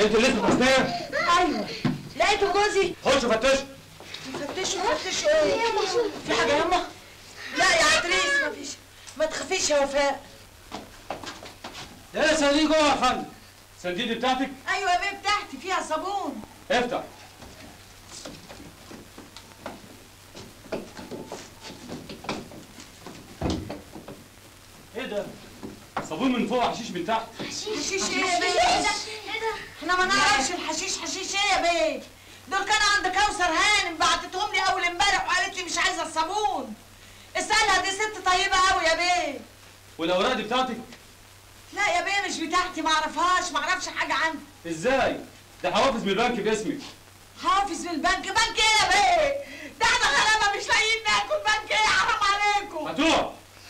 انت اللي اسمك حسنيه ايوه لقيته جوزي خش فتش فتشوا فتشوا ايه في حاجه ياما لا يا عتريس ما فيش ما تخافيش يا وفاء ايه صناديق جوه يا فندم الصناديق دي بتاعتك ايوه يا بيه بتاعتي فيها صابون افتح ايه ده صابون من فوق وحشيش من تحت حشيش ايه يا بيه احنا ما نعرفش الحشيش حشيش ايه يا بيه دول كانوا عند كوثر هانم بعتتهم لي اول امبارح وقالت لي مش عايزه الصابون اسالها دي ست طيبه قوي يا بيه والاوراق دي بتاعتك لا يا بيه مش بتاعتي ما اعرفهاش ما اعرفش حاجه عنها ازاي ده حوافز من البنك باسمك حافظ من البنك بنك ايه يا بيه ده احنا غلابه مش لاقيين ناكل بنك ايه حرام عليكم هتروح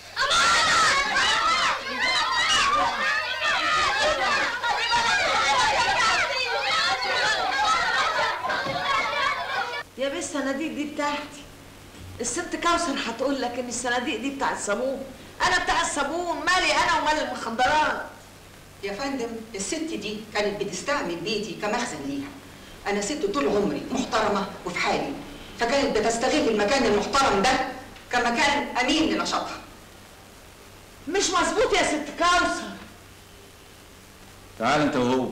يا بيه الصناديق دي بتاعتي الست كوثر هتقول لك ان الصناديق دي بتاع الصابون انا بتاع الصابون مالي انا ومال المخدرات يا فندم الست دي كانت بتستعمل بيتي كمخزن ليها انا ست طول عمري محترمه وفي حالي فكانت بتستغل المكان المحترم ده كمكان امين لنشاطها مش مظبوط يا ست كوثر تعال انت وهو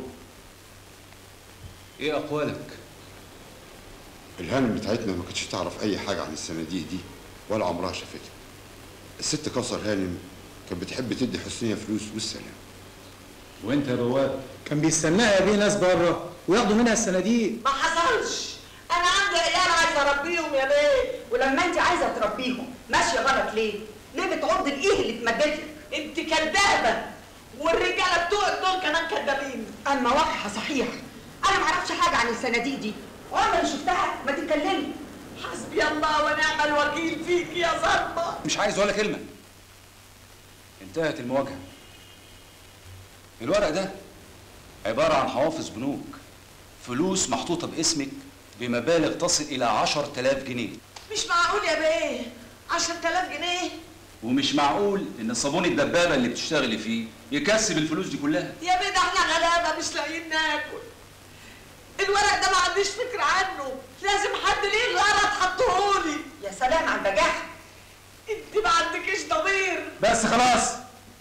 ايه اقوالك الهانم بتاعتنا ما كانتش تعرف اي حاجه عن الصناديق دي ولا عمرها شافتها الست كوثر هانم كانت بتحب تدي حسنيه فلوس والسلام وانت يا بواب كان بيستناها بيه ناس بره وياخدوا منها الصناديق ما حصلش انا عندي عيال عايزه اربيهم يا بيه ولما انت عايزه تربيهم ماشيه غلط ليه؟ ليه بتعض الايه اللي اتمدت لك؟ انت كدابه والرجاله بتوعك دول كمان كدابين اما واقعه صحيح انا ما اعرفش حاجه عن الصناديق دي عمري شفتها ما تتكلمي حسبي الله ونعم الوكيل فيك يا ظلمه مش عايز ولا كلمه انتهت المواجهه الورق ده عباره عن حوافظ بنوك فلوس محطوطه باسمك بمبالغ تصل الى 10000 جنيه مش معقول يا بيه 10000 جنيه ومش معقول ان صابون الدبابه اللي بتشتغلي فيه يكسب الفلوس دي كلها يا بيه ده احنا غلابه مش لاقيين ناكل الورق ده ما عنديش فكره عنه لازم حد ليه غلط حطهولي يا سلام على البجاحه انت ما عندكيش ضمير بس خلاص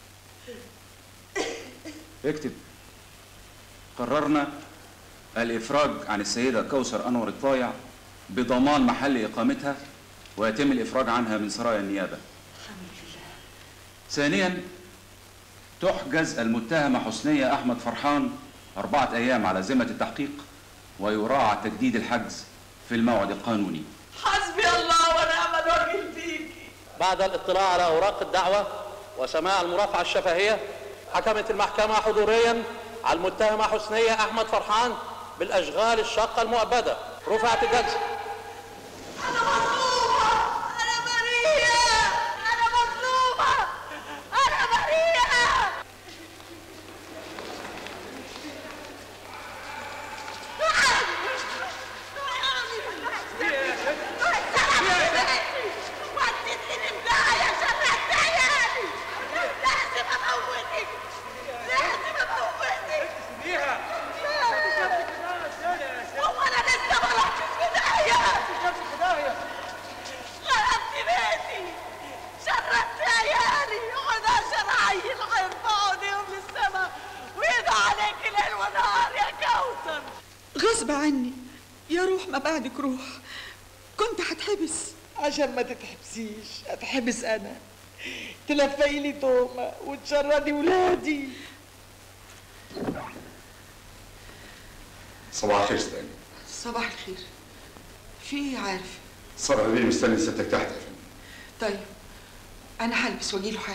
اكتب قررنا الافراج عن السيده كوثر انور الطايع بضمان محل اقامتها ويتم الافراج عنها من سرايا النيابه ثانيا تحجز المتهمه حسنيه احمد فرحان اربعه ايام على ذمه التحقيق ويراعى تجديد الحجز في الموعد القانوني حسبي الله ونعم الوكيل فيكي بعد الاطلاع على اوراق الدعوه وسماع المرافعه الشفهيه حكمت المحكمه حضوريا على المتهمه حسنيه احمد فرحان بالاشغال الشاقه المؤبده رفعت الجلسه انا مظلومه انا بريئه انا مظلومه انا بريئه وديتني الداعية شرعت عيالي لازم اموتك لازم اموتك هو انا لسه ما رحتش في داهية خربت بيتي شردت عيالي و11 عيل هيرفعوا ايديهم للسما ويدعوا عليك ليل ونهار يا كوثر غصب عني يا روح ما بعدك روح كنت هتحبس عشان ما تتحبسيش اتحبس انا تلفقي لي تومه وتشردي ولادي صباح الخير ستاني صباح الخير في ايه عارف صباح الخير مستني ستك تحت يا فندم طيب انا هلبس واجيله حالا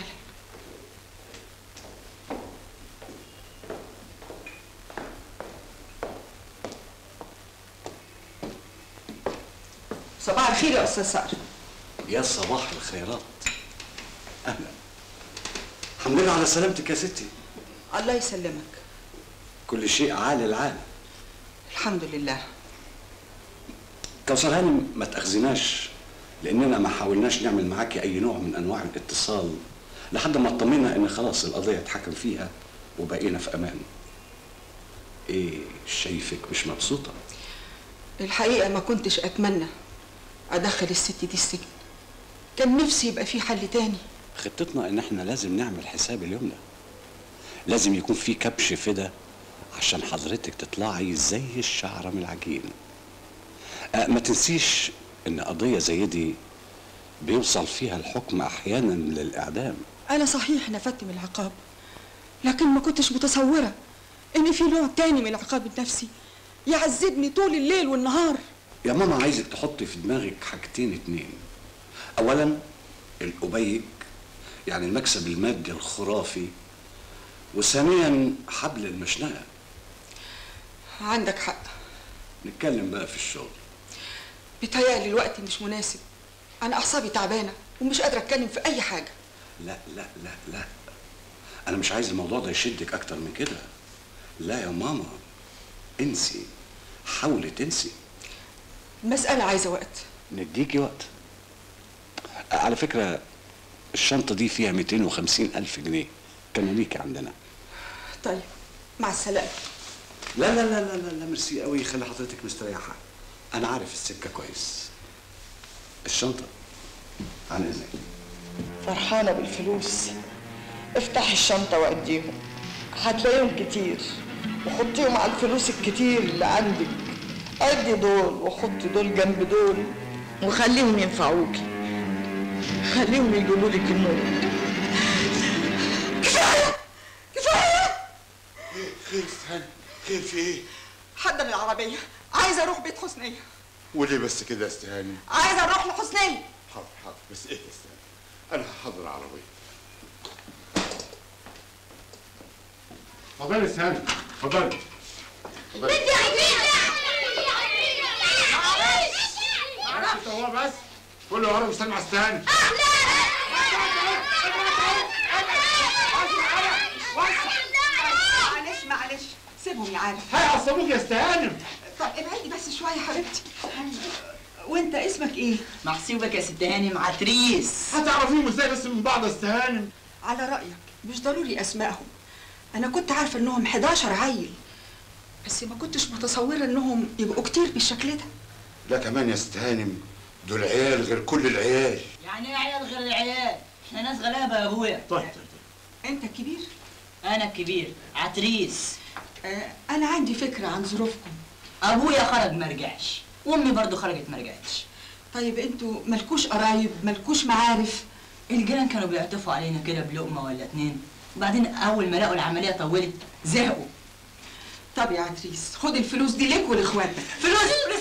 صباح الخير يا استاذ صقر يا صباح الخيرات اهلا الحمد لله على سلامتك يا ستي الله يسلمك كل شيء عال العال الحمد لله كوثر هانم ما تاخذناش لاننا ما حاولناش نعمل معاكي اي نوع من انواع الاتصال لحد ما اطمنا ان خلاص القضيه اتحكم فيها وبقينا في امان ايه شايفك مش مبسوطه الحقيقة ما كنتش أتمنى أدخل الست دي السجن كان نفسي يبقى في حل تاني خطتنا ان احنا لازم نعمل حساب اليوم ده لازم يكون في كبش فدا عشان حضرتك تطلعي زي الشعره من العجين أه ما تنسيش ان قضيه زي دي بيوصل فيها الحكم احيانا للاعدام أنا صحيح نفدت من العقاب لكن ما كنتش متصورة إن في نوع تاني من العقاب النفسي يعذبني طول الليل والنهار يا ماما عايزك تحطي في دماغك حاجتين اتنين اولا الأبيج يعني المكسب المادي الخرافي وثانيا حبل المشنقه عندك حق نتكلم بقى في الشغل بيتهيألي الوقت مش مناسب أنا أعصابي تعبانة ومش قادرة أتكلم في أي حاجة لا لا لا لا انا مش عايز الموضوع ده يشدك اكتر من كده لا يا ماما انسي حاولي تنسي المسألة عايزة وقت نديكي وقت على فكرة الشنطة دي فيها 250 ألف جنيه كانوا ليكي عندنا طيب مع السلامة لا لا لا لا لا, لا ميرسي قوي خلي حضرتك مستريحة أنا عارف السكة كويس الشنطة عن إذنك فرحانة بالفلوس افتحي الشنطة واديهم هتلاقيهم كتير وحطيهم على الفلوس الكتير اللي عندك ادي دول وحطي دول جنب دول وخليهم ينفعوكي خليهم يجيبوا لك النور كفاية كفاية خير استهاني خير في ايه؟ حضر العربية عايزة اروح بيت حسنية وليه بس كده يا استهاني؟ عايزة اروح لحسنية حاضر حاضر بس ايه يا استهاني؟ انا هحضر العربية اتفضلي يا استهاني اتفضلي اتفضلي انت هو بس كله ورا مستني مع استهاني معلش معلش سيبهم يا عارف هيعصبوك يا استهاني طب ابعدي بس شوية يا حبيبتي وانت اسمك ايه؟ محسوبك يا ست هانم عتريس هتعرفيهم ازاي بس من بعض يا استهاني على رأيك مش ضروري اسمائهم انا كنت عارفة انهم 11 عيل بس ما كنتش متصورة انهم يبقوا كتير بالشكل ده لا كمان يا استهانم دول عيال غير كل العيال يعني ايه عيال غير العيال احنا ناس غلابه يا ابويا طيب طيب انت الكبير انا الكبير عتريس آه انا عندي فكرة عن ظروفكم ابويا خرج ما رجعش وامي برضو خرجت ما رجعتش طيب انتوا ملكوش قرايب ملكوش معارف الجيران كانوا بيعطفوا علينا كده بلقمه ولا اتنين وبعدين اول ما لقوا العمليه طولت زهقوا طب يا عتريس خد الفلوس دي ليك ولاخواتك فلوس فلوس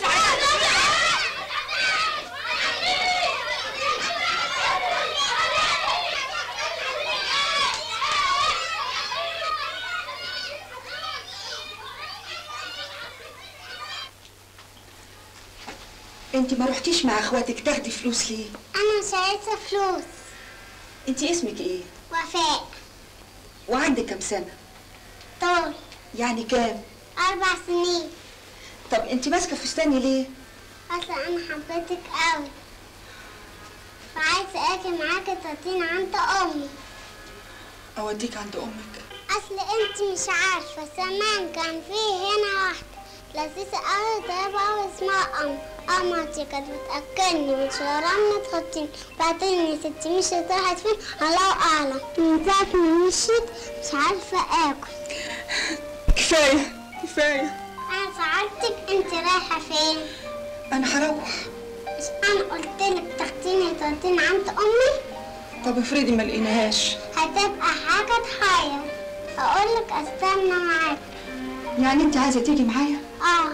انت ما رحتيش مع اخواتك تاخدي فلوس ليه أنا مش عايزة فلوس انت اسمك ايه وفاء وعندك كام سنة طول يعني كام أربع سنين طب انت ماسكة فستاني ليه أصل أنا حبيتك أوي وعايزة أجي معاكي توديني عند أمي اوديك عند امك أصل أنت مش عارفة زمان كان في هنا واحدة لذيذة أوي طيبة أوي اسمها أم أمتي كانت بتأكلني وتشربني تحطني بعدين يا ستي مشيت راحت فين الله أعلم من ساعة ما مشيت مش عارفة آكل كفاية كفاية أنا سألتك أنت رايحة فين؟ انا هروح مش أنا قلتلك تاخديني توديني عند أمي؟ طب افرضي ما لقيناهاش هتبقى حاجة تحير أقولك أستنى معاك يعني انت عايزة تيجي معايا آه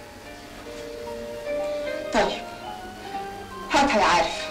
طيب هاتها يا عارف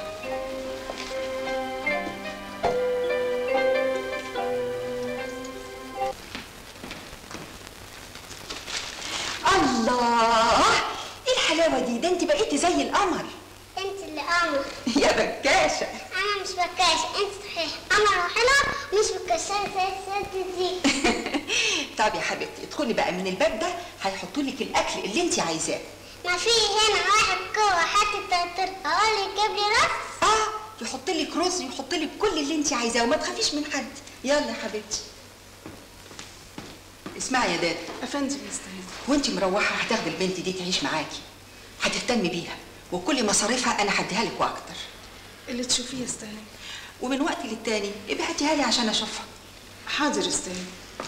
الله ايه الحلاوة دي ده انت بقيتي زي القمر أنت اللي قمر يا بكاشة أنا مش بكاشة أنت صحيح قمر وحلوة مش بكاشة زي الست دي طب يا حبيبتي ادخلي بقى من الباب ده هيحطوا لك الاكل اللي انت عايزاه ما في هنا واحد جوه حتة تلاتة أقول يجيب لي رز اه يحط لك رز يحط لك كل اللي انت عايزاه وما تخافيش من حد يلا يا حبيبتي اسمعي يا داد افندم مستهان وانت مروحه هتاخدي البنت دي تعيش معاكي هتهتمي بيها وكل مصاريفها انا هديها لك واكتر اللي تشوفيه استهان ومن وقت للتاني ابعتيها لي عشان اشوفها حاضر استهان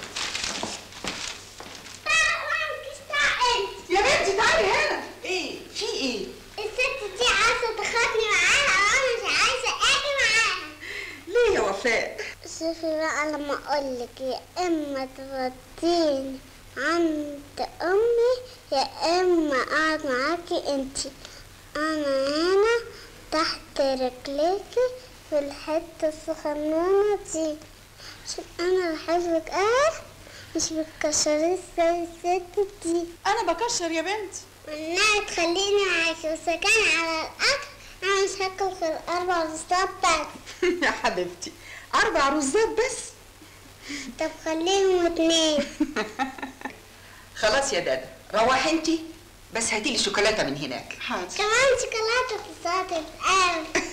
يا بنتي تعالي هنا ايه في ايه الست دي عايزة تاخدني معاها وانا مش عايزة اجي معاها ليه يا وفاء شوفي بقى لما اقولك يا اما توديني عند امي يا اما اقعد معاكي انتي انا هنا تحت رجليكي في الحتة الصغنونة دي عشان انا بحبك اه مش بتكشري زي الست دي انا بكشر يا بنتي والنبي تخليني معاكي بس كان على الاكل انا مش هاكل غير اربع بسطات بس يا حبيبتي اربع رزات بس طب خليهم اتنين خلاص يا دادا روحي انت بس هاتي لي شوكولاته من هناك حاضر كمان شوكولاتة في صوت القلب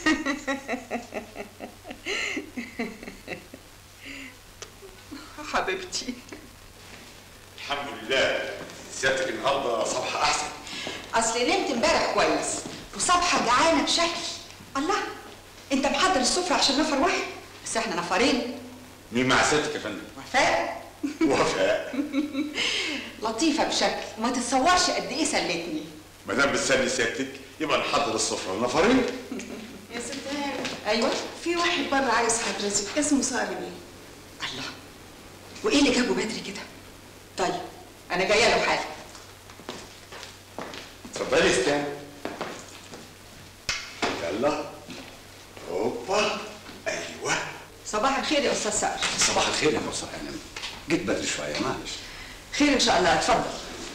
حبيبتي الحمد لله سيادتك النهارده صباح احسن اصل نمت امبارح كويس وصبحه جعانه بشكل الله انت محضر السفره عشان نفر واحد بس احنا نفرين مين مع سيادتك يا فندم؟ وفاء وفاء لطيفه بشكل ما تتصورش قد ايه سلتني ما دام بتسلي سيادتك يبقى نحضر السفره نفرين يا ست هانم ايوه في واحد بره عايز حضرتك اسمه صالح بيه الله وايه اللي جابه بدري كده طيب انا جايه له حالا اتفضلي استنى يلا هوبا ايوه صباح الخير يا استاذ صقر صباح الخير يا مصر هانم جيت بدري شويه معلش خير ان شاء الله اتفضل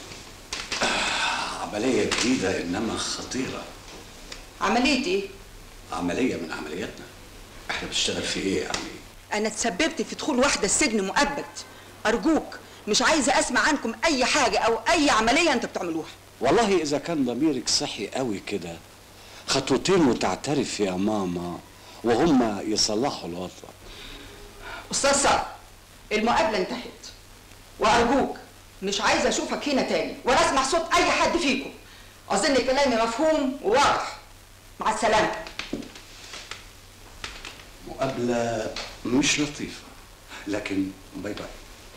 عمليه جديده انما خطيره عمليه ايه عمليه من عملياتنا احنا بنشتغل في ايه يعني انا تسببت في دخول واحده السجن مؤبد ارجوك مش عايزه اسمع عنكم اي حاجه او اي عمليه انتوا بتعملوها والله اذا كان ضميرك صحي قوي كده خطوتين وتعترف يا ماما وهم يصلحوا الوضع استاذ صقر المقابله انتهت وارجوك مش عايزه اشوفك هنا تاني ولا اسمع صوت اي حد فيكم اظن كلامي مفهوم وواضح مع السلامه مقابله مش لطيفه لكن باي باي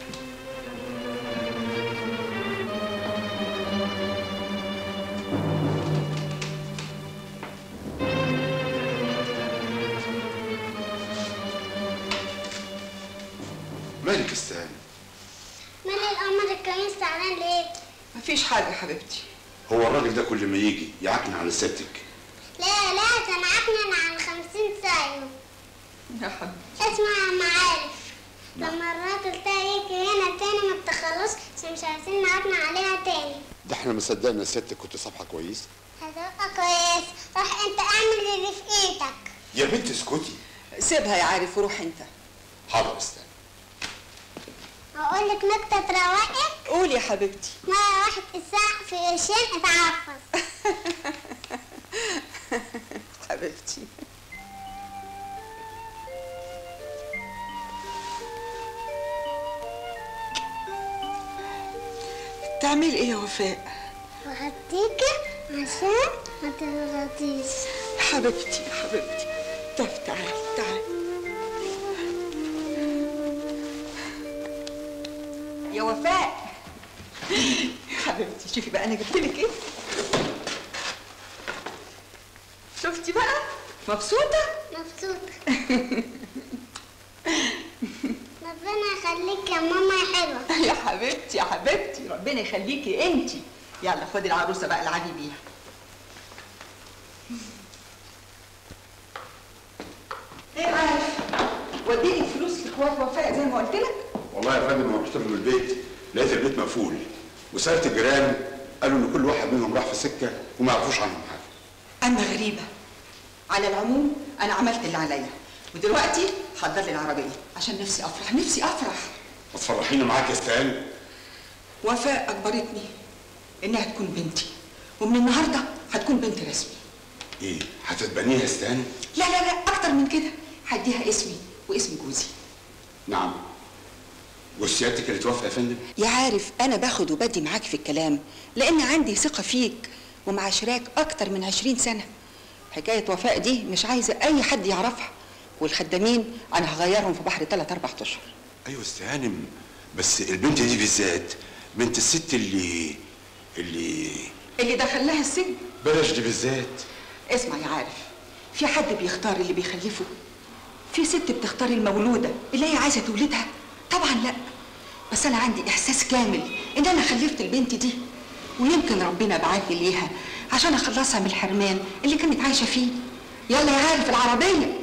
مالك استهاني مال القمر الكريم زعلان ليه؟ مفيش حاجه يا حبيبتي هو الراجل ده كل ما يجي يعكن على سيادتك لا لا كان عكنن عن خمسين ساعة يا حبيبتي اسمع يا معارف لما الراجل ده يجي هنا تاني ما تخلص عشان مش عايزين نعكن عليها تاني ده احنا ما صدقنا سيادتك كنت صبحه كويس هتبقى كويس روح انت اعمل اللي في ايدك يا بنت اسكتي سيبها يا عارف وروح انت حاضر استنى هقول لك نكتة تروقك قول يا حبيبتي مرة واحد الساعة في قرشين اتعفص حبيبتي تعمل ايه يا وفاء وهديك عشان ما تغلطيش حبيبتي حبيبتي طب تعالي تعالي يا وفاء حبيبتي شوفي بقى انا جبت لك ايه شفتي بقى مبسوطه مبسوطة ربنا يخليك يا ماما يا حلوة يا حبيبتي يا حبيبتي ربنا يخليكي انتي يلا خدي العروسه بقى العبي بيها ايه عارف وديني فلوس لاخوات وفاء زي ما قلت لك والله يا فندم لما رحت من البيت لقيت البيت مقفول وسالت الجيران قالوا ان كل واحد منهم راح في سكه وما يعرفوش عنهم حاجه اما غريبه على العموم انا عملت اللي عليا ودلوقتي حضر لي العربيه عشان نفسي افرح نفسي افرح ما تفرحيني معاك يا استهاني وفاء اجبرتني انها تكون بنتي ومن النهارده هتكون بنت رسمي ايه هتتبنيها يا استهاني لا لا لا اكتر من كده هديها اسمي واسم جوزي نعم وسيادتك اللي توافق يا فندم يا عارف انا باخد وبدي معاك في الكلام لان عندي ثقه فيك ومعاشراك اكتر من عشرين سنه حكايه وفاء دي مش عايزه اي حد يعرفها والخدامين انا هغيرهم في بحر ثلاث اربع اشهر ايوه استاذ هانم بس البنت دي بالذات بنت الست اللي اللي اللي دخلها السجن بلاش دي بالذات اسمع يا عارف في حد بيختار اللي بيخلفه في ست بتختار المولوده اللي هي عايزه تولدها طبعا لا بس انا عندي احساس كامل ان انا خلفت البنت دي ويمكن ربنا بعتني ليها عشان اخلصها من الحرمان اللي كانت عايشه فيه يلا يا عارف العربيه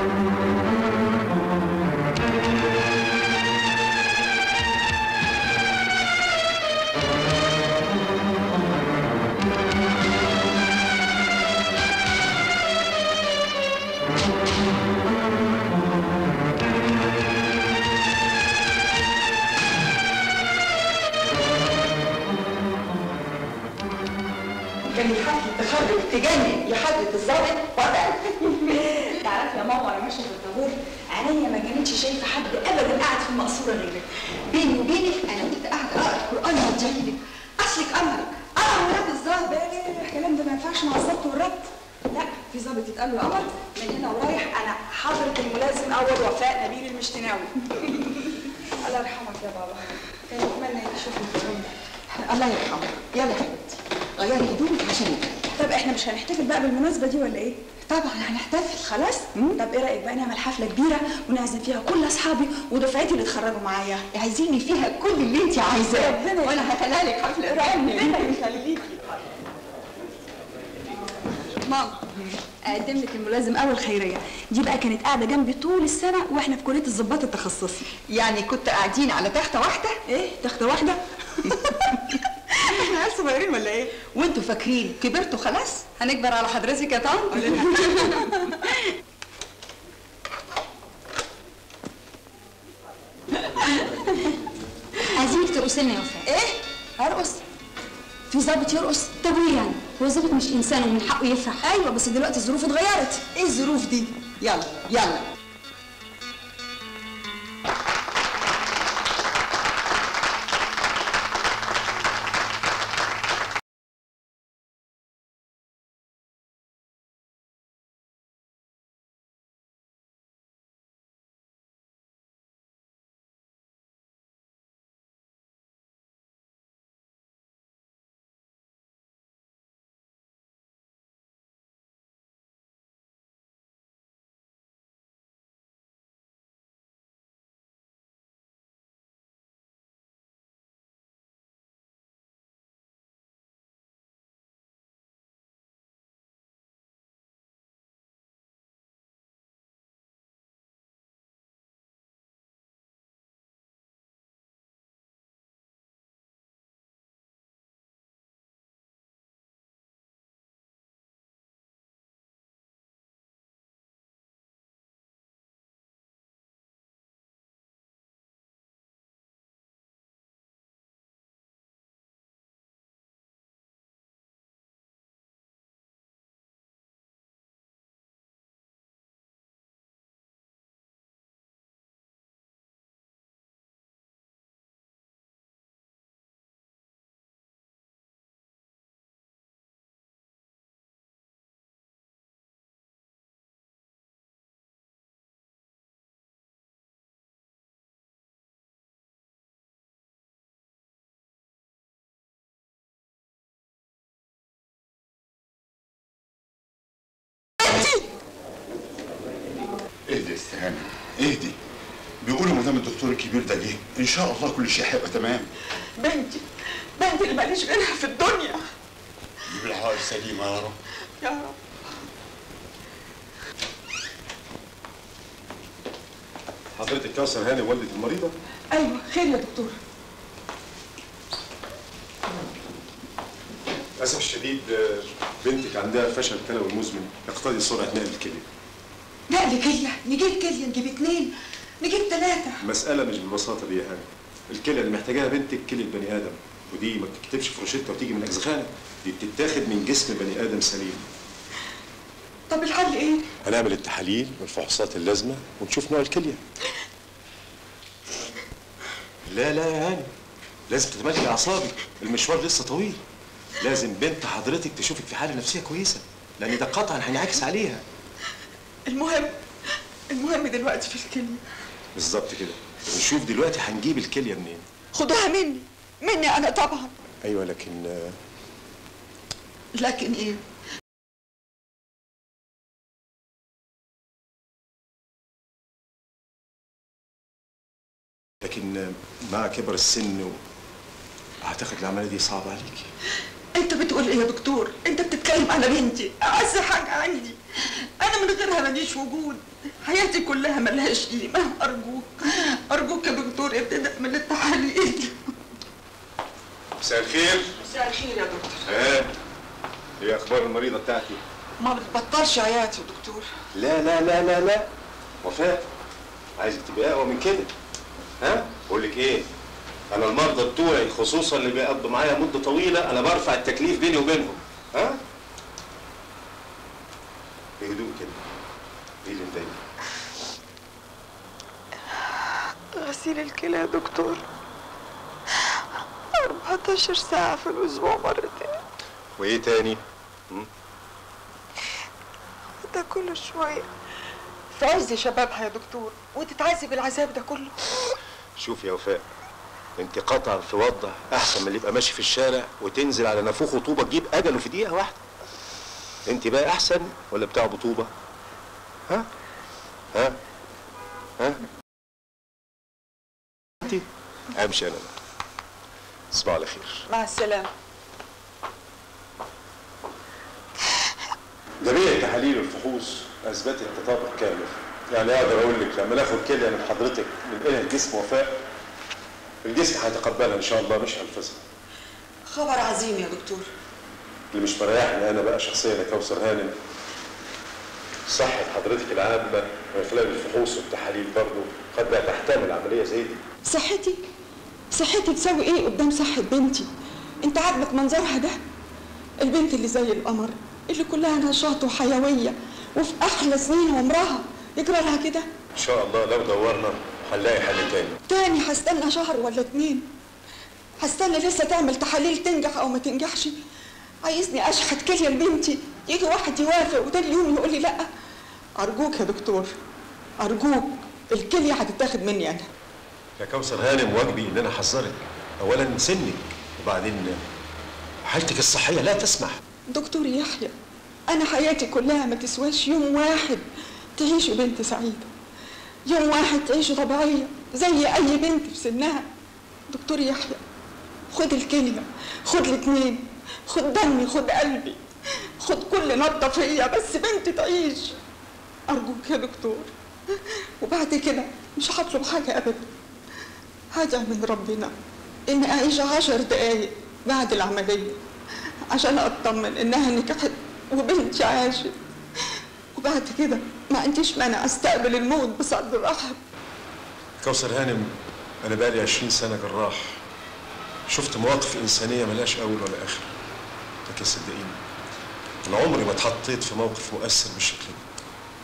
كان حفله تخرج تجنن يا حضره الظابط وضع تعرفي يا ماما وانا ماشيه في الطابور عينيا ما كانتش شايفه حد ابدا قاعد في المقصوره غيرك بيني وبينك انا كنت قاعده اقرا القران وادعي لك اصلك امرك انا ولاد الظابط الكلام ده ما ينفعش مع الظبط والربط لا في ظابط يتقال له قمر من هنا ورايح انا حضره الملازم اول وفاء نبيل المشتناوي الله يرحمك يا بابا كان يتمنى يشوفني في اليوم ده الله يرحمك يلا يا حبيبتي غيري هدومك عشان نتكلم. طب احنا مش هنحتفل بقى بالمناسبه دي ولا ايه؟ طبعا هنحتفل خلاص؟ طب ايه رايك بقى نعمل حفله كبيره ونعزم فيها كل اصحابي ودفعتي اللي اتخرجوا معايا عايزيني فيها كل اللي انت عايزاه ربنا وانا هخليها لك حفله رمل ربنا يخليكي ماما اقدم لك الملازم اول خيريه دي بقى كانت قاعده جنبي طول السنه واحنا في كليه الضباط التخصصي يعني كنت قاعدين على تخته واحده ايه تخته واحده احنا عيال صغيرين ولا ايه وانتوا فاكرين كبرتوا خلاص هنكبر على حضرتك يا طنط عايزينك ترقصي لنا يا وفاء ايه ارقص في ظابط يرقص طب وايه يعني هو الظابط مش انسان ومن حقه يفرح ايوه بس دلوقتي الظروف اتغيرت ايه الظروف دي يلا يلا اهدي يا استاذ هانم اهدي بيقولوا ما دام الدكتور الكبير ده جه ان شاء الله كل شيء هيبقى تمام بنتي بنتي اللي ماليش غيرها في الدنيا جيب العقل سليمه يا رب يا رب حضرتك كوثر هانم والدة المريضة؟ ايوه خير يا دكتور للأسف الشديد آه، بنتك عندها فشل كلوي مزمن يقتضي سرعة نقل الكلية. نقل كليه نجيب كليه نجيب اتنين نجيب ثلاثه المسألة مش بالبساطة دي يا هانم. الكلية اللي محتاجاها بنتك كلية بني آدم ودي ما بتكتبش في روشتة وتيجي من أجزخانة دي بتتاخد من جسم بني آدم سليم. طب الحل ايه؟ هنعمل التحاليل والفحوصات اللازمة ونشوف نوع الكلية. لا لا يا هاني لازم تتملكي اعصابك المشوار لسه طويل لازم بنت حضرتك تشوفك في حاله نفسيه كويسه لان ده قطعا هينعكس عليها المهم المهم دلوقتي في الكلمة بالظبط كده نشوف دلوقتي هنجيب الكليه منين خدوها مني مني أنا طبعا ايوه لكن آه، لكن إيه لكن آه، مع كبر السن و... اعتقد العمليه دي صعبه عليكي أنت بتقول إيه يا دكتور أنت بتتكلم على بنتي أعز حاجة عندي أنا من غيرها ماليش وجود حياتي كلها ملهاش قيمة أرجوك أرجوك يا دكتور ابتدأ من التحاليل مساء الخير مساء الخير يا دكتور ها ايه اخبار المريضه بتاعتي ما بتبطلش عياط يا دكتور لا لا لا لا لا وفاء عايزك تبقى اقوى من كده ها بقول لك ايه انا المرضى بتوعي خصوصا اللي بيقضوا معايا مده طويله انا برفع التكليف بيني وبينهم ها بهدوء كده ايه اللي مضايقك غسيل الكلى يا دكتور 14 ساعة في الأسبوع مرتين وايه تاني ده كل شوية في عز شبابها يا دكتور وتتعذب العذاب ده كله شوف يا وفاء انت قطعا في وضع احسن من اللي يبقى ماشي في الشارع وتنزل على نافوخ طوبه تجيب اجله في دقيقه واحده انت بقى احسن ولا بتاع بطوبه ها ها ها انت امشي انا بقى تصبح على خير مع السلامة جميع تحاليل الفحوص اثبتت تطابق كامل يعني اقدر اقول لك لما ناخد كليه من حضرتك ننقلها لجسم وفاء الجسم هيتقبلها ان شاء الله مش هينفذها خبر عظيم يا دكتور اللي مش مريحني انا بقى شخصيا يا كوثر هانم صحة حضرتك العامة من خلال الفحوص والتحاليل برضه قد لا تحتمل عملية زي دي صحتي صحتي تساوي ايه قدام صحة بنتي انت عاجبك منظرها ده البنت اللي زي القمر اللي كلها نشاط وحيوية وفي احلى سنين عمرها يجرى لها كده ان شاء الله لو دورنا هنلاقي حل تاني تاني هستنى شهر ولا اتنين هستنى لسه تعمل تحاليل تنجح او ما تنجحش عايزني اشحت كليه لبنتي يجي واحد يوافق وتاني يوم يقول لي لا ارجوك يا دكتور ارجوك الكليه هتتاخد مني انا يا كوثر هانم واجبي ان انا احذرك اولا سنك وبعدين حالتك الصحية لا تسمح دكتور يحيى انا حياتي كلها ما تسواش يوم واحد تعيشه بنت سعيده يوم واحد تعيشه طبيعيه زي اي بنت في سنها دكتور يحيى خد الكليه خد الاتنين خد دمي خد قلبي خد كل نبضه فيا بس بنتي تعيش ارجوك يا دكتور وبعد كده مش هطلب حاجه ابدا هدعي من ربنا اني اعيش عشر دقايق بعد العمليه عشان اطمن انها نجحت وبنتي عاشت وبعد كده ما عنديش مانع استقبل الموت بصدر رحب كوثر هانم انا بقالي 20 سنة جراح شفت مواقف انسانية ملهاش اول ولا اخر لكن صدقيني انا عمري ما اتحطيت في موقف مؤثر بالشكل ده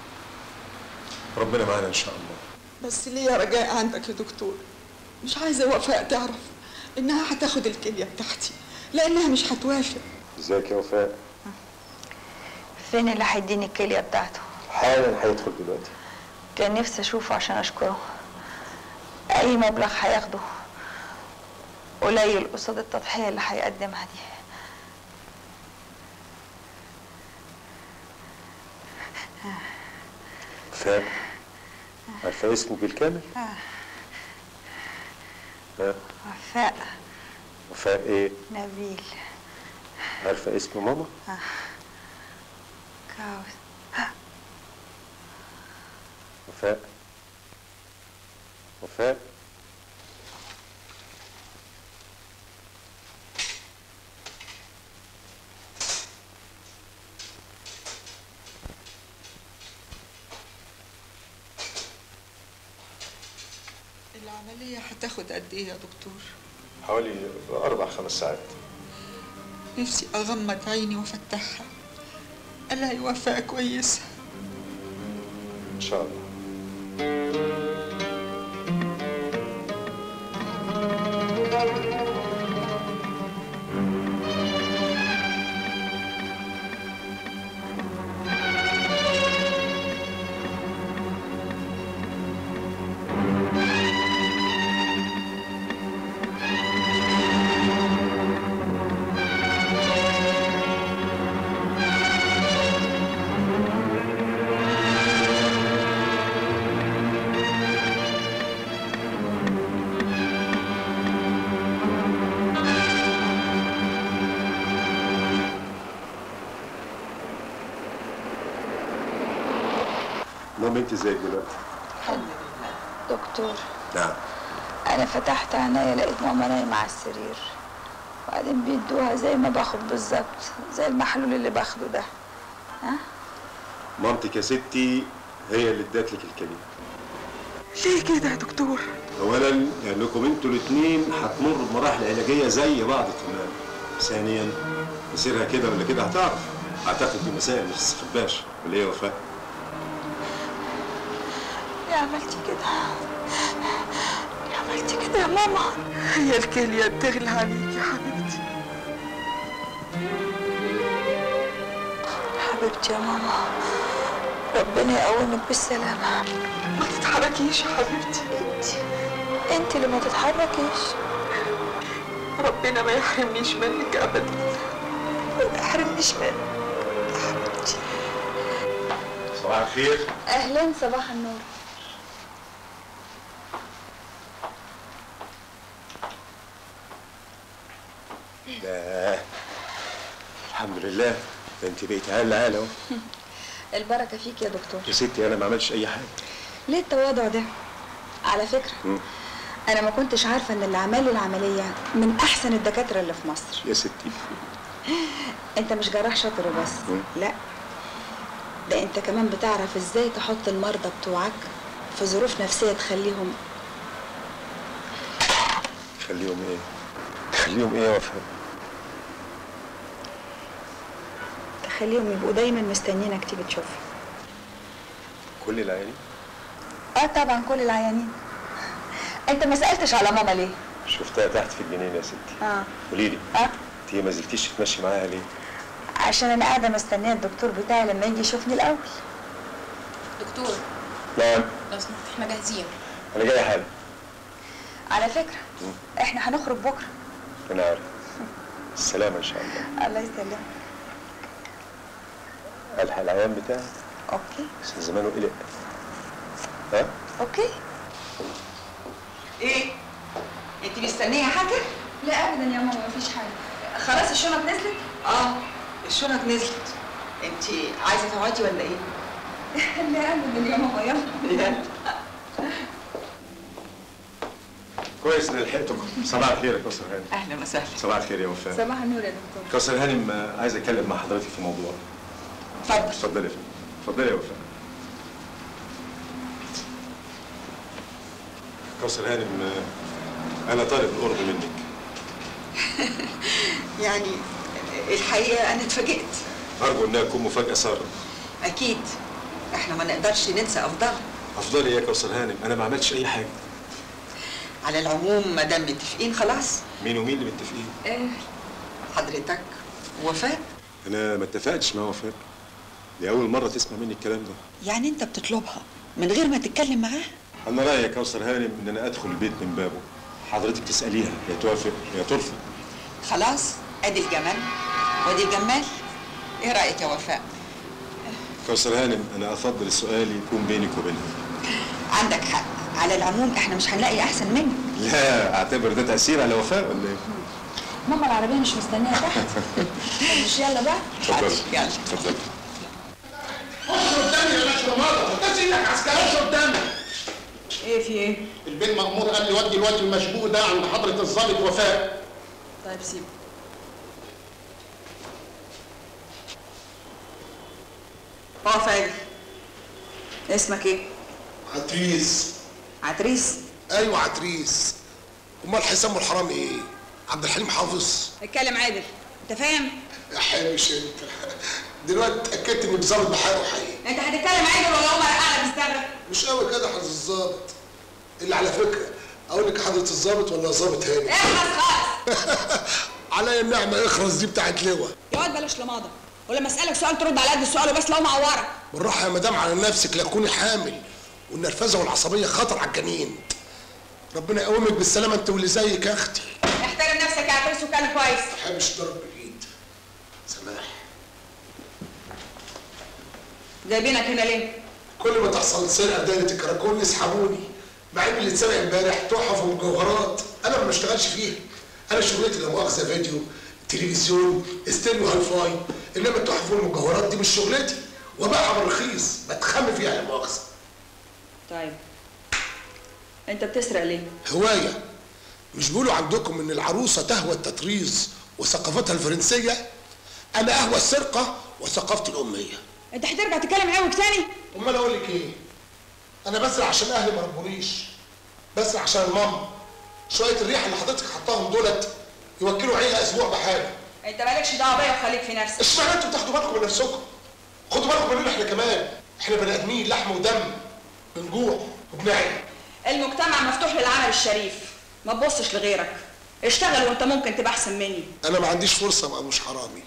ربنا معانا ان شاء الله بس ليا رجاء عندك يا دكتور مش عايزه وفاء تعرف انها هتاخد الكليه بتاعتي لانها مش هتوافق ازيك يا وفاء فين اللي هيديني الكلية بتاعته حالا هيدخل دلوقتي كان نفسي اشوفه عشان اشكره اي مبلغ هياخده قليل قصاد التضحية اللي هيقدمها دي وفاء عارفة اسمه بالكامل؟ ها وفاء وفاء ايه؟ نبيل عارفة اسم ماما؟ آه. كاوس وفاء وفاء العمليه هتاخد قد ايه يا دكتور حوالي أربع خمس ساعات نفسي اغمض عيني وافتحها الاقي وفاء كويسه إن شاء الله المهم انت ازيك دلوقتي دكتور نعم انا فتحت عينيا لقيت ماما نايمه على السرير وبعدين بيدوها زي ما باخد بالظبط زي المحلول اللي باخده ده ها مامتك يا ستي هي اللي ادت لك الكلمه ليه كده يا دكتور اولا لانكم انتوا الاثنين هتمروا بمراحل علاجيه زي بعض تمام ثانيا مصيرها كده ولا كده هتعرف اعتقد دي مسائل ما تستخباش ولا ايه يا وفاء ليه عملتي كده ليه عملتي كده يا ماما هي الكلية بتغلى عليك يا حبيبتي حبيبتي يا ماما ربنا يقومك بالسلامة ما تتحركيش يا حبيبتي انت انت اللي ما تتحركيش ربنا ما يحرمنيش منك ابدا ما تحرمنيش منك حبيبتي صباح الخير اهلا صباح النور ده الحمد لله ده انت بقيت عال عال اهو البركه فيك يا دكتور يا ستي انا ما عملتش اي حاجه ليه التواضع ده على فكره مم. انا ما كنتش عارفه ان اللي عمل لي العمليه من احسن الدكاتره اللي في مصر يا ستي انت مش جراح شاطر وبس مم. لا ده انت كمان بتعرف ازاي تحط المرضى بتوعك في ظروف نفسيه تخليهم خليهم ايه خليهم ايه يا وفاء تخليهم يبقوا دايما مستنيينك تيجي تشوفهم كل العيانين اه طبعا كل العيانين انت ما سالتش على ماما ليه شفتها تحت في الجنينه يا ستي اه قولي لي اه انت ما زلتيش تتمشي معاها ليه عشان انا قاعده مستنيه الدكتور بتاعي لما يجي يشوفني الاول دكتور نعم لو سمحت احنا جاهزين انا جاي حالا على فكره احنا هنخرج بكره انا عارف السلامه ان شاء الله الله يسلمك الحق العيان بتاعي اوكي بس زمانه قلق ها اوكي ايه انت مستنيه حاجه لا ابدا يا ماما مفيش حاجه خلاص الشنط نزلت اه الشنط نزلت انت عايزه تقعدي ولا ايه لا ابدا يا ماما يلا كويس ان لحقتكم صباح الخير يا كوثر هانم اهلا وسهلا صباح الخير يا وفاء صباح النور يا دكتور كوثر هانم آه، عايز اتكلم مع حضرتك في موضوع اتفضل اتفضلي يا فندم اتفضلي يا وفاء كوثر هانم آه، انا طالب القرب منك يعني الحقيقه انا اتفاجئت ارجو انها تكون مفاجاه ساره اكيد احنا ما نقدرش ننسى افضل افضلي يا كوثر هانم انا ما عملتش اي حاجه على العموم ما دام متفقين خلاص مين ومين اللي متفقين آه، حضرتك وفاء انا ما اتفقتش مع وفاء دي اول مره تسمع مني الكلام ده يعني انت بتطلبها من غير ما تتكلم معاها انا رايي يا كوثر هانم ان انا ادخل البيت من بابه حضرتك تساليها يا توافق يا ترفض خلاص ادي الجمال وادي الجمال ايه رايك يا وفاء كوثر هانم انا افضل السؤال يكون بينك وبينها عندك حق على العموم احنا مش هنلاقي احسن منك لا اعتبر ده تاثير على وفاء ولا ايه ماما العربيه مش مستنيه تحت مش يلا بقى اتفضل يلا اتفضل اخرج قدامي يا باشا رمضان انت انك عسكري قدامي ايه في ايه البيت مأمور قال لي ودي الواد المشبوه ده عند حضرة الضابط وفاء طيب سيبه هو فاجر اسمك ايه عتريس عتريس ايوه عتريس امال هيسموا الحرام ايه عبد الحليم حافظ اتكلم عادل انت فاهم يا حامش انت دلوقتي اتاكدت انك ظابط بحاله حقيقي انت هتتكلم عادل ولا عمر قاعد بيستغرب مش قوي كده حضرة الظابط اللي على فكره اقول لك حضرة الظابط ولا ظابط هاني اخلص خالص عليا النعمه اخرس دي بتاعت لواء يا واد بلاش لماضه ولما اسالك سؤال ترد على قد السؤال وبس لو معوره بالراحه يا مدام على نفسك لا تكوني حامل والنرفزه والعصبيه خطر على الجنين ربنا يقومك بالسلامه انت واللي زيك يا اختي احترم نفسك يا عتريس وكان كويس ما بحبش ضرب بالايد سماح جايبينك هنا ليه؟ كل ما تحصل سرقه دايره الكراكون يسحبوني مع ان اللي اتسرق امبارح تحف ومجوهرات انا ما بشتغلش فيها انا شغلتي لا مؤاخذه فيديو تلفزيون استيريو هاي فاي انما التحف والمجوهرات دي مش شغلتي وباعها بالرخيص بتخم فيها لا مؤاخذه طيب انت بتسرق ليه هوايه مش بيقولوا عندكم ان العروسه تهوى التطريز وثقافتها الفرنسيه انا اهوى السرقه وثقافتي الاميه انت هترجع تتكلم عوج تاني امال اقول لك ايه انا بسرق عشان اهلي ما ربونيش بسرق عشان الماما شويه الريحه اللي حضرتك حطاهم دولت يوكلوا عيله اسبوع بحاله انت مالكش دعوه بيا وخليك في نفسك اشمعنى انتوا بتاخدوا بالكم من نفسكم خدوا بالكم مننا احنا كمان احنا بني ادمين لحم ودم بنجوع وبنعي المجتمع مفتوح للعمل الشريف ما تبصش لغيرك اشتغل وانت ممكن تبقى احسن مني انا ما عنديش فرصه ابقى مش حرامي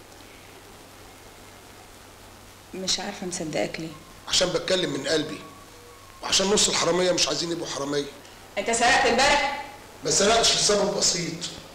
مش عارفه مصدقاك ليه عشان بتكلم من قلبي وعشان نص الحراميه مش عايزين يبقوا حراميه انت سرقت امبارح ما سرقتش لسبب بسيط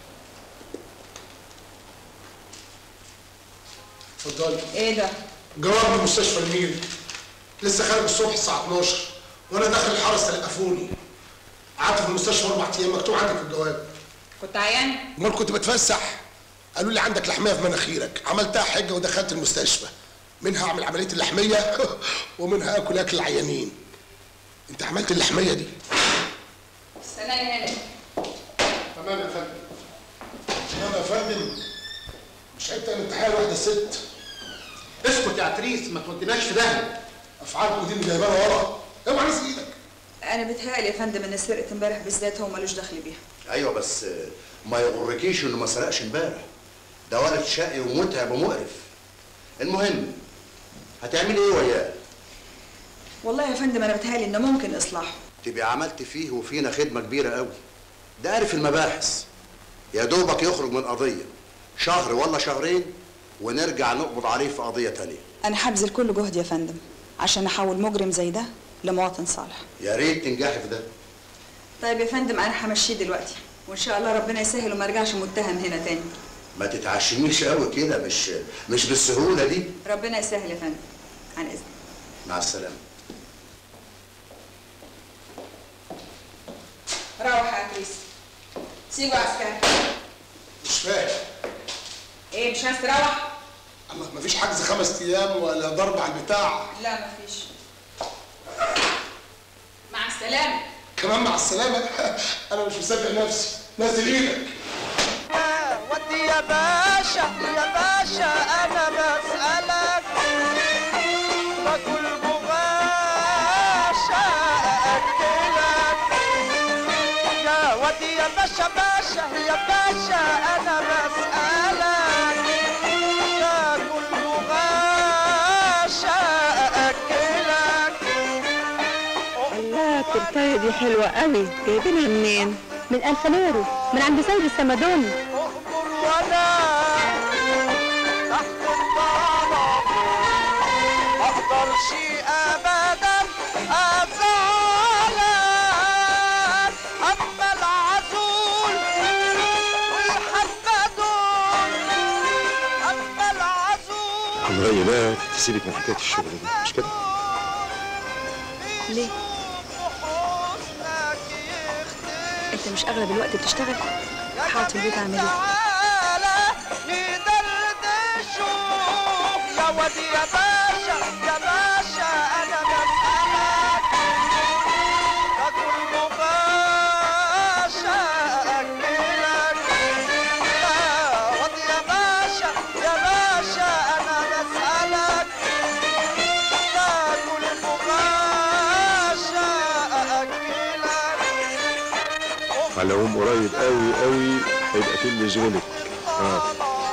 اتفضلي ايه ده جواب من مستشفى النيل لسه خارج الصبح الساعه 12 وانا داخل الحرس تلقفوني قعدت في المستشفى اربع ايام مكتوب عندك الجواب كنت عيان امال كنت بتفسح قالوا لي عندك لحميه في مناخيرك عملتها حجه ودخلت المستشفى منها اعمل عمليه اللحميه ومنها اكل اكل العيانين انت عملت اللحميه دي استناني هنا تمام يا فندم تمام يا فندم مش عيب تعمل امتحان واحده ست اسكت يا عتريس ما توديناش في داهيه افعالكم دي اللي جايبانا ورا اوعى نزل ايدك انا بتهيألي يا فندم ان سرقه امبارح بالذات هو ملوش دخل بيها ايوه بس ما يغركيش انه ما سرقش امبارح ده ولد شقي ومتعب ومقرف المهم هتعملي ايه وياه والله يا فندم انا بتهيألي انه ممكن اصلاحه تبقى عملت فيه وفينا خدمه كبيره قوي ده عارف المباحث يا دوبك يخرج من قضيه شهر ولا شهرين ونرجع نقبض عليه في قضيه تانية انا هبذل كل جهد يا فندم عشان احول مجرم زي ده لمواطن صالح يا ريت تنجحي في ده طيب يا فندم انا همشيه دلوقتي وان شاء الله ربنا يسهل وما ارجعش متهم هنا تاني ما تتعشميش قوي كده مش مش بالسهوله دي ربنا يسهل يا فندم عن اذنك مع السلامه روح يا عتريس سيبوا عسكري مش فاهم ايه مش عايز تروح الله مفيش حجز خمس ايام ولا ضرب على البتاع لا مفيش مع السلامه كمان مع السلامه انا مش مصدق نفسي نازل ايدك ودي يا باشا يا باشا انا بسألك باكل بغاشا اكلك يا ودي يا باشا باشا يا باشا انا بسألك باكل بغاشا اكلك الله التورتايه دي حلوه قوي جايبينها منين من الفانيرو من عند سيد السمدوني وانا تحت الطعام اقدرش ابدا ازعلك اما العزول والحبدون اما العزول رأيي بقى تسيبك من حكايه الشغل دي مش كده؟ ليه انت مش اغلب الوقت بتشتغل حاول في البيت اعمل ايه تعالى ندردشوا يا ودي يا باشا يا باشا انا بسألك تاكل مباشا اكلك يا ودي يا باشا يا باشا انا بسألك تاكل مباشا اكلك على العموم قريب قوي قوي هيبقى فيلم زونك اه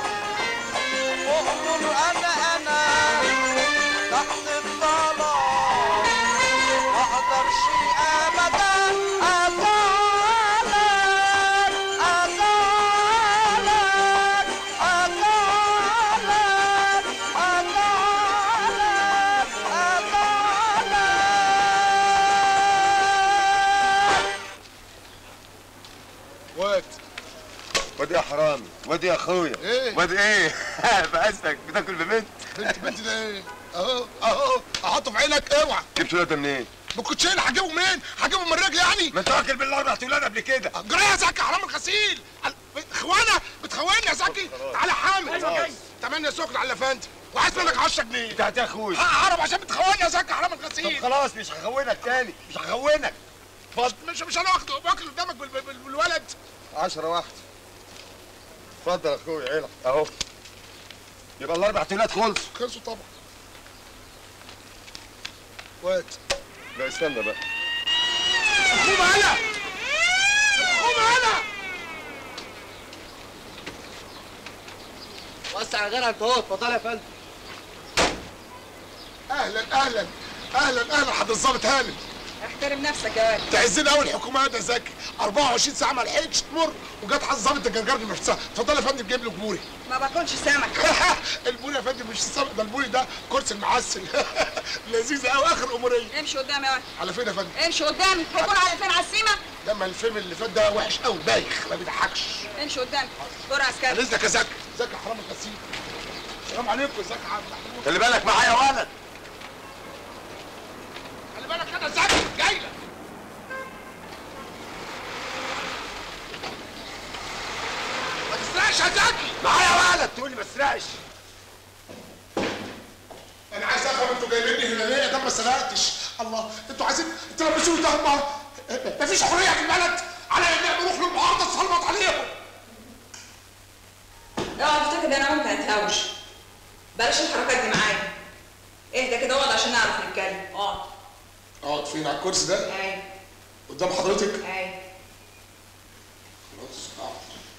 أؤمر أنا أنا تحت الظلام ما أقدرش أبدا أزعلك أزعلك أزعلك أزعلك أزعلك واد واد يا حرامي واد يا اخويا ايه واد ايه بقاستك بتاكل ببنت بنت بنت ده ايه اهو اهو احطه في عينك اوعى جبت ولاد ده منين بالكوتشين هجيبه منين هجيبه من الرجل يعني ما انت واكل بالاربع ولاد قبل كده جرى يا زكي حرام الغسيل اخوانا بتخوني يا زكي تعالى حامد أيوة جاي. تمانية سكر على الافندي وعايز منك 10 جنيه بتاعت يا اخويا هعرف عشان بتخوني يا زكي حرام الغسيل طب خلاص مش هخونك تاني مش هخونك اتفضل مش مش انا واخده باكل قدامك بال- بال- بالولد 10 واحده اتفضل يا اخويا عيلك اهو يبقى الاربع تولاد خلصوا خلصوا طبعا واد لا استنى بقى اخوه هلا اخوه هلا وسع غيرها انت اهو اتفضل يا فندم اهلا اهلا اهلا اهلا حضرتك الظابط هانم احترم نفسك يا واد تعزين قوي الحكومه ده زكي 24 ساعه ما لحقتش تمر وجت حظ ظابط تجرجرني نفسها اتفضل يا فندم جايب لك بوري ما باكلش سمك البوري يا فندم مش السمك ده البوري ده كرسي المعسل لذيذه قوي اخر اموريه امشي قدامي يا واد على فين يا فندم امشي قدامي هيكون على فين على السيمه لما الفيلم اللي فات ده وحش قوي بايخ ما بيضحكش امشي قدامي دور عسكري رزقك يا زكي زكي حرام الغسيل السلام عليكم زكي عبد محمود خلي بالك معايا يا ولد خلي بالك انا زكي جاي لك ما تسرقش يا زكي معايا يا ولد تقول لي ما تسرقش انا عايز افهم انتوا جايبيني هنا ليه ده ما سرقتش الله انتوا عايزين تلبسوني تهمه مفيش حريه في البلد على ان نروح للمعارضه تصلبط عليهم اوعى تفتكر ان انا ممكن اتهاوش بلاش الحركات دي معايا اهدى كده اقعد عشان نعرف نتكلم اقعد اقعد فين على الكرسي ده ايوه قدام حضرتك ايوه خلاص اقعد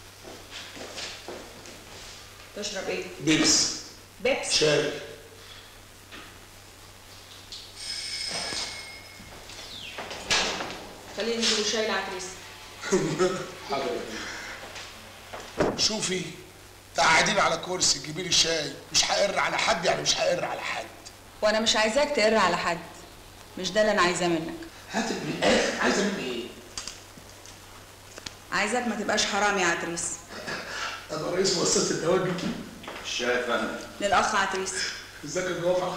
تشرب ايه؟ بيبس بيبس شاي خليني نجيب شاي لعتريس حاضر يا فندم. شوفي قاعدين على كرسي تجيبي لي شاي مش هقر على حد يعني مش هقر على حد وانا مش عايزاك تقر على حد مش ده اللي انا عايزاه منك هات من الاخر عايزه مني ايه؟ عايزاك ما تبقاش حرامي يا عتريس انا رئيس مؤسسه الدواجن الشاي يا فندم للاخ عتريس ازيك يا جماعه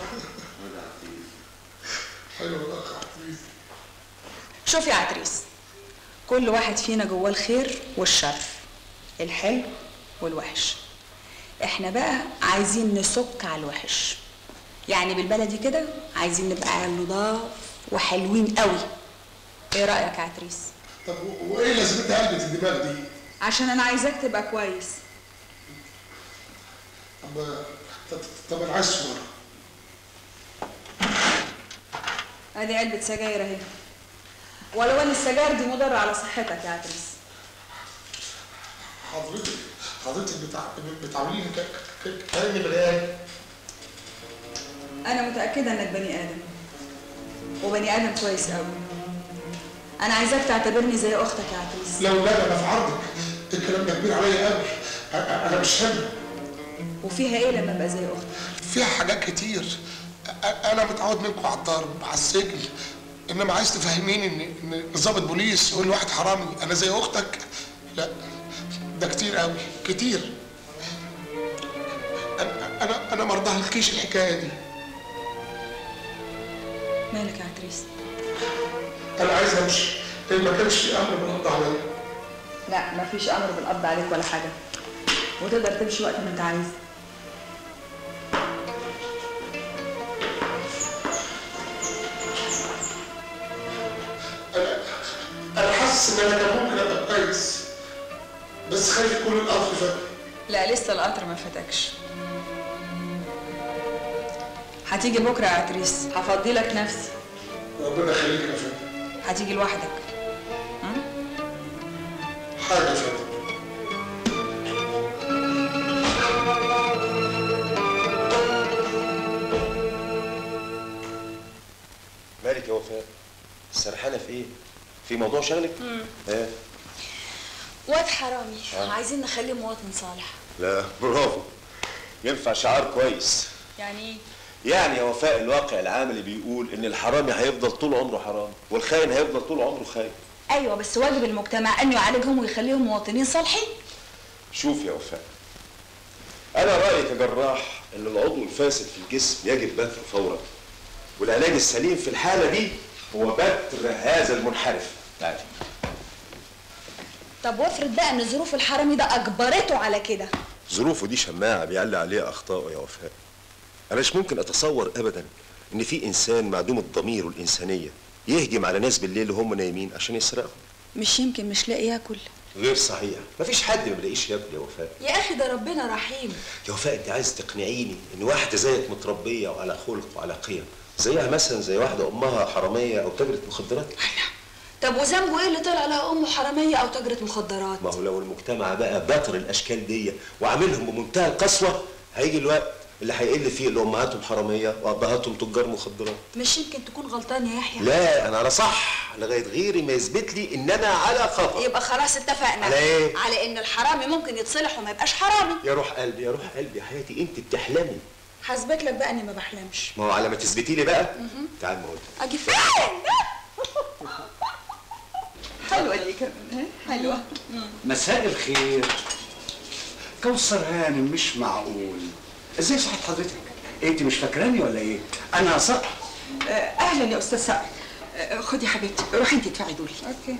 حلو الاخ عتريس شوف يا عتريس كل واحد فينا جواه الخير والشر الحلو والوحش احنا بقى عايزين نسك على الوحش يعني بالبلدي كده عايزين نبقى نضاف وحلوين قوي ايه رايك يا عتريس طب و- وايه لازمتها قلبة الدماغ دي؟ عشان انا عايزاك تبقى كويس طب طب, طب انا عايز صوره ادي علبه سجاير اهي ولو ان السجاير دي مضره على صحتك يا عتريس حضرتك حضرتك بتع... بتعامليني ك... ك... كاني بني ادم انا متاكده انك بني ادم وبني ادم كويس قوي انا عايزاك تعتبرني زي اختك يا عتريس لو لا انا في عرضك الكلام ده كبير عليا قوي أ- أ- انا مش حلو وفيها ايه لما ابقى زي اختك فيها حاجات كتير أ- انا متعود منكم على الضرب على السجن انما عايز تفهميني ان ان ضابط بوليس يقول لواحد حرامي انا زي اختك لا ده كتير قوي كتير انا انا انا ما ارضاهلكيش الحكايه دي مالك يا عتريس انا عايز امشي لان ما كانش في امر بالقبض عليا لا مفيش امر بالقبض عليك ولا حاجه وتقدر تمشي وقت ما انت عايز انا انا حاسس ان انا كان ممكن ابقى كويس بس خايف يكون القطر فات لا لسه القطر ما فاتكش هتيجي بكره يا عتريس هفضي لك نفسي ربنا يخليك يا فندم هتيجي لوحدك حاجه يا فندم مالك يا وفاء سرحانه في ايه في موضوع شغلك ايه واد حرامي آه. عايزين نخليه مواطن صالح لا برافو ينفع شعار كويس يعني ايه يعني يا وفاء الواقع العملي بيقول ان الحرامي هيفضل طول عمره حرامي والخاين هيفضل طول عمره خاين ايوه بس واجب المجتمع انه يعالجهم ويخليهم مواطنين صالحين شوف يا وفاء انا رايي كجراح ان العضو الفاسد في الجسم يجب بتره فورا والعلاج السليم في الحاله دي هو بتر هذا المنحرف تعالي طب وافرض بقى ان ظروف الحرامي ده اجبرته على كده ظروفه دي شماعه بيعلي عليها اخطائه يا وفاء انا مش ممكن اتصور ابدا ان في انسان معدوم الضمير والانسانيه يهجم على ناس بالليل وهم نايمين عشان يسرقهم مش يمكن مش لاقي ياكل غير صحيح مفيش حد ما بيلاقيش ياكل يا وفاء يا اخي ده ربنا رحيم يا وفاء انت عايز تقنعيني ان واحده زيك متربيه وعلى خلق وعلى قيم زيها مثلا زي واحده امها حراميه او تاجره مخدرات طب وذنبه ايه اللي طلع لها امه حراميه او تاجره مخدرات ما هو لو المجتمع بقى بطر الاشكال دي وعاملهم بمنتهى القسوه هيجي الوقت اللي هيقل فيه اللي امهاتهم حراميه وابهاتهم تجار مخدرات مش يمكن تكون غلطان يا يحيى لا انا على صح لغايه غيري ما يثبت لي ان انا على خطا يبقى خلاص اتفقنا على إيه؟ على ان الحرامي ممكن يتصلح وما يبقاش حرامي يا روح قلبي يا روح قلبي يا حياتي انت بتحلمي هثبت لك بقى اني ما بحلمش ما هو على ما تثبتي لي بقى مهم. تعال ما اقول اجي فين حلوه دي كمان ها؟ حلوه مساء الخير كوثر هانم مش معقول ازاي صحت حضرتك انت مش فاكراني ولا ايه انا صقر آه، اهلا يا استاذ صقر آه، خدي حبيبتي روحي انت ادفعي دول اوكي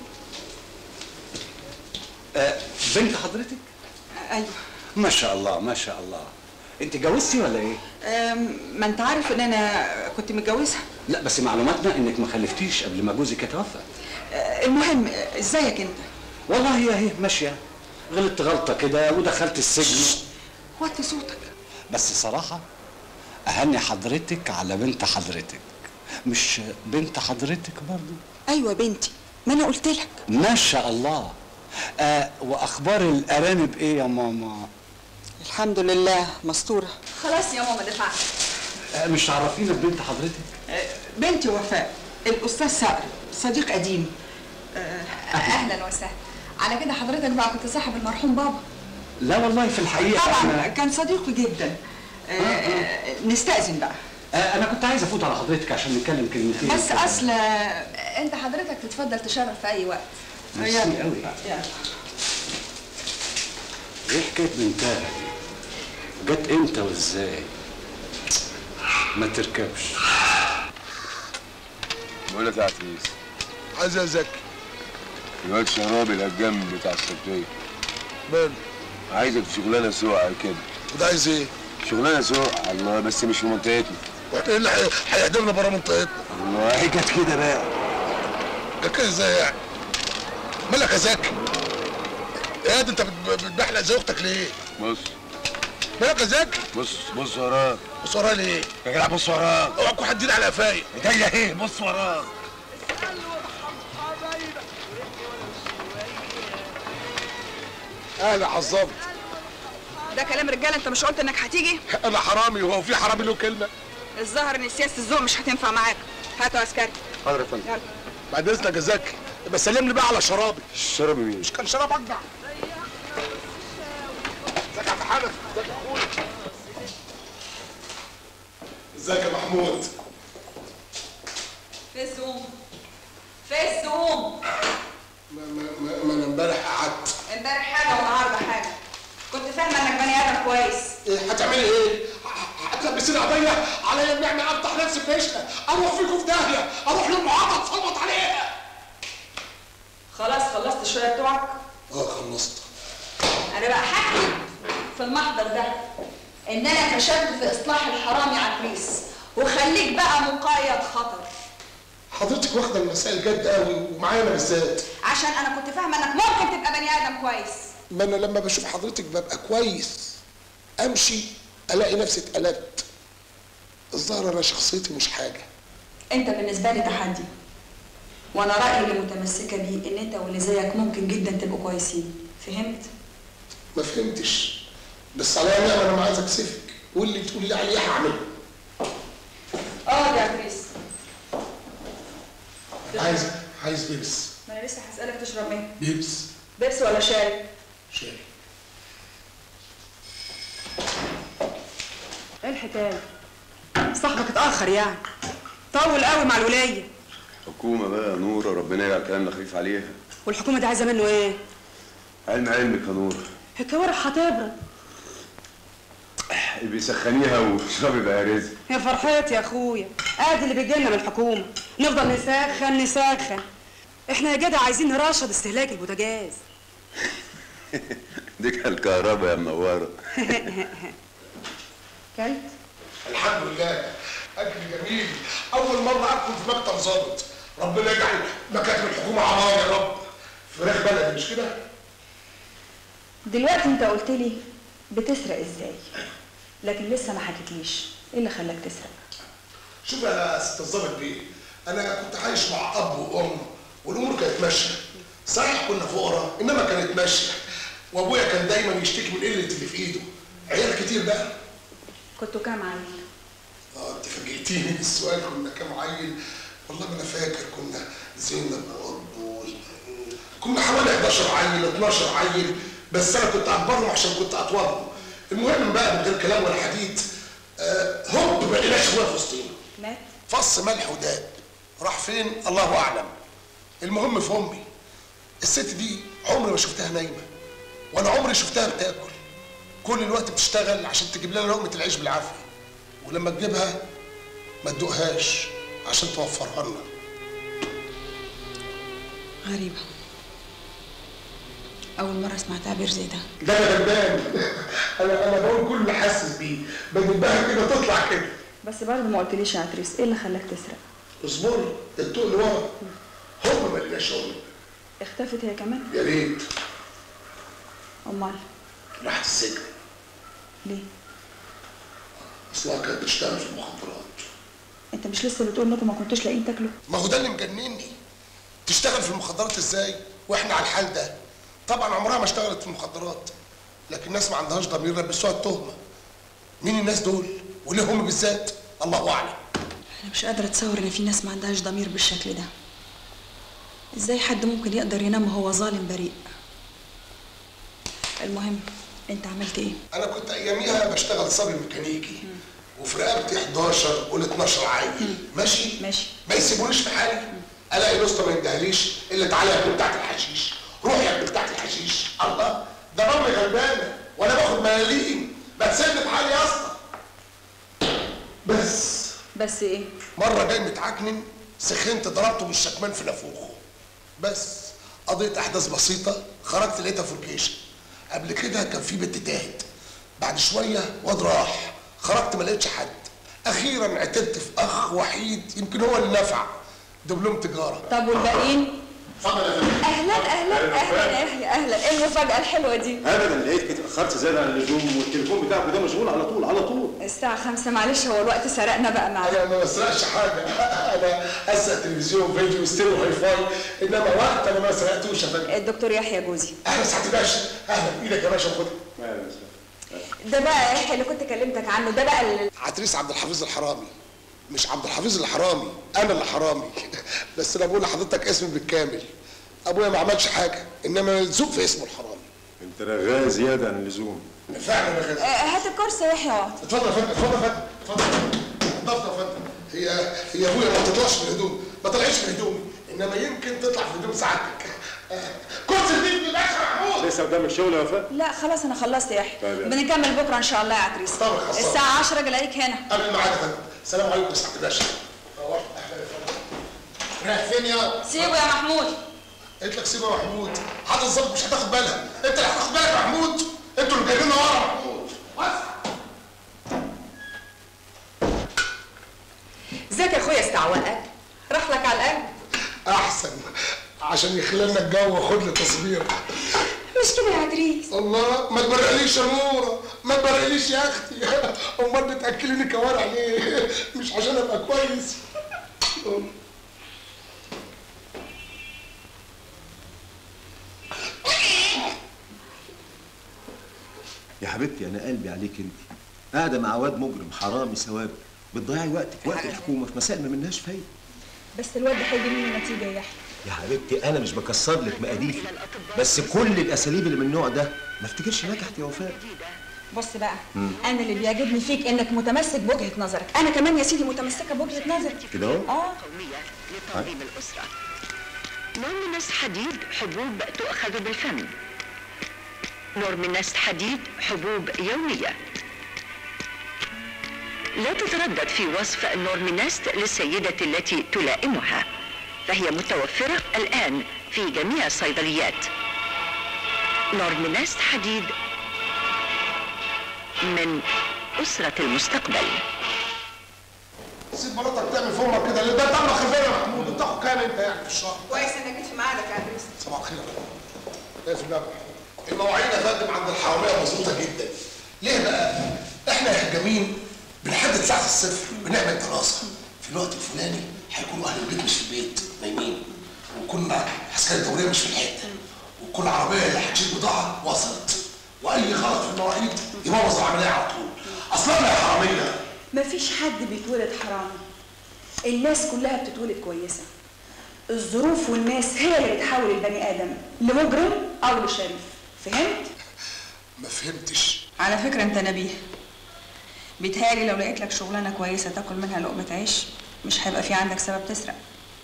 آه بنت حضرتك ايوه ما شاء الله ما شاء الله انت جوزتي ولا ايه آم، ما انت عارف ان انا كنت متجوزها لا بس معلوماتنا انك ما خلفتيش قبل ما جوزك يتوفى آه، المهم آه، ازيك انت والله هي هي ماشيه غلطت غلطه كده ودخلت السجن وطي صوتك بس صراحه اهني حضرتك على بنت حضرتك مش بنت حضرتك برضو ايوه بنتي ما انا قلت لك ما شاء الله آه واخبار الارانب ايه يا ماما الحمد لله مستوره خلاص يا ماما دفعت آه مش تعرفينا ببنت حضرتك آه، بنتي وفاء الاستاذ صقر صديق قديم اهلا وسهلا على كده حضرتك بقى كنت صاحب المرحوم بابا لا والله في الحقيقه طبعا أنا- كان صديقي جدا آه، آه، نستأذن بقى آه انا كنت عايز افوت على حضرتك عشان نتكلم كلمتين بس اصل انت حضرتك تتفضل تشرف في اي وقت ميرسي قوي ايه حكايه بنتها دي جت امتى وازاي ما تركبش بقول لك يا عتريس عايز يا زكي الواد شرابي الهجام بتاع السبتية ماله؟ عايزك في شغلانه سوق كده وده عايز ايه؟ شغلانه سوق الله بس مش في منطقتنا واحنا ايه اللي هيحضرنا بره منطقتنا؟ الله هي جت كده بقى جت كده ازاي يعني؟ مالك يا زكي؟ يا دي انت بت- بتبحلق زي اختك ليه؟ بص مالك يا زكي؟ بص بص وراك بص ورايا ليه؟ يا جدع بص وراك اوعى تكون حدين على قفايا ايديا ايه؟ بص وراك اهلا حظبت ده كلام رجاله انت مش قلت انك هتيجي انا حرامي وهو في حرامي له كلمه الظاهر ان سياسه الذوق مش هتنفع معاك هاتوا عسكري حاضر يا فندم يلا بعد اذنك يا زكي بس سلم لي بقى على شرابي شرابي مين؟ مش كان شراب اجدع ازيك يا عم حنف ازيك يا اخويا ازيك يا محمود في الزوم في الزوم ما, ما, ما, ما انا امبارح قعدت امبارح حاجه والنهارده حاجه كنت فاهمه انك بني ادم كويس إيه هتعملي ايه؟ ه- هتلبسيني قضيه عليا النعمه افتح نفسي في عشقه اروح فيكم في داهيه اروح للمعاطى اتصلبط عليها خلاص خلصت شويه بتوعك اه خلصت انا بقى هحكي في المحضر ده ان انا فشلت في اصلاح الحرامي عفريس وخليك بقى مقيد خطر حضرتك واخده المسائل جد قوي ومعايا انا بالذات عشان انا كنت فاهمه انك ممكن تبقى بني ادم كويس ما انا لما بشوف حضرتك ببقى كويس امشي الاقي نفسي اتقلبت الظاهر انا شخصيتي مش حاجه انت بالنسبه لي تحدي وانا رايي اللي متمسكه بيه ان انت واللي زيك ممكن جدا تبقوا كويسين فهمت ما فهمتش بس عليا نعمه انا ما عايز اكسفك واللي تقولي لي عليه هعمله اه يا عفريس عايز عايز بيبس ما انا لسه هسالك تشرب ايه بيبس بيبس ولا شاي شاي ايه الحكايه صاحبك اتاخر يعني طول قوي مع الولايه حكومة بقى يا نورة ربنا يجعل كلامنا خفيف عليها والحكومه دي عايزه منه ايه علم علمك يا نورة الكوارع هتبرد بيسخنيها واشربي بقى رزق يا فرحتي يا اخويا ادي اللي بيجيلنا من الحكومه نفضل نسخن نسخن احنا يا جدع عايزين نرشد استهلاك البوتاجاز ديك الكهرباء يا منورة كلت الحمد لله اكل جميل اول مره اكل في مكتب ظابط ربنا يجعل مكاتب الحكومه عمار يا رب فراخ بلدي مش كده دلوقتي انت قلت لي بتسرق ازاي لكن لسه ما حكيتليش ايه اللي خلاك تسرق شوف يا ست الظابط بيه انا كنت عايش مع اب وام والامور كانت ماشيه صحيح كنا فقراء انما كانت ماشيه وابويا كان دايما يشتكي من قله اللي في ايده عيال كتير بقى كنتوا كام عيل اه انت فاجئتيني بالسؤال كنا كام عيل والله ما انا فاكر كنا زينب وابو كنا حوالي 11 عيل 12 عيل بس انا كنت اكبرهم عشان كنت اطولهم المهم بقى من غير كلام ولا حديد آه هوب ما لقيناش ابويا في وسطينا مات فص ملح وداب راح فين الله اعلم المهم في امي الست دي عمري ما شفتها نايمه ولا عمري شفتها بتاكل كل الوقت بتشتغل عشان تجيب لنا لقمه العيش بالعافيه ولما تجيبها ما تدوقهاش عشان توفرها لنا غريبة أول مرة أسمع تعبير زي ده ده انا غلبان انا انا بقول كل اللي حاسس بيه بدبها كده تطلع كده بس برضه ما قلتليش يا عتريس ايه اللي خلاك تسرق اصبري الطوق اللي ورا هم ما لقيناش شغل اختفت هي كمان يا ريت امال راحت السجن ليه اصلها كانت بتشتغل في المخدرات انت مش لسه بتقول انكم ما كنتوش لاقيين تاكلوا ما هو ده اللي مجنني تشتغل في المخدرات ازاي واحنا على الحال ده طبعا عمرها ما اشتغلت في المخدرات لكن الناس ما عندهاش ضمير لبسوها التهمه مين الناس دول وليه هم بالذات الله اعلم انا مش قادره اتصور ان في ناس ما عندهاش ضمير بالشكل ده ازاي حد ممكن يقدر ينام وهو ظالم بريء المهم انت عملت ايه انا كنت اياميها بشتغل صبي ميكانيكي وفي رقبتي 11 قول 12 عيل ماشي ماشي ما يسيبونيش في حالي الاقي الاسطى ما يندهليش الا تعالى يا ابني بتاعت الحشيش روح يا ابني بتاعت الحشيش الله ده امي غلبانه وانا باخد ملاليم ما تسيبني في حالي يا اسطى بس بس ايه مره جاي متعكنن سخنت ضربته بالشكمان في نافوخه بس قضيت احداث بسيطه خرجت لقيتها فركيشه قبل كده كان في بنت تاهت بعد شويه واد راح خرجت ما لقيتش حد اخيرا عتبت في اخ وحيد يمكن هو اللي نفع دبلوم تجاره طب والباقيين اتفضل يا فندم اهلا اهلا اهلا يا يحيى اهلا ايه المفاجاه الحلوه دي ابدا لقيتك اتاخرت زياده عن اللزوم والتليفون بتاعك ده مشغول على طول على طول الساعه خمسة معلش هو الوقت سرقنا بقى معلش انا ما بسرقش حاجه انا اسرق تلفزيون فيديو ستيريو هاي فاي انما وقت انا ما سرقتوش يا فندم الدكتور يحيى جوزي اهلا سعاده باشا اهلا بايدك يا باشا خدها ده بقى يا يحيى اللي كنت كلمتك عنه ده بقى اللي عتريس عبد الحفيظ الحرامي مش عبد الحفيظ الحرامي انا اللي حرامي بس انا بقول لحضرتك اسمي بالكامل ابويا ما عملش حاجه انما ملزوق في اسمه الحرامي انت رغاي زياده عن اللزوم فعلا يا آه، غالي هات الكرسي يا يحيى اقعد. اتفضل يا فندم اتفضل يا فندم اتفضل اتفضل يا فندم هي هي ابويا ما تطلعش من هدومي ما طلعش من هدومي انما يمكن تطلع في هدوم سعادتك آه، كرسي جديد من الباشا محمود لسه قدامك شغل يا وفاء لا خلاص انا خلصت يا يحيى طيب يلا. بنكمل بكره ان شاء الله يا عتريس طبعا خلصان. الساعه 10 الاقيك هنا قبل الميعاد يا فندم السلام عليكم يا سعاده الباشا روح اهلا يا فندم رايح فين يا سيبه يا محمود قلت لك سيبه يا محمود حاطط الظابط مش هتاخد بالها انت اللي هتاخد بالك يا محمود انتوا اللي جايبيننا ورا يا محمود ازيك يا اخويا استعوقك راح لك على القلب احسن عشان يخلي لنا الجو وخد لي تصوير مش كده يا عدريس الله ما تبرقليش يا نوره ما تبرقليش يا اختي امال بتاكليني كوارع ليه مش عشان ابقى كويس يا حبيبتي انا قلبي عليك انت قاعده مع واد مجرم حرامي سوابق بتضيعي وقتك وقت الحكومه في مسائل ما منهاش فايده بس الواد ده هيجي منه نتيجه يا يحيى يا حبيبتي انا مش بكسر لك مقاديفي بس كل الاساليب اللي من النوع ده ما افتكرش نجحت يا وفاء بص بقى مم. انا اللي بيعجبني فيك انك متمسك بوجهه نظرك انا كمان يا سيدي متمسكه بوجهه نظري كده اهو اه لتنظيم الأسرة نورمينس حديد حبوب تؤخذ بالفم نورمينس حديد حبوب يومية لا تتردد في وصف نورمينست للسيدة التي تلائمها فهي متوفرة الآن في جميع الصيدليات نورمينست حديد من أسرة المستقبل سيب مراتك تعمل في امك كده ليه ده دمك خفيف يا محمود بتاخد كام انت يعني في الشهر كويس انك جيت في ميعادك يا عريس صباح الخير ايه في النبي المواعيد يا فندم عند الحراميه مظبوطه جدا ليه بقى؟ احنا يا هجامين بنحدد ساعه الصفر بنعمل دراسه في الوقت الفلاني هيكونوا اهل البيت مش في البيت نايمين وكل عسكري الدوريه مش في الحته وكل عربيه اللي هتشيل بضاعه وصلت واي غلط في المواعيد يبوظ العمليه على طول اصلا يا حراميه مفيش حد بيتولد حرامي الناس كلها بتتولد كويسة الظروف والناس هي اللي بتحول البني آدم لمجرم أو لشريف فهمت؟ ما فهمتش على فكرة أنت نبيه بيتهيألي لو لقيت لك شغلانة كويسة تاكل منها لقمة عيش مش هيبقى في عندك سبب تسرق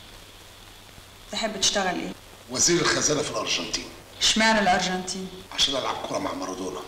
تحب تشتغل ايه؟ وزير الخزانه في الارجنتين اشمعنى الأرجنتين؟ عشان العب كوره مع مارادونا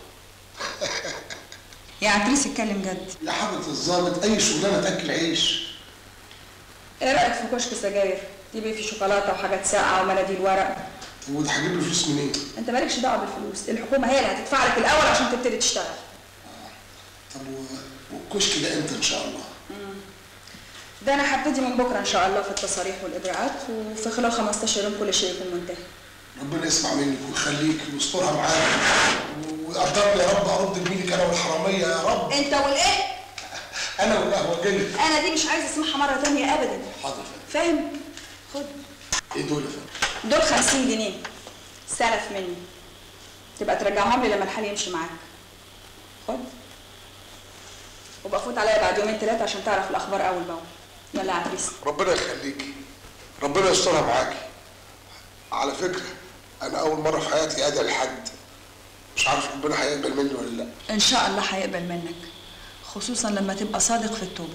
يا عتريس اتكلم جد يا حضرة الظابط اي شغلانه تاكل عيش ايه رأيك في كشك سجاير؟ تجيب فيه شوكولاتة وحاجات ساقعة ومناديل ورق وده هجيب له فلوس منين؟ انت مالكش دعوة بالفلوس الحكومة هي اللي هتدفع لك الأول عشان تبتدي تشتغل طب و- والكشك ده امتى ان شاء الله؟ ده انا هبتدي من بكره ان شاء الله في التصاريح والاجراءات وفي خلال 15 يوم كل شيء يكون منتهي ربنا يسمع منك ويخليك ويسترها معاك ويقدرني يا رب ارد جميلك انا والحراميه يا رب انت والايه؟ انا والقهوه جاي انا دي مش عايزه اسمعها مره تانية ابدا حاضر فاهم؟ خد ايه دول يا فندم؟ دول 50 جنيه سلف مني تبقى ترجعهم لي لما الحال يمشي معاك خد وبقى فوت عليا بعد يومين ثلاثه عشان تعرف الاخبار اول باول يلا يا عتريس ربنا يخليكي ربنا يسترها معاكي على فكره انا اول مره في حياتي ادعي لحد مش عارف ربنا هيقبل مني ولا لا ان شاء الله هيقبل منك خصوصا لما تبقى صادق في التوبه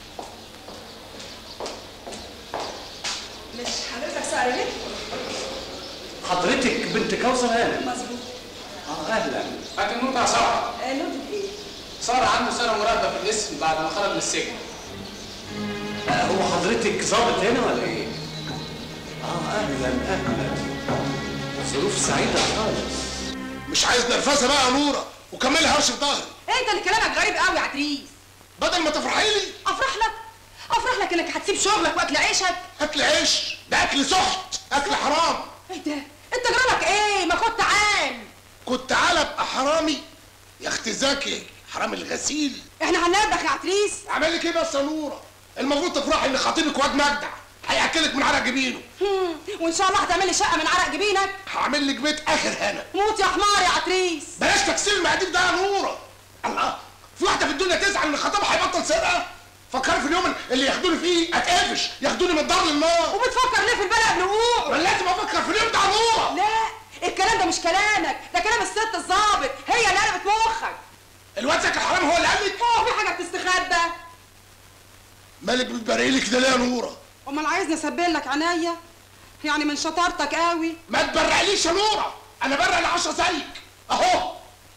مش حضرتك سعر ليه؟ حضرتك بنت كوثر هانم مظبوط اه اهلا هات النور بتاع سارة نقطة ايه؟ سارة عنده سنة مراقبة في الاسم بعد ما خرج من السجن آه هو حضرتك ظابط هنا ولا ايه؟ اه اهلا اهلا ظروف سعيدة خالص مش عايز نرفزه بقى يا نوره وكملي هرش في ظهري انت اللي كلامك غريب قوي يا عتريس بدل ما تفرحي لي افرح لك افرح لك انك هتسيب شغلك واكل عيشك اكل عيش ده اكل سحت اكل حرام ايه ده انت جرالك ايه ما كنت عال كنت تعالى ابقى حرامي يا اختي زكي حرام الغسيل احنا هنردخ يا عتريس اعمل لك ايه بس يا نوره المفروض تفرحي ان خطيبك واد مجدع هياكلك من عرق جبينه هم، وان شاء الله هتعمل لي شقه من عرق جبينك هعمل لك بيت اخر هنا موت يا حمار يا عتريس بلاش تكسير المقاديف ده يا نوره الله في واحده في الدنيا تزعل ان خطيبها هيبطل سرقه فكري في اليوم اللي ياخدوني فيه اتقفش ياخدوني من الدار للنار وبتفكر ليه في البلد قبل وقوعه ما لازم افكر في اليوم ده يا نوره لا الكلام ده مش كلامك ده كلام الست الظابط هي اللي قلبت مخك الواد زكي الحرام هو اللي قال لك هو في حاجه بتستخبى مالك بتبرقي لي كده ليه يا نوره امال عايزني اسبل لك عينيا يعني من شطارتك قوي ما تبرقليش يا نوره انا برق العشرة زيك اهو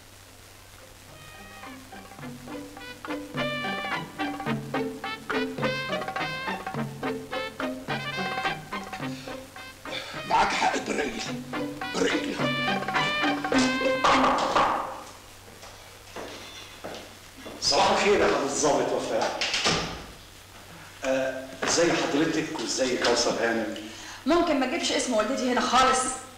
معاك حق تبرقلي برقلي صباح الخير يا حضرة الظابط وفاء آه، ازاي حضرتك وازاي كوثر هانم ممكن ما تجيبش اسم والدتي هنا خالص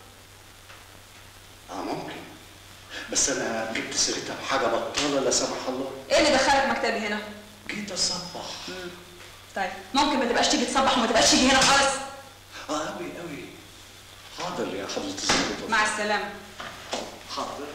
اه ممكن بس انا جبت سيرتها بحاجه بطاله لا سمح الله ايه اللي دخلك مكتبي هنا؟ جيت اصبح طيب ممكن ما تبقاش تيجي تصبح وما تبقاش تيجي هنا خالص اه قوي قوي حاضر يا حضرة الظابط مع السلامه حاضر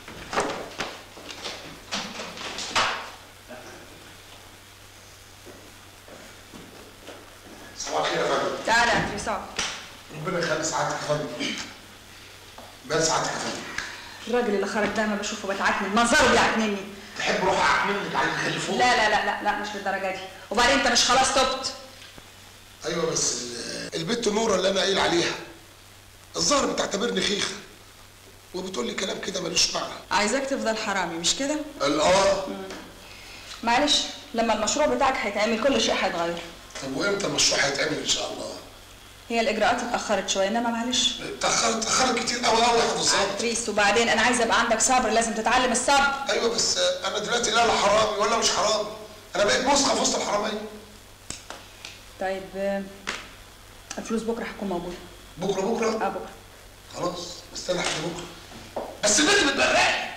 صباح الخير يا فندم تعالى يا عتريس اقعد ربنا يخلي سعادتك يا فندم مال سعادتك يا فندم الراجل اللي خرج ده ما بشوفه بتعكنن منظره بيعكنني تحب روح اعمل لك على اللي خلفوه لا لا لا لا لا مش للدرجه دي وبعدين انت مش خلاص تبت ايوه بس ال- البت نوره اللي انا قايل عليها الظاهر بتعتبرني خيخه وبتقول لي كلام كده ملوش معنى عايزاك تفضل حرامي مش كده قال اه معلش لما المشروع بتاعك هيتعمل كل شيء هيتغير طب وامتى المشروع هيتعمل ان شاء الله هي الاجراءات اتاخرت شويه انما معلش اتاخرت اتاخرت كتير قوي قوي يا حضرتك الظابط عتريس وبعدين انا عايزه يبقى عندك صبر لازم تتعلم الصبر ايوه بس انا دلوقتي لا لا حرامي ولا مش حرامي انا بقيت مسخه في وسط الحراميه طيب آه، الفلوس بكره هتكون موجوده بكره بكره اه بكره خلاص استنى لحد بكره بس البنت بتبرقني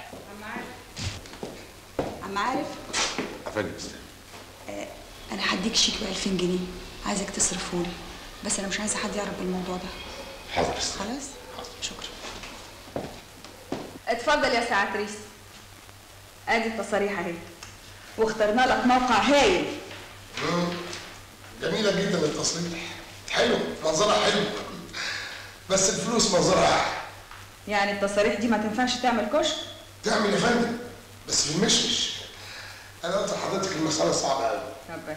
عم عارف افندم استنى آه، انا هديك شيك ب 2000 جنيه عايزك تصرفهولي بس انا مش عايزه حد يعرف بالموضوع ده حاضر استنى خلاص شكرا اتفضل يا ساعة ريس ادي التصاريح اهي واخترنا لك موقع هايل مم. جميله جدا التصريح حلو منظرها حلو بس الفلوس منظرها احلى يعني التصاريح دي ما تنفعش تعمل كشك تعمل يا فندم بس في المشمش انا قلت لحضرتك المساله صعبه قوي طب بس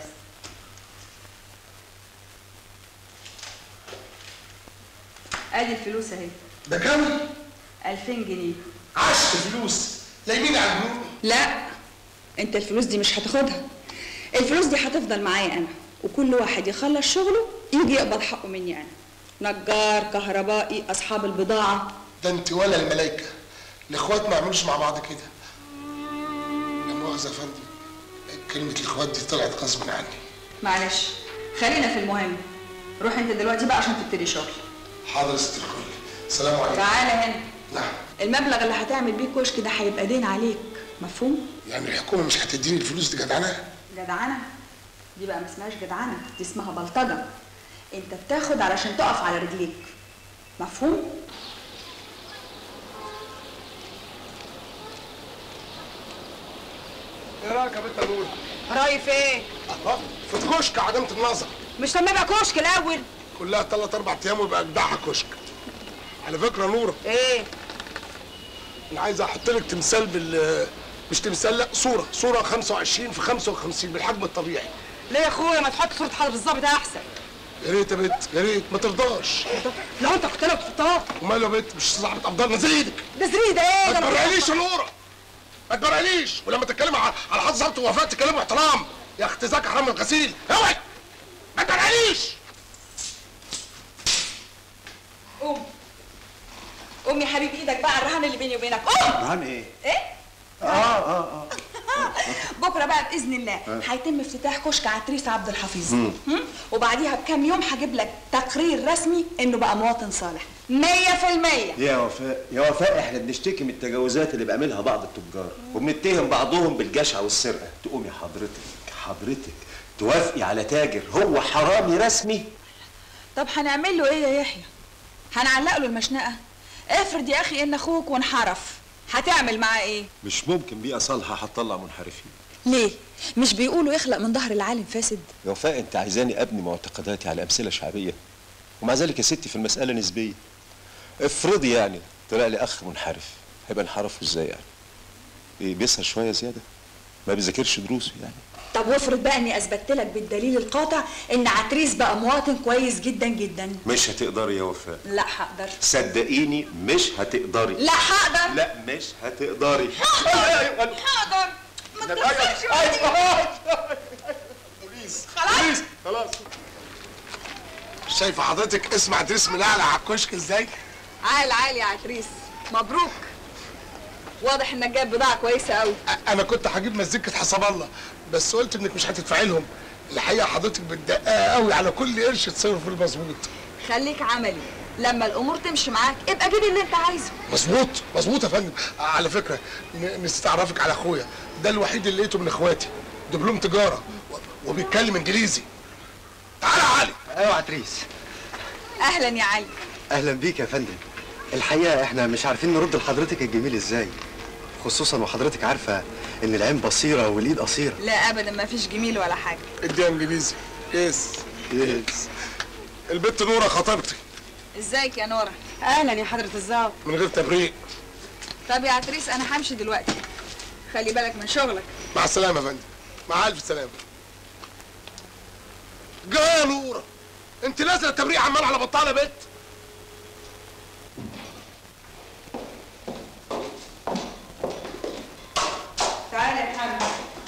ادي الفلوس اهي ده كام 2000 جنيه عشت فلوس لا يمين على الجنوب لا انت الفلوس دي مش هتاخدها الفلوس دي هتفضل معايا انا وكل واحد يخلص شغله يجي يقبض حقه مني انا نجار كهربائي اصحاب البضاعه ده انت ولا الملايكه الاخوات ما يعملوش مع بعض كده لا مؤاخذه يا فندم كلمه الاخوات دي طلعت غصب عني معلش خلينا في المهم روح انت دلوقتي بقى عشان تبتدي شغل حاضر يا ست الكل سلام عليكم تعالى هنا نعم المبلغ اللي هتعمل بيه كشك ده هيبقى دين عليك مفهوم يعني الحكومه مش هتديني الفلوس دي جدعنه جدعنه دي بقى ما اسمهاش جدعنه دي اسمها بلطجه انت بتاخد علشان تقف على رجليك مفهوم ايه رايك يا بنت نور رايي في ايه؟ الله في كشك عدمت النظر مش لما يبقى كشك الاول كلها ثلاث اربع ايام ويبقى اجدعها كشك على فكره نور ايه؟ انا عايز احط لك تمثال بال مش تمثال لا صوره صوره 25 في 55 بالحجم الطبيعي ليه يا اخويا ما تحط صوره حضرة الظابط احسن يا ريت يا بنت يا ريت ما ترضاش لو انت كنت انا بتحطها وماله يا بنت مش صاحبة افضل نزل ايدك ده زريد ده ايه؟ ما ده أنا تبرقليش يا نوره ما تبرقليش ولما تتكلم على على حد ظبط ووفاة تتكلم احترام يا اختي زكي حرام الغسيل اوعي ما تبرقليش قوم قوم يا حبيب ايدك بقى على الرهان اللي بيني وبينك قوم رهان ايه؟ ايه اه اه اه بكره بقى باذن الله آه. هيتم افتتاح كشك عتريس عبد الحفيظ مم. هم؟ وبعديها بكام يوم هجيب لك تقرير رسمي انه بقى مواطن صالح 100% يا وفاء يا وفاء احنا بنشتكي من التجاوزات اللي بيعملها بعض التجار وبنتهم بعضهم بالجشع والسرقه تقومي حضرتك حضرتك توافقي على تاجر هو حرامي رسمي طب هنعمل له ايه يا يحيى هنعلق له المشنقه افرض يا اخي ان اخوك وانحرف هتعمل معاه ايه مش ممكن بيئه صالحه هتطلع منحرفين ليه مش بيقولوا يخلق من ظهر العالم فاسد يا وفاء انت عايزاني ابني معتقداتي على امثله شعبيه ومع ذلك يا ستي في المساله نسبيه افرضي يعني طلع لي اخ منحرف هيبقى انحرفه ازاي يعني ايه بيسهر شويه زياده ما بيذاكرش دروسه يعني طب وافرض بقى اني اثبتت لك بالدليل القاطع ان عتريس بقى مواطن كويس جدا جدا مش هتقدري يا وفاء لا هقدر صدقيني مش هتقدري لا هقدر لا مش هتقدري هقدر ما تكسرش بوليس خلاص خلاص شايفه حضرتك اسمع ادريس من اعلى على الكشك ازاي عال عال يا عتريس مبروك واضح انك جايب بضاعه كويسه قوي انا كنت هجيب مزيكه حسب الله بس قلت انك مش هتدفعي لهم الحقيقه حضرتك بتدقق قوي على كل قرش تصرف في المظبوط خليك عملي لما الامور تمشي معاك ابقى جيب اللي انت عايزه مظبوط مظبوط يا فندم على فكره ن- نستعرفك على اخويا ده الوحيد اللي لقيته من اخواتي دبلوم تجاره و- وبيتكلم انجليزي تعالى يا علي ايوه عتريس اهلا يا علي اهلا بيك يا فندم الحقيقه احنا مش عارفين نرد لحضرتك الجميل ازاي خصوصا وحضرتك عارفه ان العين بصيره والايد قصيره لا ابدا ما فيش جميل ولا حاجه اديها انجليزي يس يس البت نوره خطيبتي ازيك يا نوره اهلا يا حضره الظابط من غير تبريق طب يا عتريس انا همشي دلوقتي خلي بالك من شغلك مع السلامه يا فندم مع الف سلامه جا يا نوره انت نازله تبريق عمال على بطاله بت تعالى يا محمد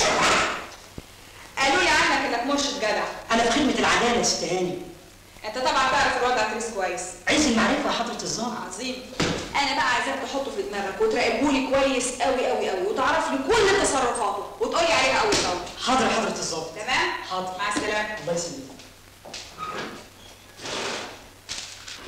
قالوا لي عنك انك مرشد جدع انا في خدمه العداله يا ست هاني انت طبعا تعرف الوضع عتريس كويس عايز المعرفه يا حضره الظابط عظيم انا بقى عايزاك تحطه في دماغك وتراقبه لي كويس قوي قوي قوي وتعرف لي كل تصرفاته وتقول لي عليها اول باول حاضر يا حضره الظابط تمام حاضر مع السلامه الله يسلمك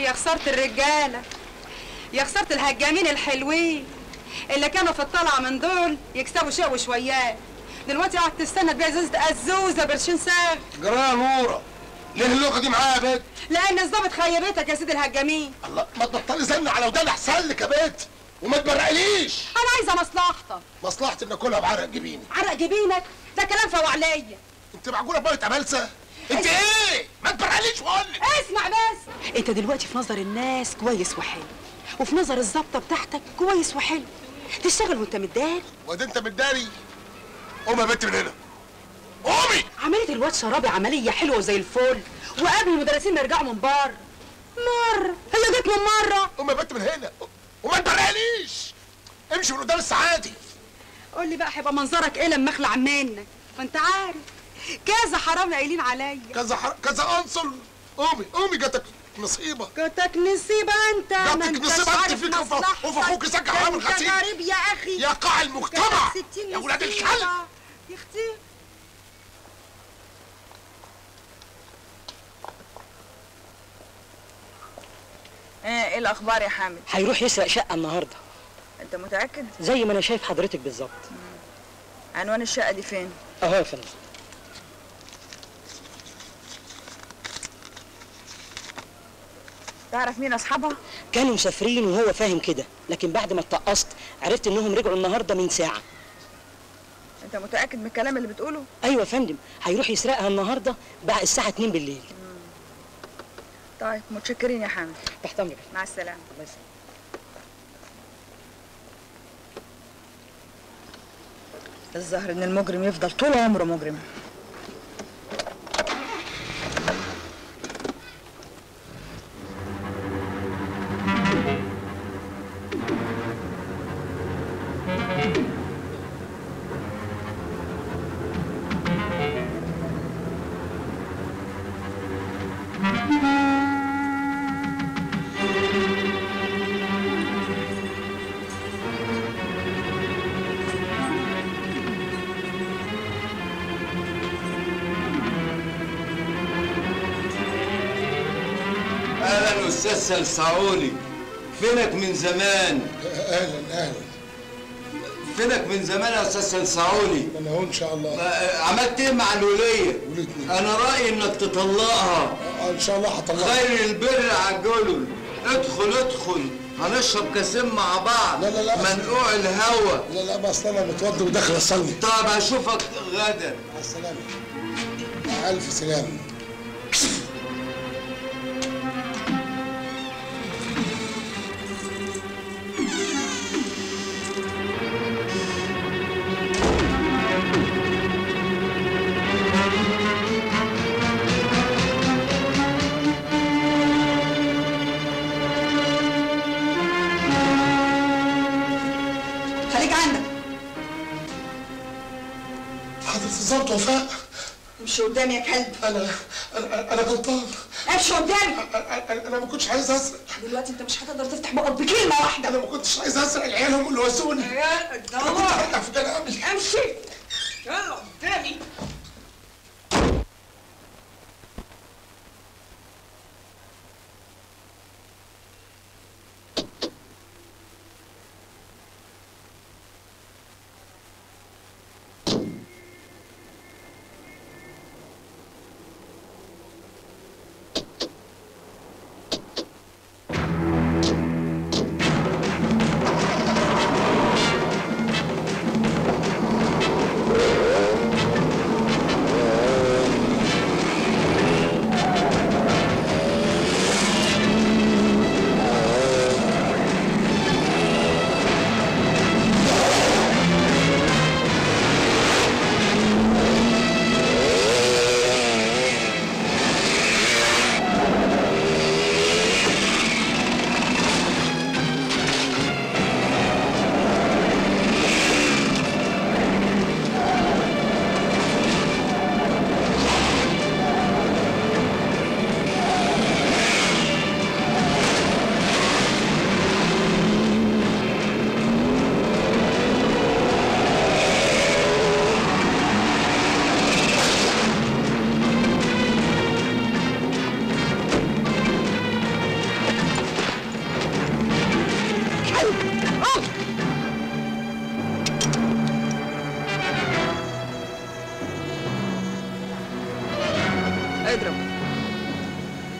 يا خساره الرجاله يا خساره الهجامين الحلوين اللي كانوا في الطلعه من دول يكسبوا شيء وشويات دلوقتي قاعد تستنى تبيع ازازه ازوزه برشين ساغ جرايه نوره ليه اللغه دي معايا يا بنت لان الظابط خيبتك يا سيدي الهجامين الله ما تبطلي زن على وداني احسن لك يا بنت وما تبرقليش انا عايزه مصلحتك مصلحتي ان اكلها بعرق جبيني عرق جبينك ده كلام فوق عليا انت معجونه بميه امالسه انت ايه ما تبرقليش وقول لي اسمع بس انت دلوقتي في نظر الناس كويس وحلو وفي نظر الظابطه بتاعتك كويس وحلو تشتغل وانت متداري وده انت متداري قوم يا بنت من هنا قومي عمليه الواد شرابي عمليه حلوه زي الفل وقبل المدرسين ما يرجعوا من بره مره هي جت من مره قوم يا بنت من هنا وما تبرقليش امشي من قدام السعادي قول لي بقى هيبقى منظرك ايه لما اخلع منك وانت عارف كذا حرامي قايلين عليا كذا حر... كذا انصل قومي قومي جاتك نصيبه جاتك نصيبه انت ما جاتك انتش نصيبه انت عارف فيك وف- مصلحتك. وفي اخوك سكه ده حرام انت الغسيل غريب يا اخي يا قاع المجتمع جاتك 60 يا ولاد نصيبة. الكلب يا اختي ايه ايه الاخبار يا حامد هيروح يسرق شقه النهارده انت متاكد زي ما انا شايف حضرتك بالظبط عنوان الشقه دي فين اهو يا فندم تعرف مين اصحابها كانوا مسافرين وهو فاهم كده لكن بعد ما اتقصت عرفت انهم رجعوا النهارده من ساعه انت متاكد من الكلام اللي بتقوله ايوه يا فندم هيروح يسرقها النهارده بعد الساعه 2 بالليل طيب متشكرين يا حامد تحت امرك مع السلامه الظاهر ان المجرم يفضل طول عمره مجرم اهلا استاذ سلسعوني فينك من زمان اهلا اهلا فينك من زمان يا استاذ سلسعوني انا اهو ان شاء الله عملت ايه مع الوليه ولتني انا رايي انك تطلقها ان شاء الله هطلقها خير البر عجله ادخل ادخل هنشرب كاسين مع بعض لا لا لا منقوع الهوا لا لا بس انا متوضي وداخل اصلي طب اشوفك غدا مع السلامه مع الف سلامه خليك عندك حضرة الظابط وفاء امشي قدامي يا كلب انا انا انا غلطان امشي قدامي انا انا ما كنتش عايز اسرق دلوقتي انت مش هتقدر تفتح بقك بكلمه واحده انا ما كنتش عايز اسرق العيال هم اللي وزوني يا انا كنت هرجع في كلامي امشي يلا قدامي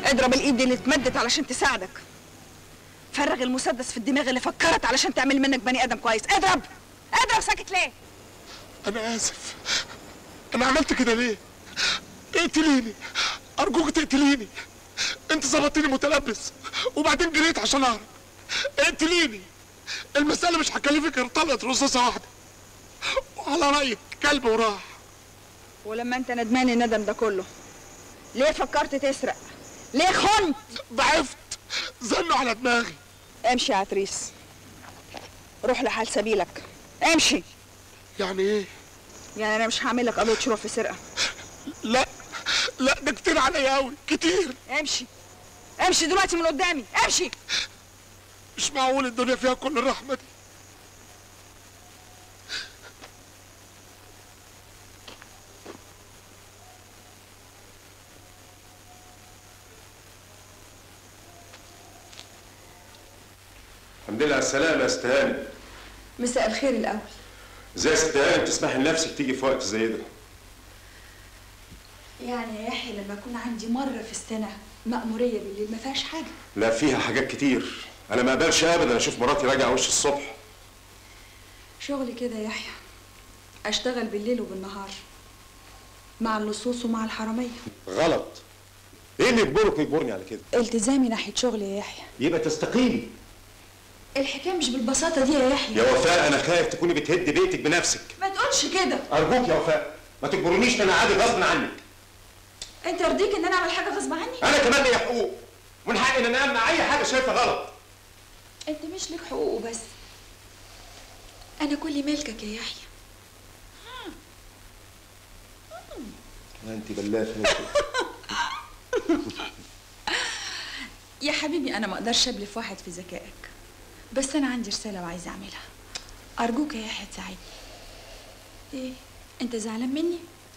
اضرب الايد اللي اتمدت علشان تساعدك فرغ المسدس في الدماغ اللي فكرت علشان تعمل منك بني ادم كويس اضرب اضرب ساكت ليه انا اسف انا عملت كده ليه اقتليني ارجوك تقتليني انت ظبطتني متلبس وبعدين جريت عشان اهرب اقتليني المسألة مش هكلفك غير طلقة رصاصة واحدة وعلى رأيك كلب وراح ولما انت ندمان الندم ده كله ليه فكرت تسرق ليه خنت ضعفت زنوا على دماغي امشي يا عتريس روح لحال سبيلك امشي يعني ايه يعني انا مش هعمل لك قضيه شروع في سرقه لا لا ده كتير عليا قوي كتير امشي امشي دلوقتي من قدامي امشي مش معقول الدنيا فيها كل الرحمة دي الحمد لله على السلامة يا استهاني مساء الخير الاول ازاي يا استهاني بتسمحي لنفسك تيجي في وقت زي ده يعني يا يحيى لما اكون عندي مره في السنه مأموريه بالليل ما فيهاش حاجه لا فيها حاجات كتير انا ما اقبلش ابدا اشوف مراتي راجعه وش الصبح شغلي كده يا يحيى اشتغل بالليل وبالنهار مع اللصوص ومع الحراميه غلط ايه اللي يجبرك يجبرني على كده التزامي ناحيه شغلي يا يحيى يبقى تستقيلي الحكايه مش بالبساطه دي يا يحيى يا وفاء انا خايف تكوني بتهد بيتك بنفسك ما تقولش كده ارجوك يا وفاء ما تجبرنيش انا عادي غصب عنك انت يرضيك ان انا اعمل حاجه غصب عني انا كمان ليا حقوق من حقي ان انا امنع اي حاجه شايفها غلط انت مش لك حقوق وبس انا كل ملكك يا يحيى انت بلافه يا حبيبي انا ما اقدرش ابلف واحد في ذكائك بس انا عندي رساله وعايزه اعملها ارجوك يا يحيى تساعدني ايه انت زعلان مني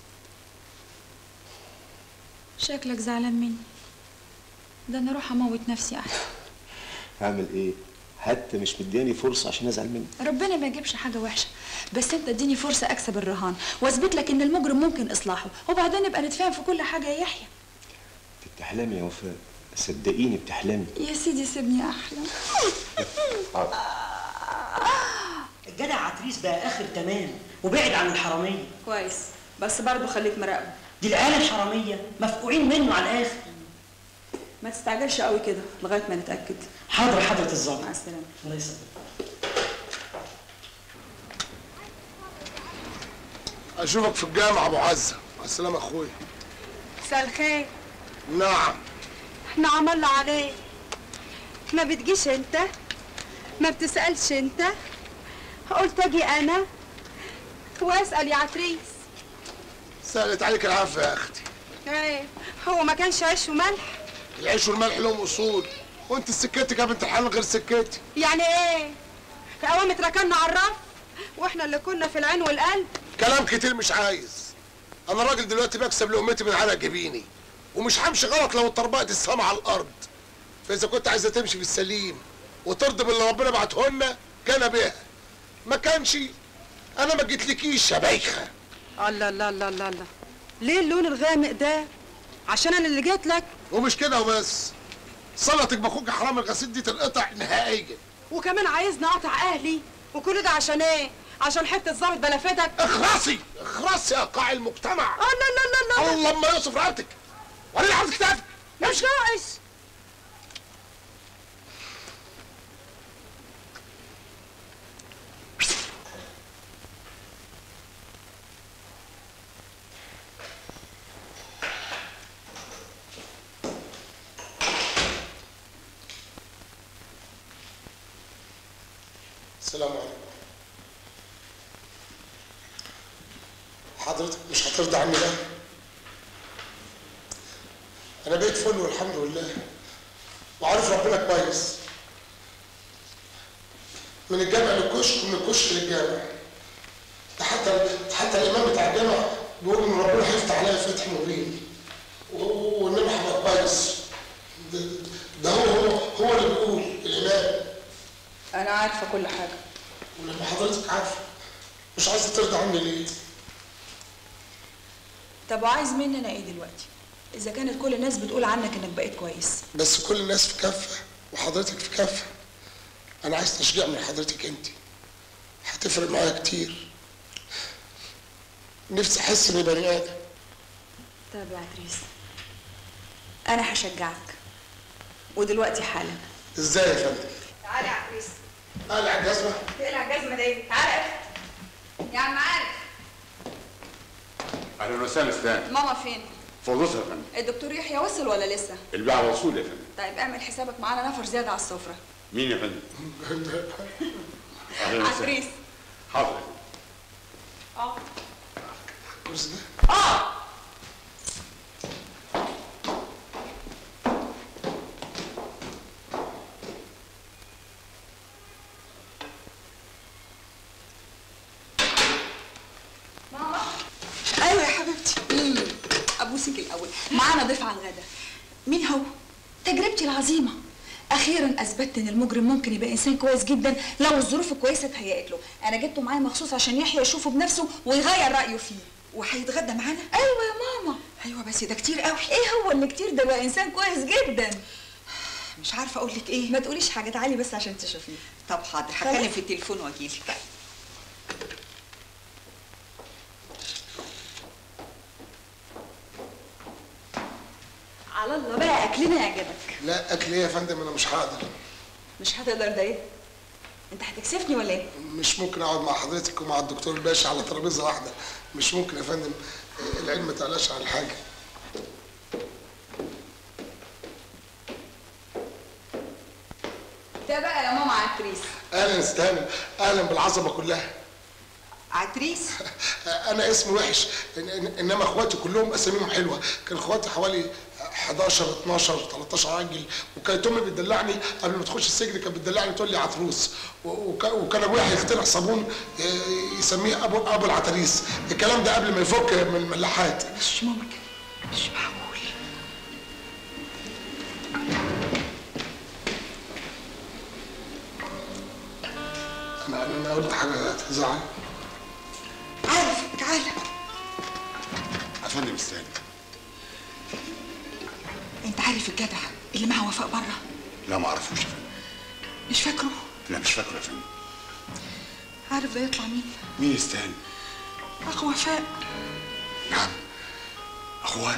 شكلك زعلان مني ده انا اروح اموت نفسي احسن هعمل ايه حتى مش مدياني فرصه عشان ازعل منك ربنا ما يجيبش حاجه وحشه بس انت اديني فرصه اكسب الرهان واثبت لك ان المجرم ممكن اصلاحه وبعدين نبقى نتفاهم في كل حاجه يا يحيى انت بتحلمي يا وفاء صدقيني بتحلمي يا سيدي سيبني احلم الجدع عتريس بقى اخر تمام وبعد عن الحراميه كويس بس برضه خليك مراقبه دي العيال الحراميه مفقوعين منه على الاخر ما تستعجلش قوي كده لغايه ما نتاكد حاضر حضره الظابط مع السلامه الله يسلمك اشوفك في الجامعة ابو عزة مع السلامة اخويا مساء الخير نعم نعم الله عليك ما بتجيش انت ما بتسألش انت قلت اجي انا واسأل يا عتريس سألت عليك العافية يا اختي ايه هو ما كانش عيش وملح العيش والملح لهم اصول وانت سكتك يا بنت الحلال غير سكتي يعني ايه قوامة ركنا على الرف واحنا اللي كنا في العين والقلب كلام كتير مش عايز انا راجل دلوقتي بكسب لقمتي من على جبيني ومش همشي غلط لو اتطربقت السما على الارض فاذا كنت عايزه تمشي في السليم وترضي باللي ربنا بعته لنا كان بها ما كانش انا ما جيتلكيش يا بايخه الله الله الله الله الله ليه اللون الغامق ده عشان انا اللي جيت لك ومش كده وبس صلتك باخوك حرام الغسيل دي تنقطع نهائيا وكمان عايزني اقطع اهلي وكل ده عشان ايه عشان حته ظابط بلفتك اخرسي اخرسي يا قاع المجتمع الله الله الله الله ما يوصف رقبتك ولا اللي حاطط كتافك مش ناقص السلام عليكم حضرتك مش هترضى عني بقى انا بقيت فل والحمد لله وعارف ربنا كويس من الجامع للكشك ومن الكشك للجامع ده حتى حتى الامام بتاع الجامع بيقول ان ربنا هيفتح عليا فتح مبين و- وان انا هبقى كويس ده, ده هو هو هو اللي بيقول الامام انا عارفه كل حاجه ولما حضرتك عارفه مش عايزه ترضى عني ليه؟ طب وعايز مني انا ايه دلوقتي اذا كانت كل الناس بتقول عنك انك بقيت كويس بس كل الناس في كفه وحضرتك في كفه انا عايز تشجيع من حضرتك انت هتفرق معايا كتير نفسي احس اني بني ادم طب يا عتريس انا هشجعك ودلوقتي حالا ازاي يا فندم تعالى يا عتريس اقلع الجزمه تقلع الجزمه دي تعالى يا عم عارف اهلا وسهلا استاذ ماما فين فوضتها يا فندم الدكتور يحيى وصل ولا لسه البيع وصول يا فندم طيب اعمل حسابك معانا نفر زياده على السفره مين يا فندم؟ اهلا وسهلا عتريس حاضر اه الكرسي ده اه ماما ايوه يا حبيبتي مم. ابوسك الاول معانا ضيف على الغدا مين هو تجربتي العظيمه اخيرا اثبتت ان المجرم ممكن يبقى انسان كويس جدا لو الظروف الكويسه اتهيأت له انا جبته معايا مخصوص عشان يحيى يشوفه بنفسه ويغير رايه فيه وهيتغدى معانا ايوه يا ماما ايوه بس ده كتير قوي ايه هو اللي كتير ده بقى انسان كويس جدا مش عارفه اقول لك ايه ما تقوليش حاجه تعالي بس عشان تشوفيه طب حاضر هتكلم في التليفون واجيلك على الله بقى اكلنا يعجبك لا اكل ايه يا فندم انا مش هقدر مش هتقدر ده ايه انت هتكسفني ولا ايه مش ممكن اقعد مع حضرتك ومع الدكتور الباشا على ترابيزه واحده مش ممكن يا فندم العلم ما تعلاش عن حاجه ده بقى يا ماما عتريس اهلا استهانم اهلا بالعظمه كلها عتريس انا اسمي وحش إن- إن- انما اخواتي كلهم اساميهم حلوه كان اخواتي حوالي 11 12 13 راجل وكانت امي بتدلعني قبل ما تخش السجن كانت بتدلعني تقول لي عتروس و- وك- وكان ابويا هيخترع صابون ي- يسميه ابو ابو العتريس الكلام ده قبل ما يفك من الملاحات مش ممكن مش معقول انا انا قلت حاجه تزعل عارف تعالى يا فندم استاذ انت عارف الجدع اللي مع وفاء بره لا ما اعرفوش يا فندم مش فاكره لا مش فاكره يا فندم عارف ده يطلع مين مين استاذ اخو وفاء نعم اخوان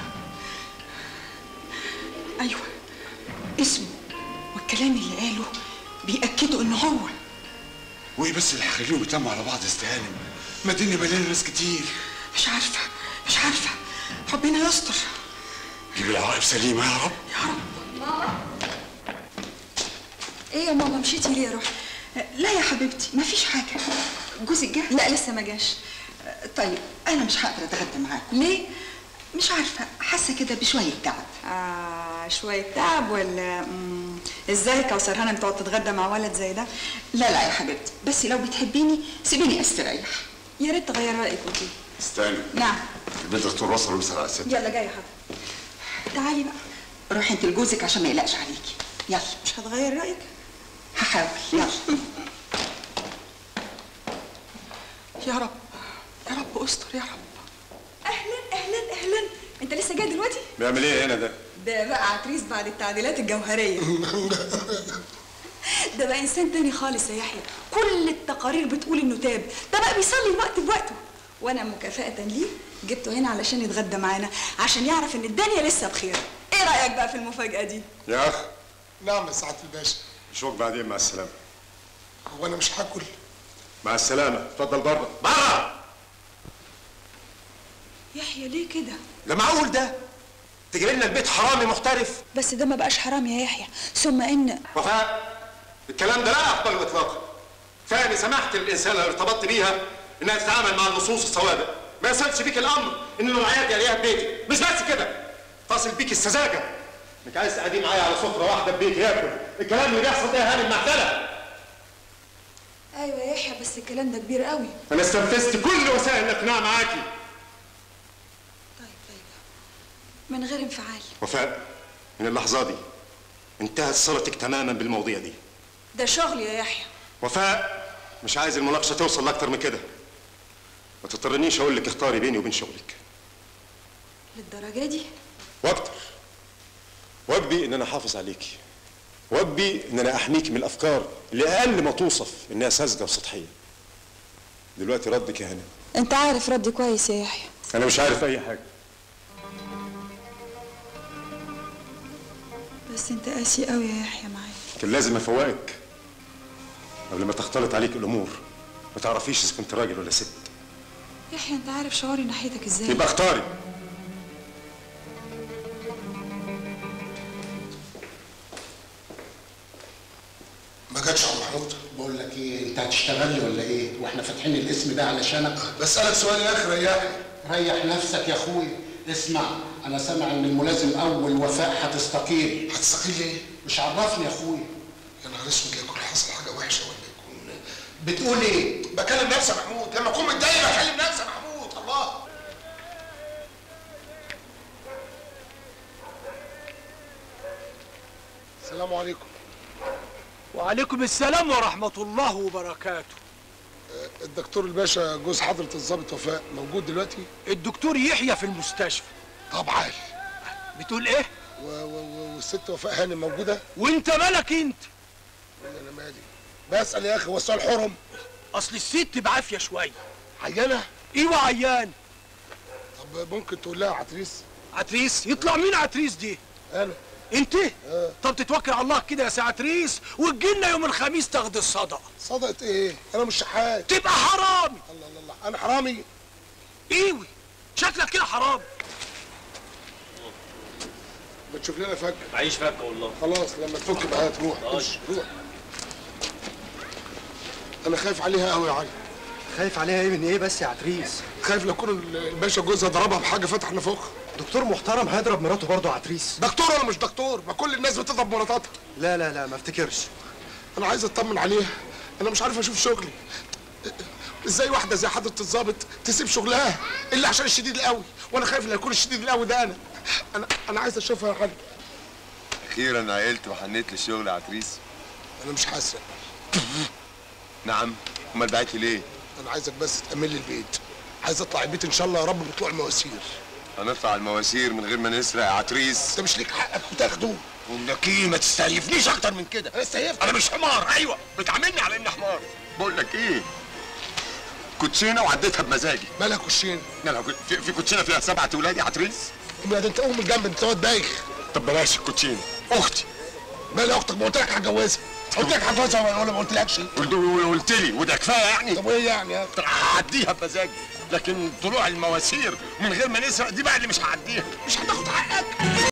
ايوه اسمه والكلام اللي قاله بيأكدوا ان هو وايه بس اللي هيخليهم يتلموا على بعض استهانم ما الدنيا مليانه ناس كتير مش عارفه مش عارفه ربنا يستر جيب العواقب سليمه يا رب ماما ايه يا ماما مشيتي ليه يا روحي لا يا حبيبتي مفيش حاجه جوزك جه لا لسه ما جاش طيب انا مش هقدر اتغدى معاكم ليه مش عارفه حاسه كده بشويه تعب آه شوية تعب ولا مم. ازاي كوثر هانم تقعد تتغدى مع ولد زي ده؟ لا لا يا حبيبتي بس لو بتحبيني سيبيني استريح يا ريت تغير رأيك وتيجي استنى نعم البنت الدكتور وصل وبيسال على الست يلا جاي يا حبيبي تعالي بقى روحي انت لجوزك عشان ما يقلقش عليكي يلا مش هتغير رأيك؟ هحاول يلا يا رب يا رب استر يا رب اهلا اهلا اهلا انت لسه جاي دلوقتي؟ بيعمل ايه هنا ده؟ ده بقى عتريس بعد التعديلات الجوهرية ده بقى انسان تاني خالص يا يحيى كل التقارير بتقول انه تاب ده بقى بيصلي الوقت بوقته وانا مكافأة ليه جبته هنا علشان يتغدى معانا عشان يعرف ان الدنيا لسه بخير ايه رأيك بقى في المفاجأة دي يا اخ نعم يا سعاده الباشا اشوفك بعدين مع السلامه هو انا مش هاكل مع السلامه اتفضل بره بره يحيى ليه كده ده معقول ده تجيب لنا البيت حرامي محترف بس ده ما بقاش حرام يا يحيى ثم ان وفاء الكلام ده لا يقبل اطلاقا فاني سمحت للانسان اللي ارتبطت بيها انها تتعامل مع النصوص السوابق ما يصلش بيك الامر ان الرعايات عليها في بيتي مش بس كده تصل بيك السذاجه انك عايز تقعدي معايا على سفره واحده في بيتي ياكل الكلام اللي بيحصل ده يا هاني المعتله ايوه يا يحيى بس الكلام ده كبير قوي انا استنفذت كل وسائل الاقناع معاكي من غير انفعال وفاء من اللحظه دي انتهت صلتك تماما بالمواضيع دي ده شغل يا يحيى وفاء مش عايز المناقشه توصل لاكتر من كده ما تضطرنيش اقول لك اختاري بيني وبين شغلك للدرجة دي واكتر واجبي ان انا احافظ عليكي واجبي ان انا احميكي من الافكار اللي اقل ما توصف انها ساذجه وسطحيه دلوقتي ردك يا هنا انت عارف ردي كويس يا يحيى انا مش عارف اي حاجه بس انت قاسي قوي يا يحيى معايا كان لازم افوقك قبل ما تختلط عليك الامور ما تعرفيش اذا كنت راجل ولا ست يحيى انت عارف شعوري ناحيتك ازاي يبقى اختاري ما جاتش يا عم محمود بقول لك ايه انت هتشتغل لي ولا ايه واحنا فاتحين الاسم ده علشانك بسالك سؤال يا اخي ريحني ريح نفسك يا اخويا اسمع انا سامع ان الملازم اول وفاء هتستقيل هتستقيل ليه مش عرفني يا اخويا يا نهار اسود لا يكون حصل حاجه وحشه ولا يكون بتقول ايه بكلم نفسي يا محمود لما اكون متضايق بكلم نفسي يا محمود الله السلام عليكم وعليكم السلام ورحمة الله وبركاته الدكتور الباشا جوز حضرة الضابط وفاء موجود دلوقتي؟ الدكتور يحيى في المستشفى طب عال بتقول ايه؟ و- و- و- والست وفاء هانم موجودة؟ وانت مالك انت؟ انا مالي بسأل يا اخي هو السؤال حرم اصل الست بعافية شوية عيانة؟ ايوه عيان طب ممكن تقول لها عتريس؟ عتريس يطلع مين عتريس دي؟ انا انت؟ طب تتوكل على الله كده يا سي عتريس وتجيلنا يوم الخميس تاخد الصدقة صدقة ايه؟ انا مش شحات تبقى حرامي الله الله الله انا حرامي ايوه شكلك كده حرامي ما تشوف لنا فك عايش فكة والله خلاص لما تفك بقى تروح خش روح انا خايف عليها قوي يا علي خايف عليها ايه من ايه بس يا عتريس خايف لو يكون الباشا جوزها ضربها بحاجه فتح نافوخها دكتور محترم هيضرب مراته برضه عتريس دكتور ولا مش دكتور ما كل الناس بتضرب مراتاتها لا لا لا ما افتكرش انا عايز اطمن عليها انا مش عارف اشوف شغلي ازاي واحده زي حضره الضابط تسيب شغلها الا عشان الشديد القوي وانا خايف لا يكون الشديد القوي ده انا انا انا عايز اشوفها يا حاج اخيرا عقلت وحنيت للشغل يا عتريس انا مش حاسه نعم امال بعت لي ليه انا عايزك بس تامن لي البيت عايز اطلع البيت ان شاء الله يا رب بطلوع المواسير هنطلع المواسير من غير ما نسرق يا عتريس انت مش ليك حقك وتاخده بقولك ايه ما تستهيفنيش اكتر من كده انا استهيفت انا مش حمار ايوه بتعاملني على اني حمار بقول لك ايه كوتشينه وعديتها بمزاجي مالها كوتشينه لا لا في, في كوتشينه فيها سبعة ولاد يا عتريس ما ده انت قوم من جنب انت واد بايخ طب بلاش الكوتشينه اختي مالها اختك ما قلت لك هتجوزها قلت لك هتجوزها ولا ما قلتلكش قلت قلت لي وده كفايه يعني طب وايه يعني يا هعديها بمزاجي لكن طلوع المواسير من غير ما نسرق دي بقى اللي مش هعديها مش هتاخد حقك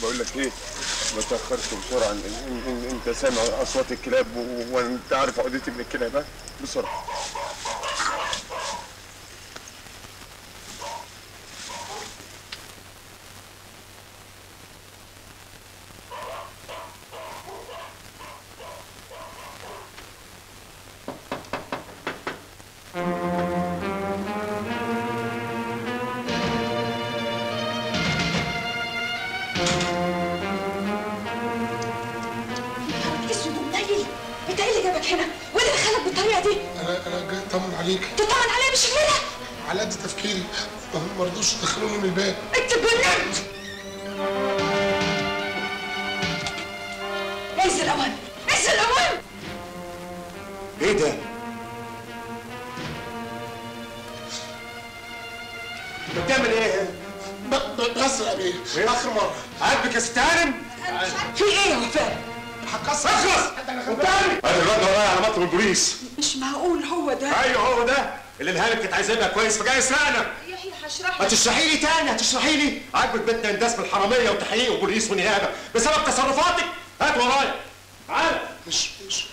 بقول لك ايه ما تاخرش بسرعه إن- إن- إن- انت سامع اصوات الكلاب و- وانت عارف عقدتي من الكلاب ها بسرعه اسود ومنيل انت ايه اللي جابك هنا؟ وايه اللي دخلك بالطريقه دي؟ انا انا جاي اطمن عليك تطمن عليا بالشكل على قد تفكيري هم ما رضوش يدخلوني من الباب انت اتجننت انزل اوان انزل اوان ايه ده؟ انت بتعمل ايه؟ بغسل ابيه اخر مره عاجبك يا ست هانم؟ في ايه يا وفاء؟ هكسر اخلص قدامي انا الواد ورايا على مطلب البوليس مش معقول هو ده ايوه هو ده اللي الهانم كانت عايزاه يبقى كويس فجاي يسرقنا يحيى هشرح ما تشرحي لي تاني هتشرحي لي عاجبك بيتنا انداس بالحراميه وتحقيق وبوليس ونيابه بسبب تصرفاتك هات ورايا تعال مش مش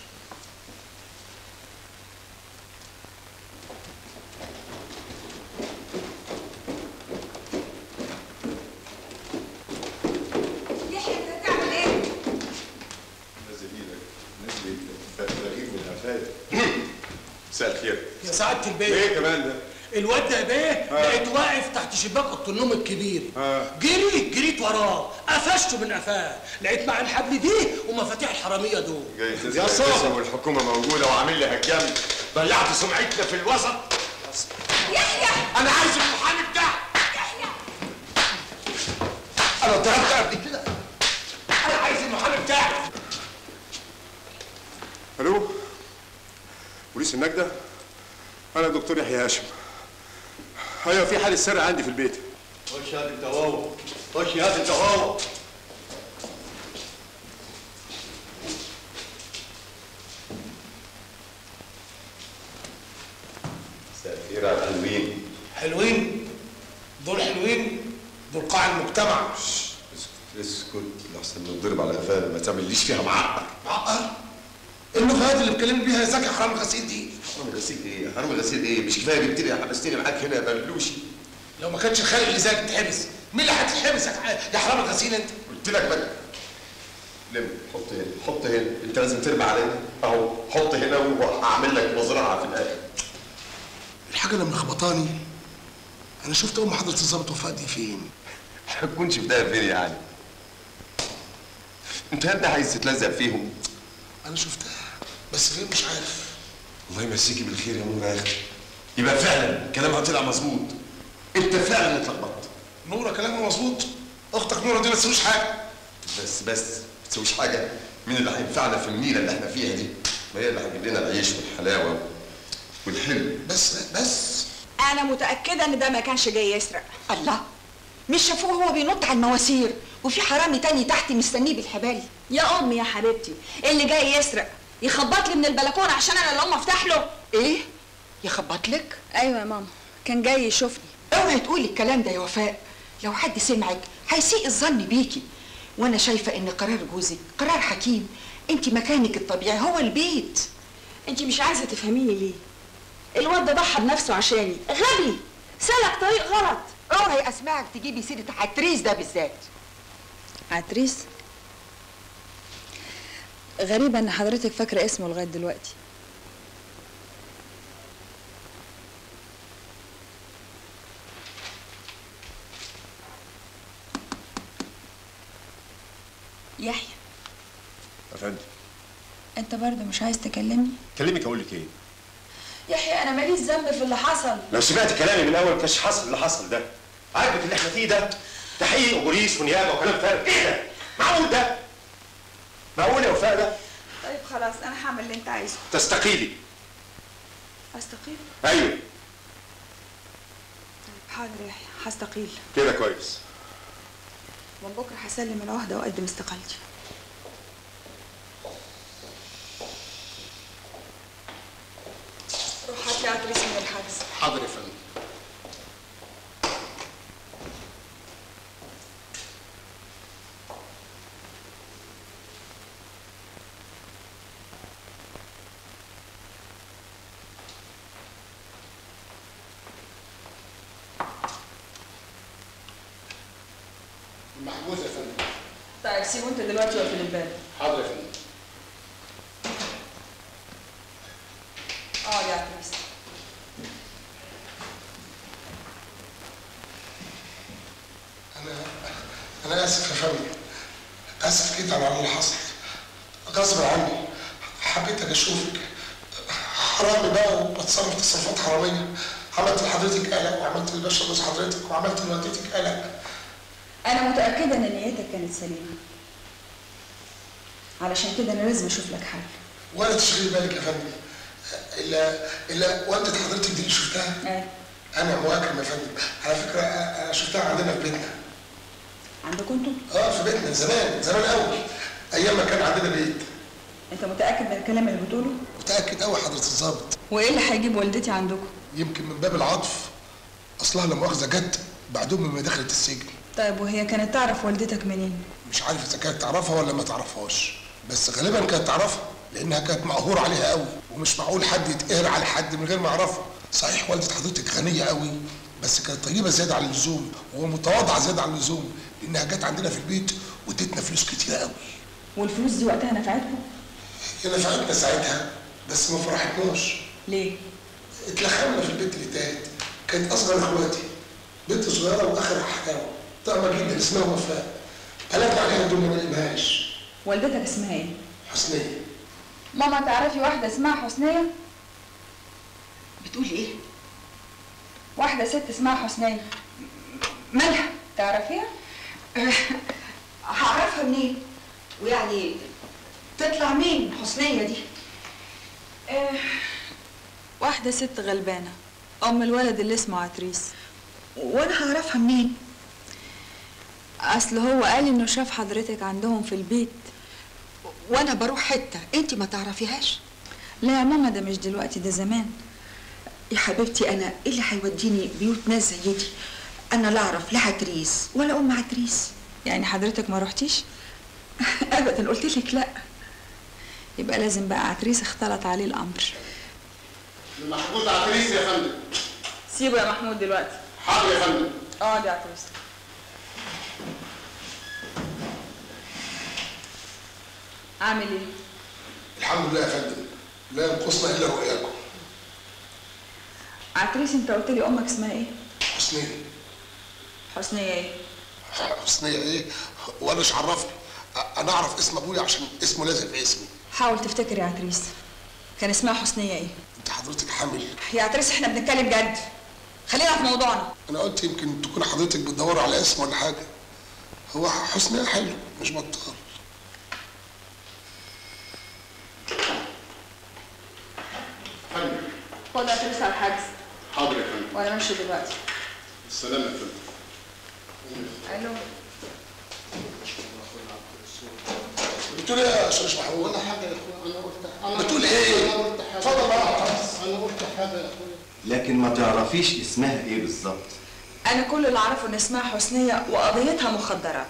يحيى انت هتعمل ايه؟ نزل ايدك نزل ايدك تغيير من الهفاية مساء الخير يا سعاده البيه ايه كمان ده؟ الواد ده يا بيه لقيته واقف تحت شباك اوضه النوم الكبير جريت جريت وراه قفشته من قفاه لقيت مع الحبل دي ومفاتيح الحراميه دول جاي يا تسرق صاحبي. الجسم والحكومه موجوده وعامل لي هجام ضيعت سمعتنا في الوسط يحيى انا عايز المحامي بتاعك انا ضربت قبل كده انا عايز المحامي بتاعي الو بوليس النجدة انا دكتور يحيى هاشم ايوه في حالة سرقة عندي في البيت خش هات انت وهو خش هات انت وهو مساء الخير على الحلوين حلوين دول حلوين دول قاع المجتمع اسكت اسكت لحسن نضرب على قفانا ما تعمليش فيها معقر معقر المفاهات اللي بتكلمني بيها يا زكي حرام غسيل دي حرام غسيل ايه حرام غسيل ايه مش كفايه جبتني حبستني معاك هنا يا بلوشي لو ما كانش الخالق اللي زيك تحبس مين اللي هتحبس يا يا حرام الغسيل انت قلت لك بقى لم حط هنا حط هنا انت لازم ترمي علينا اهو حط هنا وهعمل لك مزرعه في الاخر الحاجه اللي مخبطاني انا شفت ام حضره الظابط وفاء دي فين هتكون شفتها فين يعني انت انت عايز تتلزق فيهم انا شفتها بس فين مش عارف الله يمسيكي بالخير يا نور يا اختي يبقى فعلا كلامها طلع مظبوط انت فعلا اتلخبطت نوره كلامها مظبوط اختك نوره دي ما تسويش حاجه بس بس ما تسويش حاجه مين اللي هينفعنا في النيله اللي احنا فيها دي ما هي اللي هتجيب لنا العيش والحلاوه والحلو بس بس انا متاكده ان ده ما كانش جاي يسرق الله مش شافوه هو بينط على المواسير وفي حرامي تاني تحت مستنيه بالحبال يا امي يا حبيبتي اللي جاي يسرق يخبط لي من البلكونه عشان انا اللي اقوم افتح له ايه يخبط لك ايوه يا ماما كان جاي يشوفني اوعي تقولي الكلام ده يا وفاء لو حد سمعك هيسيء الظن بيكي وانا شايفه ان قرار جوزك قرار حكيم انت مكانك الطبيعي هو البيت انت مش عايزه تفهميني ليه الواد ده ضحى بنفسه عشاني غبي سلك طريق غلط اوعي اسمعك تجيبي سيره عتريس ده بالذات عتريس غريبة ان حضرتك فاكرة اسمه لغاية دلوقتي يحيى يا فندم انت برضه مش عايز تكلمني كلمك اقول لك ايه يحيى انا ماليش ذنب في اللي حصل لو سمعت كلامي من الاول كانش حصل اللي حصل ده عاجبك اللي احنا فيه ده تحقيق وبوليس ونيابه وكلام فارغ ايه ده معقول ده معقول يا وفاء ده طيب خلاص انا هعمل اللي انت عايزه تستقيلي استقيل ايوه طيب حاضر يا يحيى هستقيل كده كويس من بكره هسلم العهده واقدم استقالتي روح هات لي عتريس من الحجز حاضر يا فندم طيب سيبه انت دلوقتي واقفل الباب حاضر يا فندم اقعد يا عتريس انا اسف يا فندم اسف جدا على اللي حصل غصب عني حبيت اجي اشوفك حرامي بقى وبتصرف تصرفات حراميه عملت لحضرتك قلق وعملت للباشا جوز حضرتك وعملت لوالدتك قلق انا متاكده ان نيتك كانت سليمه علشان كده انا لازم اشوف لك حل ولا تشغلي بالك يا فندم الا الا والده حضرتك دي اللي شفتها ايه انا مواكب يا فندم على فكره انا شفتها عندنا في بيتنا عندكم انتوا اه في بيتنا زمان زمان قوي ايام ما كان عندنا بيت انت متاكد من الكلام اللي بتقوله متاكد قوي حضره الظابط وايه اللي هيجيب والدتي عندكم يمكن من باب العطف اصلها لا مؤاخذه جت بعد ام ما دخلت السجن طيب وهي كانت تعرف والدتك منين مش عارف اذا كانت تعرفها ولا ما تعرفهاش بس غالبا كانت تعرفها لانها كانت مقهوره عليها قوي ومش معقول حد يتقهر على حد من غير ما يعرفه صحيح والده حضرتك غنيه قوي بس كانت طيبه زياده عن اللزوم ومتواضعه زياده عن اللزوم لانها جت عندنا في البيت وادتنا فلوس كتيره قوي والفلوس دي وقتها نفعتكم هي نفعتنا ساعتها بس ما فرحتناش ليه اتلخمنا في البيت اللي تحت كانت اصغر اخواتي بنت صغيره واخر حكاوه طعمه جدا اسمها وفاء قلبنا عليها دول ما نلاقيهاش والدتك اسمها ايه حسنيه ماما تعرفي واحده اسمها حسنيه بتقولي ايه واحده ست اسمها حسنيه مالها تعرفيها هعرفها منين ويعني تطلع مين حسنيه دي آه، واحده ست غلبانه ام الولد اللي اسمه عتريس وانا هعرفها منين اصل هو قال انه شاف حضرتك عندهم في البيت وانا بروح حته انت ما تعرفيهاش لا يا ماما ده مش دلوقتي ده زمان يا حبيبتي انا ايه اللي هيوديني بيوت ناس زي دي انا لا اعرف لا عتريس ولا ام عتريس يعني حضرتك ما رحتيش ابدا قلت لك لا يبقى لازم بقى عتريس اختلط عليه الامر محمود عتريس يا فندم سيبه يا محمود دلوقتي حاضر يا فندم اقعد يا عتريس عامل ايه الحمد لله يا فندم لا ينقصنا الا رؤياكم عتريس انت قلت لي امك اسمها ايه حسنيه حسنيه ايه حسنيه ايه وانا مش عرفني انا اعرف اسم ابويا عشان اسمه لازق في اسمي حاول تفتكر يا عتريس كان اسمها حسنيه ايه انت حضرتك حامل يا عتريس احنا بنتكلم جد خلينا في موضوعنا انا قلت يمكن تكون حضرتك بتدور على اسم ولا حاجه هو حسنيه حلو مش بطال فندم خد يا عتريس على الحجز حاضر يا فندم وانا ماشي دلوقتي السلام يا فندم الو بتقول ايه يا استاذ محمود ولا حاجه يا اخويا انا قلت انا بتقول ايه؟ انا قلت حاجه اتفضل بقى يا عتريس. انا قلت حاجه يا اخويا لكن ما تعرفيش اسمها ايه بالظبط انا كل اللي اعرفه ان اسمها حسنيه وقضيتها مخدرات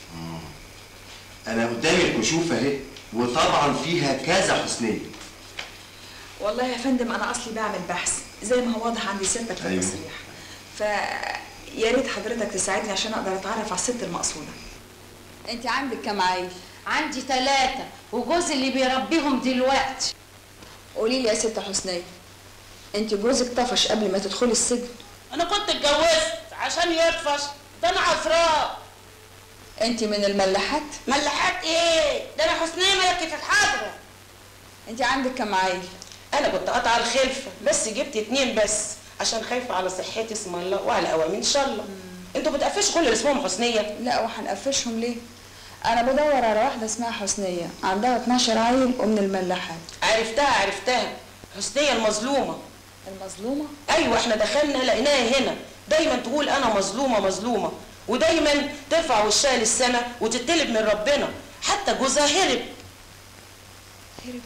انا قدامي الكشوف اهي وطبعا فيها كذا حسنيه والله يا فندم انا اصلي بعمل بحث زي ما هو واضح عندي سيادتك في أيوه. التصريح ف يا ريت حضرتك تساعدني عشان اقدر اتعرف على الست المقصوده انت عندك كام عيل عندي ثلاثة وجوزي اللي بيربيهم دلوقتي قولي لي يا ست حسنيه انت جوزك طفش قبل ما تدخلي السجن أنا كنت اتجوزت عشان يطفش ده أنا عفراء انت من الملاحات ملاحات إيه؟ ده أنا حسنية ملكة الحضرة انت عندك كام عيل انا كنت قاطعه الخلفه بس جبت اتنين بس عشان خايفه على صحتي اسم الله وعلى اوامر ان شاء الله انتوا بتقفشوا كل اللي اسمهم حسنيه لا وهنقفشهم ليه انا بدور على واحده اسمها حسنيه عندها 12 عيل ومن الملاحات عرفتها عرفتها حسنيه المظلومه المظلومه ايوه احنا دخلنا لقيناها هنا دايما تقول انا مظلومه مظلومه ودايما ترفع وشها للسما وتطلب من ربنا حتى جوزها هرب هرب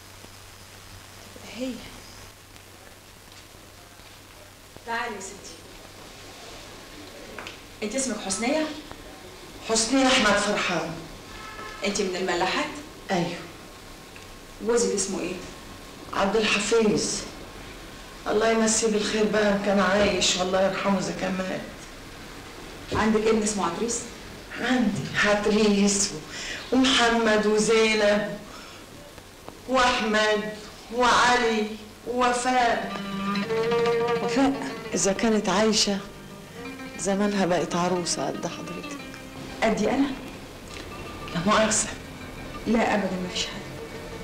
هي تعالي يا ستي انت اسمك حسنيه حسنية احمد فرحان انت من الملاحات ايوه جوزك اسمه ايه عبد الحفيظ الله يمسيه بالخير بقى إن كان عايش والله يرحمه اذا كان مات عندك ابن اسمه عتريس عندي عتريس ومحمد وزينب واحمد وعلي ووفاء وفاء اذا كانت عايشه زمانها بقت عروسه قد حضرتك قدي انا لا مؤاخذه لا ابدا ما فيش حاجه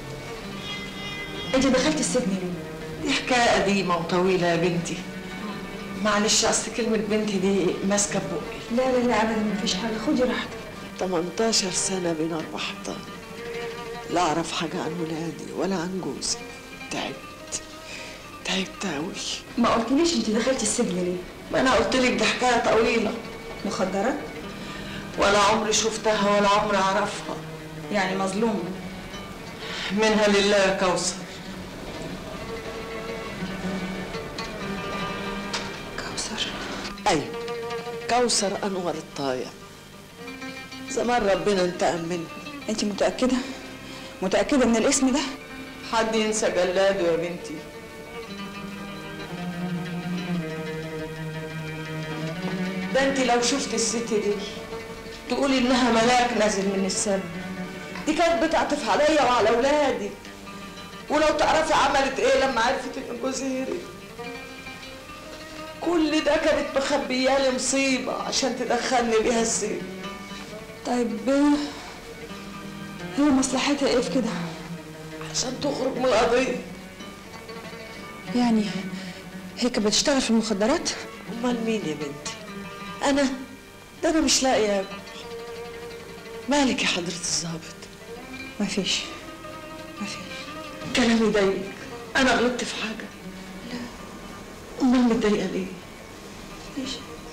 انت دخلت السجن ليه دي حكايه قديمه وطويله يا بنتي معلش اصل كلمه بنتي دي ماسكه بقي لا لا لا ابدا ما فيش حاجه خدي راحتك 18 سنه بين اربع حيطان لا اعرف حاجه عن ولادي ولا عن جوزي تعبت تعبت قوي ما قلتليش انت دخلت السجن ليه ما انا قلت لك دي حكايه طويله مخدرات ولا عمري شفتها ولا عمري اعرفها يعني مظلومه منها لله يا كوثر كوثر ايوه كوثر انور الطايع زمان ربنا انتقم منه انت متاكده متاكده من الاسم ده حد ينسى جلاده يا بنتي ده انت لو شفت الست دي تقولي انها ملاك نازل من السماء دي كانت بتعطف عليا وعلى اولادي ولو تعرفي عملت ايه لما عرفت ان جوزي هرب كل ده كانت مخبيالي مصيبه عشان تدخلني بيها السجن طيب هي مصلحتها ايه في كده عشان تخرج من القضيه يعني هي كانت بتشتغل في المخدرات امال مين يا بنتي انا ده انا مش لاقيه اكل مالك يا حضره الظابط مفيش مفيش كلامي ضايق انا غلطت في حاجه لا امال متضايقه ليه مفيش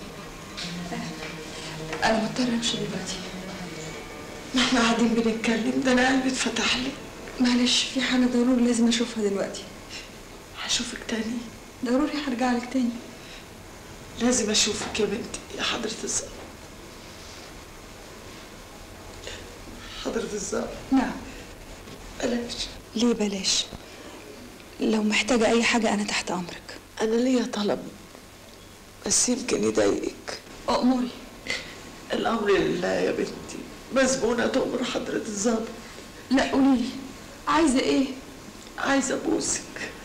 انا مضطره امشي دلوقتي ما احنا قاعدين بنتكلم ده انا قلبي اتفتح لي معلش في حاجه ضروري لازم اشوفها دلوقتي هشوفك تاني ضروري هرجع لك تاني لازم اشوفك يا بنتي يا حضره الظابط حضره الظابط نعم بلاش ليه بلاش لو محتاجه اي حاجه انا تحت امرك انا ليا طلب بس يمكن يضايقك اموري الامر لله يا بنتي مسبونه تؤمر حضره الظابط لا قولي لي عايزه ايه عايزه ابوسك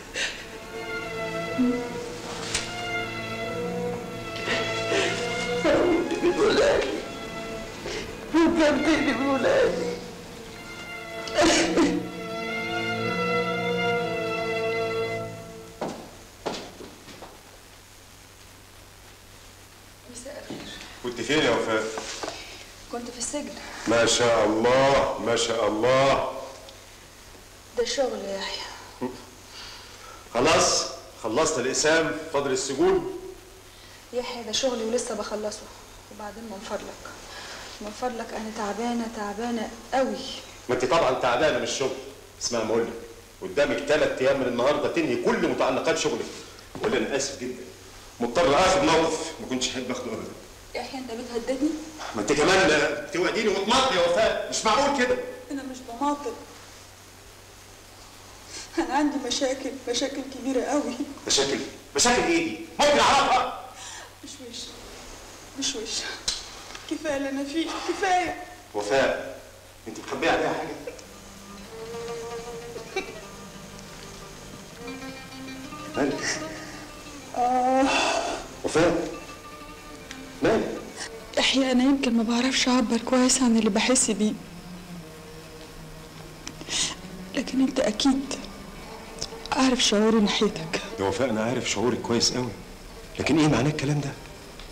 هربني من ولادي فكرتني بولادي مساء الخير كنت فين يا وفاء؟ كنت في السجن ما شاء الله ما شاء الله ده شغل يا يحيى خلاص خلصت الإقسام فاضل السجون يحيى ده شغلي ولسه بخلصه وبعدين من فضلك من فضلك انا تعبانه تعبانه قوي ما انت طبعا تعبانه من الشغل اسمع ما اقول لك قدامك ثلاث ايام من النهارده تنهي كل متعلقات شغلك ولا انا اسف جدا مضطر اخد موقف ما كنتش احب اخده ابدا يحيى انت بتهددني ما انت كمان توعديني وتماطلي يا وفاء مش معقول كده انا مش بماطل انا عندي مشاكل مشاكل كبيره قوي مشاكل مشاكل ايه دي؟ ممكن اعرفها مش وش مش وش كفايه اللي انا فيه كفايه وفاء انت مخبيه عليها حاجه مالك اه وفاء مالك يحيى انا يمكن ما بعرفش اعبر كويس عن اللي بحس بيه لكن انت اكيد عارف شعوري ناحيتك يا وفاء انا عارف شعورك كويس قوي لكن ايه معناه الكلام ده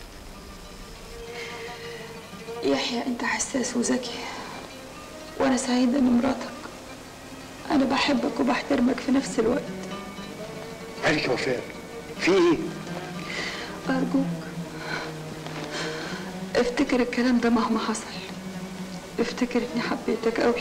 يحيى انت حساس وذكي وانا سعيده ان مراتك انا بحبك وبحترمك في نفس الوقت عليك يا وفاء في ايه؟ ارجوك افتكر الكلام ده مهما حصل افتكر اني حبيتك قوي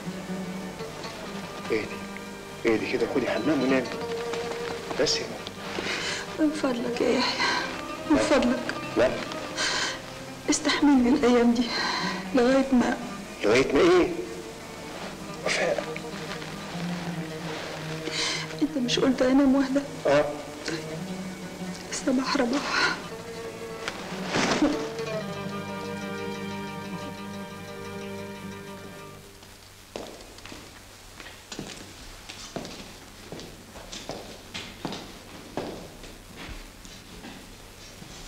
ايه دي؟ ايه دي كده خدي حمام ونامي بس يا ماما من فضلك يا يحيى من فضلك لا استحملني الايام دي لغايه ما لغايه ما ايه؟ وفاء انت مش قلت انام واحده اه صباح رباح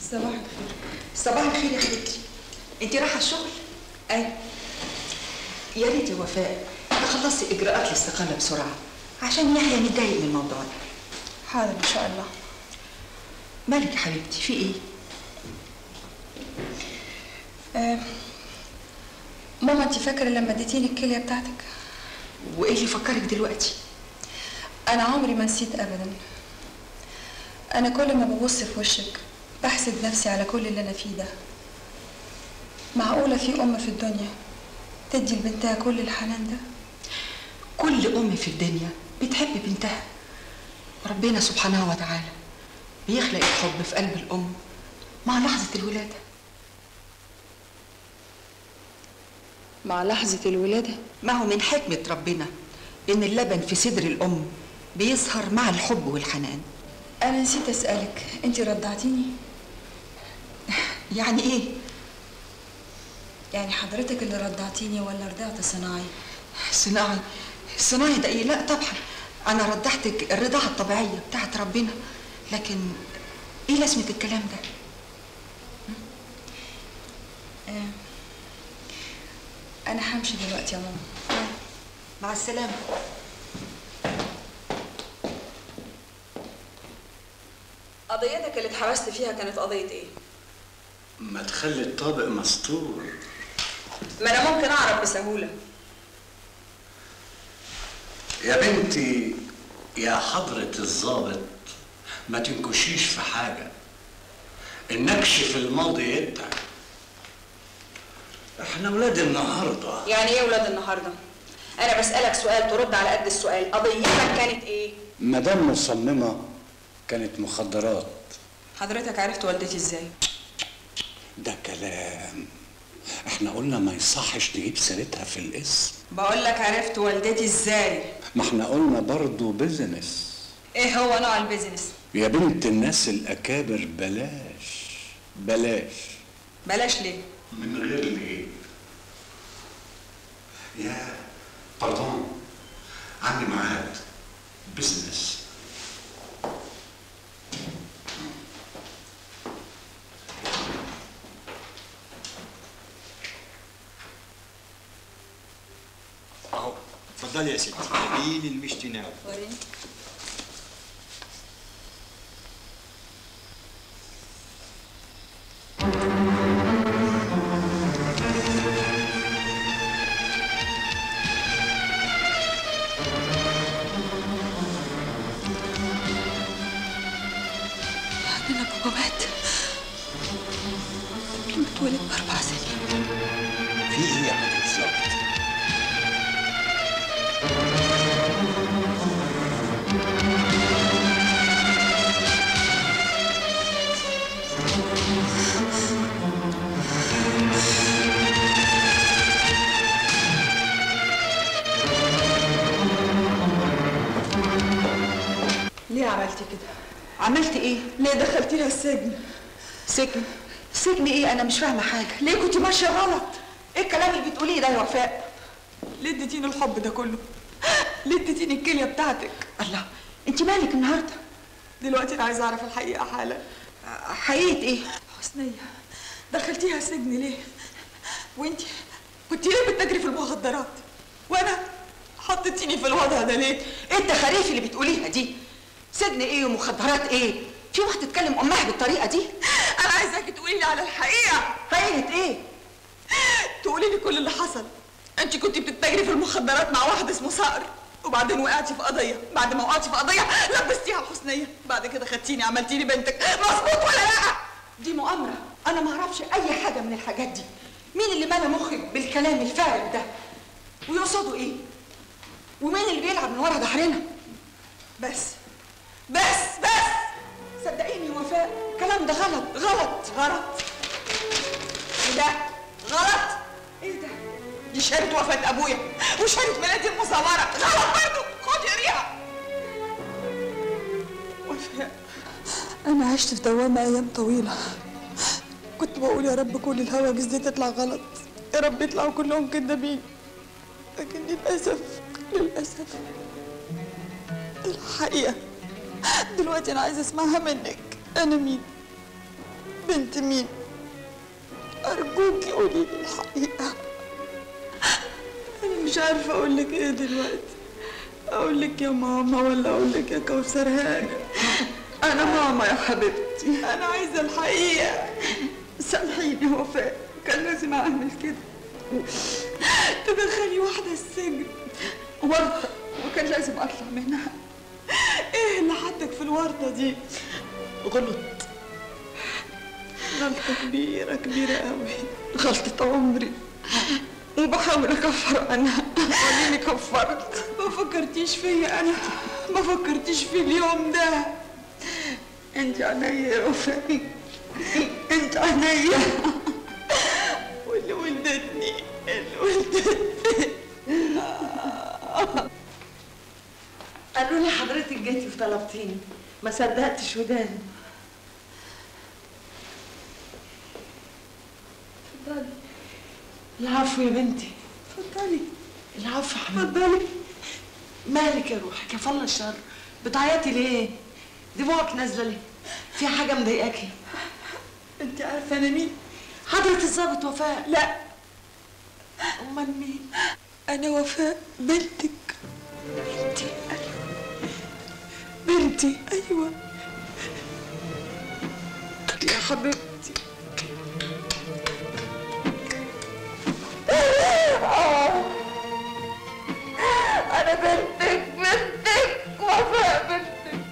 صباح الخير صباح الخير يا حبيبتي انت رايحه الشغل اي يا ريت يا وفاء تخلصي اجراءات الاستقاله بسرعه عشان يحيى متضايق من الموضوع ده حاضر ان شاء الله مالك يا حبيبتي في ايه آه. ماما انت فاكره لما اديتيني الكليه بتاعتك وايه اللي فكرك دلوقتي انا عمري ما نسيت ابدا انا كل ما ببص في وشك بحسد نفسي على كل اللي انا فيه ده معقوله في ام في الدنيا تدي لبنتها كل الحنان ده كل ام في الدنيا بتحب بنتها ربنا سبحانه وتعالى بيخلق الحب في قلب الام مع لحظه الولاده مع لحظه الولاده ما هو من حكمه ربنا ان اللبن في صدر الام بيظهر مع الحب والحنان انا نسيت اسالك انت رضعتيني يعني ايه يعني حضرتك اللي رضعتيني ولا رضعت صناعي صناعي صناعي ده ايه لا طبعا انا رضعتك الرضاعه الطبيعيه بتاعت ربنا لكن ايه لازمه الكلام ده آه. انا همشي دلوقتي يا ماما مع السلامه قضيتك اللي اتحبست فيها كانت قضيه ايه ما تخلي الطابق مستور ما انا ممكن اعرف بسهوله يا بنتي يا حضرة الضابط ما تنكشيش في حاجة النكش في الماضي يتعب احنا ولاد النهارده يعني ايه ولاد النهارده انا بسالك سؤال ترد على قد السؤال قضيتك كانت ايه مدام مصممة كانت مخدرات حضرتك عرفت والدتي ازاي ده كلام احنا قلنا ما يصحش نجيب سيرتها في الاسم بقول لك عرفت والدتي ازاي ما احنا قلنا برضو بيزنس ايه هو نوع البيزنس يا بنت الناس الاكابر بلاش بلاش بلاش ليه من غير ليه يا باردون عندي ميعاد بزنس اهو اتفضلي يا ستي نبيل المشتناوي عندنا بابا مات قبل ما اتولد باربع سنين في ايه يا حضرة الظابط؟ ليه عملتي كده عملت ايه ليه دخلتيها السجن سجن سجن ايه انا مش فاهمه حاجه ليه كنت ماشيه غلط ايه الكلام اللي بتقوليه ده يا وفاء ليه اديتيني الحب ده كله ليه اديتيني الكليه بتاعتك الله انت مالك النهارده دلوقتي انا عايزه اعرف الحقيقه حالا حقيقه ايه حسنيه دخلتيها سجن ليه وانت كنت ليه بتجري في المخدرات وانا حطيتيني في الوضع ده ليه ايه التخاريف اللي بتقوليها دي سجن ايه ومخدرات ايه في واحده تكلم امها بالطريقه دي انا عايزاكي تقولي لي على الحقيقه حقيقه ايه تقولي لي كل اللي حصل انت كنت بتتاجري في المخدرات مع واحد اسمه صقر وبعدين وقعتي في قضيه بعد ما وقعتي في قضيه لبستيها حسنيه بعد كده خدتيني عملتيني بنتك مظبوط ولا لا دي مؤامره انا ما اعرفش اي حاجه من الحاجات دي مين اللي ملا مخك بالكلام الفارغ ده ويقصدوا ايه ومين اللي بيلعب من ورا ظهرنا بس بس بس صدقيني يا وفاء الكلام ده غلط غلط غلط ايه ده غلط ايه ده دي شهادة وفاة ابويا وشهادة ميلادي المصورة غلط برضه خدي قريها وفاء أنا عشت في دوامة أيام طويلة كنت بقول يا رب كل الهواجس دي تطلع غلط يا رب يطلعوا كلهم كدابين لكن للأسف للأسف الحقيقة دلوقتي أنا عايزة أسمعها منك أنا مين بنت مين أرجوكي قولي لي الحقيقة أنا مش عارفة أقول لك إيه دلوقتي أقول لك يا ماما ولا أقول لك يا كوثر هانم أنا ماما يا حبيبتي أنا عايزة الحقيقة سامحيني وفاء كان لازم أعمل كده تدخلي واحدة السجن ورطة وكان لازم أطلع منها إيه اللي حطك في الورطة دي غلط غلطة كبيرة كبيرة قوي غلطة عمري وبحاول أكفر عنها وليني كفرت ما فكرتيش فيا أنا ما فكرتيش في اليوم ده انت عينيا يا وفاء انت عينيا واللي ولدتني اللي ولدتني قالوا لي حضرتك جيتي وطلبتيني ما صدقتش وداني اتفضلي العفو يا بنتي اتفضلي العفو يا حبيبتي اتفضلي مالك يا روحي كفالة الشر بتعيطي ليه؟ دموعك نازله ليه؟ في حاجه مضايقاكي؟ انت عارفه انا مين؟ حضرة الظابط وفاء لا امال مين؟ انا وفاء بنتك بنتي بنتي ايوه يا حبيبتي انا بنتك بنتك وفاء بنتك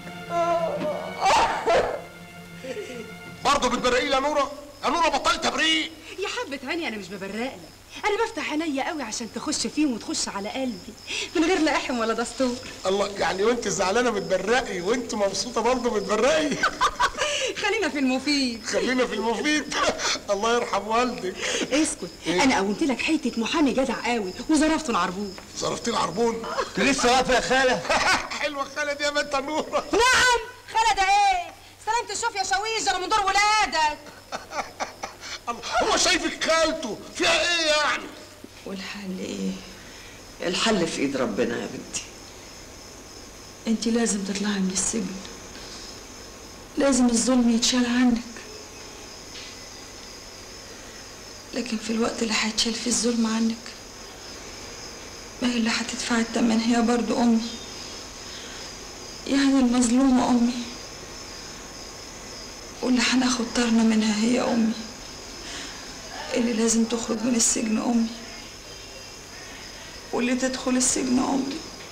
برضه بتبرقي يا نوره يا نوره بطلت تبريق يا حبة هاني أنا مش ببرق لك أنا بفتح عينيا قوي عشان تخش فيهم وتخش على قلبي من غير لا إحم ولا دستور الله يعني وانت زعلانه بتبرقي وانت مبسوطه برضه بتبرقي خلينا في المفيد خلينا في المفيد الله يرحم والدك اسكت إيه؟ أنا قومت لك حتة محامي جدع قوي وظرفته العربون ظرفتي العربون انت لسه واقفه يا خاله حلوه خاله دي يا بنت نوره نعم خالد إيه سلامة الشوف يا شويش أنا من دور ولادك هو شايفك خالته فيها ايه يعني والحل ايه؟ الحل في ايد ربنا يا بنتي انت لازم تطلعي من السجن لازم الظلم يتشال عنك لكن في الوقت اللي هيتشال فيه الظلم عنك ما هي اللي هتدفع التمن هي برضو امي يعني المظلومة امي واللي هناخد طارنا منها هي امي اللي لازم تخرج من السجن امي واللي تدخل السجن امي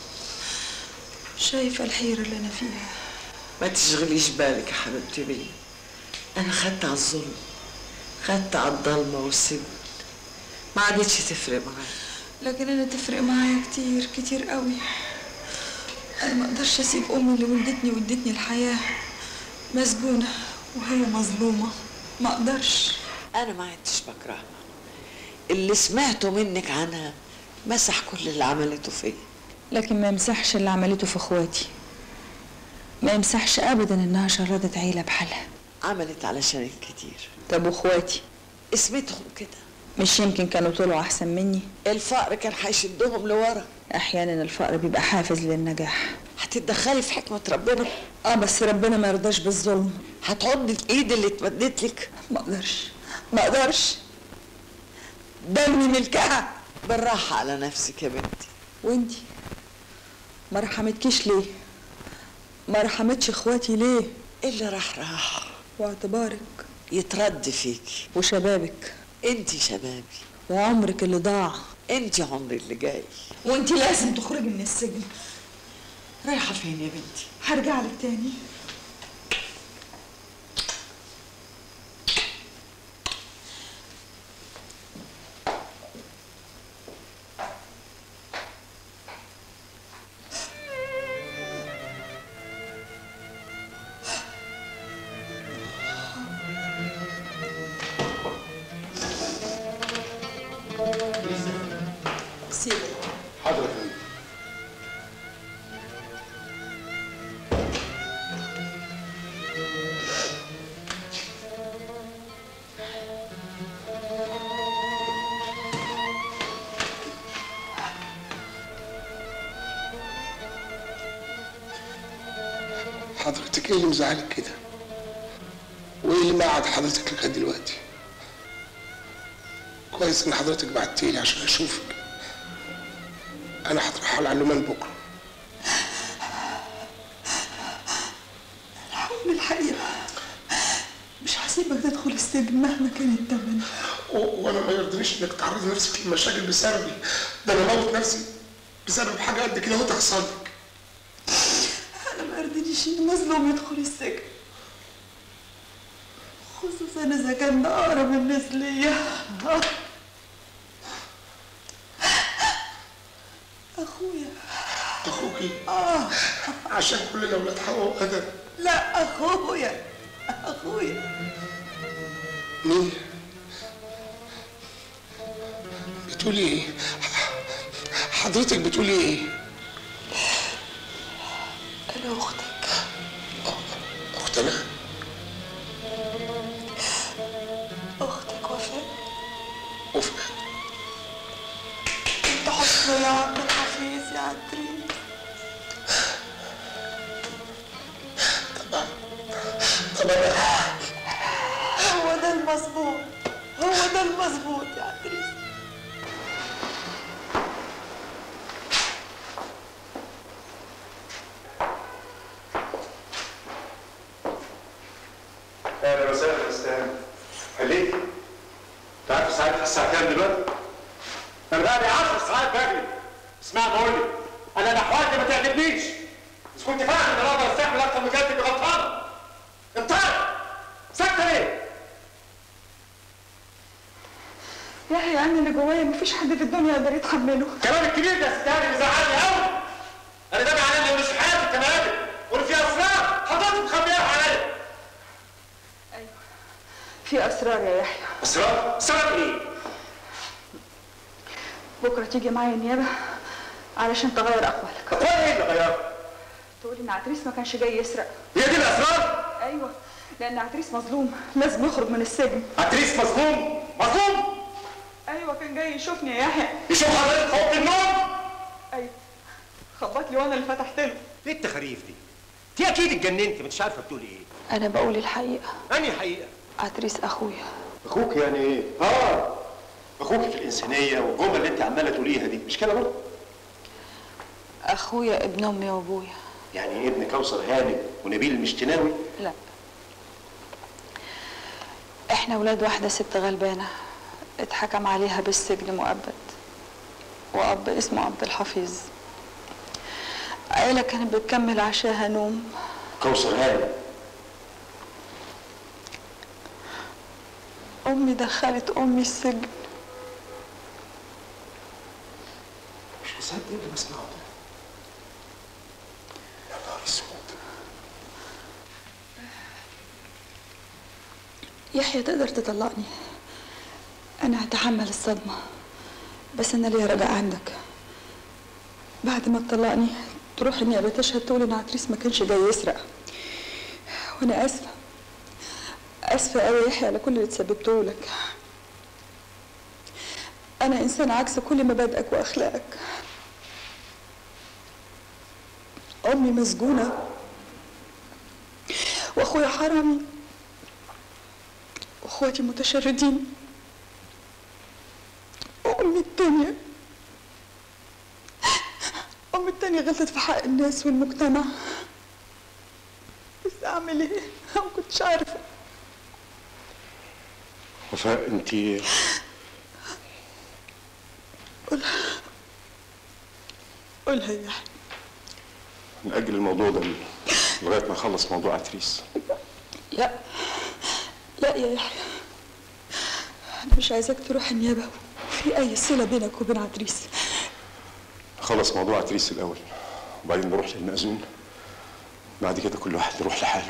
شايفه الحيره اللي انا فيها ما تشغليش بالك يا حبيبتي بيه انا خدت على الظلم خدت على الضلمه والسجن ما عادتش تفرق معايا لكن انا تفرق معايا كتير كتير قوي انا ما اقدرش اسيب امي اللي ولدتني وادتني الحياه مسجونه وهي مظلومه ما اقدرش انا ما عدتش بكرهها اللي سمعته منك عنها مسح كل اللي عملته فيا لكن ما يمسحش اللي عملته في اخواتي ما يمسحش ابدا انها شردت عيله بحالها عملت علشان الكتير طب واخواتي اسمتهم كده مش يمكن كانوا طلعوا احسن مني الفقر كان هيشدهم لورا احيانا الفقر بيبقى حافز للنجاح هتتدخلي في حكمه ربنا اه بس ربنا ما يرضاش بالظلم هتعضي الايد اللي اتمدت لك ما اقدرش ما اقدرش دمي ملكها بالراحه على نفسك يا بنتي وانتي ما رحمتكيش ليه ما رحمتش اخواتي ليه اللي راح راح واعتبارك يترد فيكي وشبابك انتي شبابي وعمرك اللي ضاع انتي عمري اللي جاي وانتي لازم تخرجي من السجن رايحه فين يا بنتي هرجع لك تاني سيبك حاضر يا فندم حضرتك ايه اللي مزعلك كده؟ وايه وايه اللي معك حضرتك لغايه دلوقتي كويس ان حضرتك بعتيلي عشان اشوفك انا هترحل على اليومين بكره الحب الحقيقة مش هسيبك تدخل السجن مهما كان الثمن و- وانا ما يرضينيش انك تعرضي نفسك لمشاكل بسببي ده انا موت نفسي بسبب حاجه قد كده اهو تحصل لك أنا ما يرضينيش إن مظلوم يدخل السجن خصوصا إذا كان ده أقرب الناس ليا أخويا اخوكي آه عشان كل الاولاد حققوا ادب لا أخويا أخويا مين بتقولي ايه حضرتك بتقولي ايه أنا أختك اختنا أختك وفاء وفاء أنت حسن يا عبد الحفيظ يا عتريس طب انا هو ده المظبوط هو ده المظبوط يا عتريس اهلا وسهلا يا استاذ خليك تعرف ساعات الساعه كام دلوقتي؟ انا بقى لي 10 ساعات بجري اسمع بقول لك انا الاحوال دي ما تعجبنيش بس كنت فاهم ان انا اقدر استحمل اكتر من كده تبقى غلطانه انت ساكته ليه؟ يحيى أنا اللي جوايا مفيش حد في الدنيا يقدر يتحمله الكلام الكبير ده استاذ بيزعلني قوي انا ده معناه ان مش في حياتي كمان وان في اسرار حضرتك مخبيها عليا في أسرار يا يحيى اسرار؟ اسرار ايه؟ بكرة تيجي معايا النيابة علشان تغير أقوالك أقوال ايه اللي غيرها؟ تقول إن عتريس ما كانش جاي يسرق هي دي الاسرار؟ أيوه لأن عتريس مظلوم لازم يخرج من السجن عتريس مظلوم مظلوم أيوه كان جاي يشوفني يا يحيى يشوف حضرتك في اوضه النوم أيوه خبط لي وأنا اللي فتحت له ايه التخاريف دي؟ دي اكيد اتجننت مش عارفه بتقولي ايه أنا بقول الحقيقة انهي حقيقه عتريس أخويا اخوك يعني ايه؟ اه اخوك في الانسانيه والجمل اللي انت عماله تقوليها دي مش كده برضه؟ أخويا ابن أمي وأبويا يعني ابن كوثر هانم ونبيل المشتناوي لا احنا ولاد واحدة ست غلبانة اتحكم عليها بالسجن مؤبد وأب اسمه عبد الحفيظ عيلة كانت بتكمل عشاها نوم كوثر هانم أمي دخلت أمي السجن مش مصدق اللي بسمعه ده يا نهار اسود يحيى تقدر تطلقني أنا هتحمل الصدمة بس أنا ليا رجاء عندك بعد ما تطلقني تروح النيابة تشهد تقول إن عتريس ما كانش جاي يسرق وأنا آسفة آسفة أوي يا يحيى على كل اللي تسببته لك أنا إنسان عكس كل مبادئك وأخلاقك أمي مسجونة وأخويا حرامي واخواتي متشردين وامي التانية امي التانية غلطت في حق الناس والمجتمع بس اعمل ايه؟ أنا ما كنتش عارفة وفاء انت قولها قولها يا يحيى نأجل الموضوع ده لغايه ما نخلص موضوع عتريس لا لا يا يحيى انا مش عايزاك تروح النيابة وفي اي صلة بينك وبين عتريس نخلص موضوع عتريس الاول وبعدين نروح للمأذون بعد كده كل واحد يروح لحاله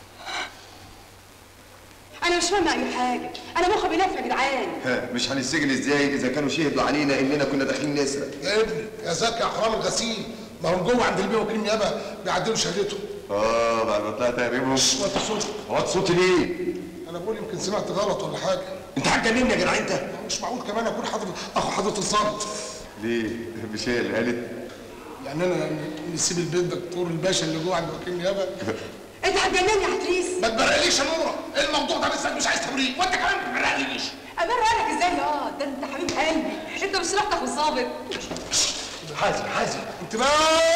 انا مش فاهمه اي حاجه انا مخي بيلف يا جدعان ها مش هنسجن ازاي اذا كانوا شهدوا علينا اننا كنا داخلين نسرق يا ابني يا زكي يا حرام الغسيل ما هم جوه عند البيه وكيل النيابه بيعدلوا شهادتهم اه بعد ما طلعت تهريبهم وطي صوتك وطي صوتي ليه؟ انا بقول يمكن سمعت غلط ولا حاجه انت هتجنني يا جدع انت مش معقول كمان اكون حضرة اخو حضرة الظابط ليه؟ مش هي اللي قالت يعني انا نسيب البيت دكتور الباشا اللي جوه عند وكيل النيابه انت هتجنني يا عتريس ما تبرقليش يا نوره الموضوع ده بالذات مش عايز تبرير وانت كمان ما تبرقليش ابرقلك ازاي يا ده انت حبيب قلبي انت مش رحتك وصابت حازم حازم انتباه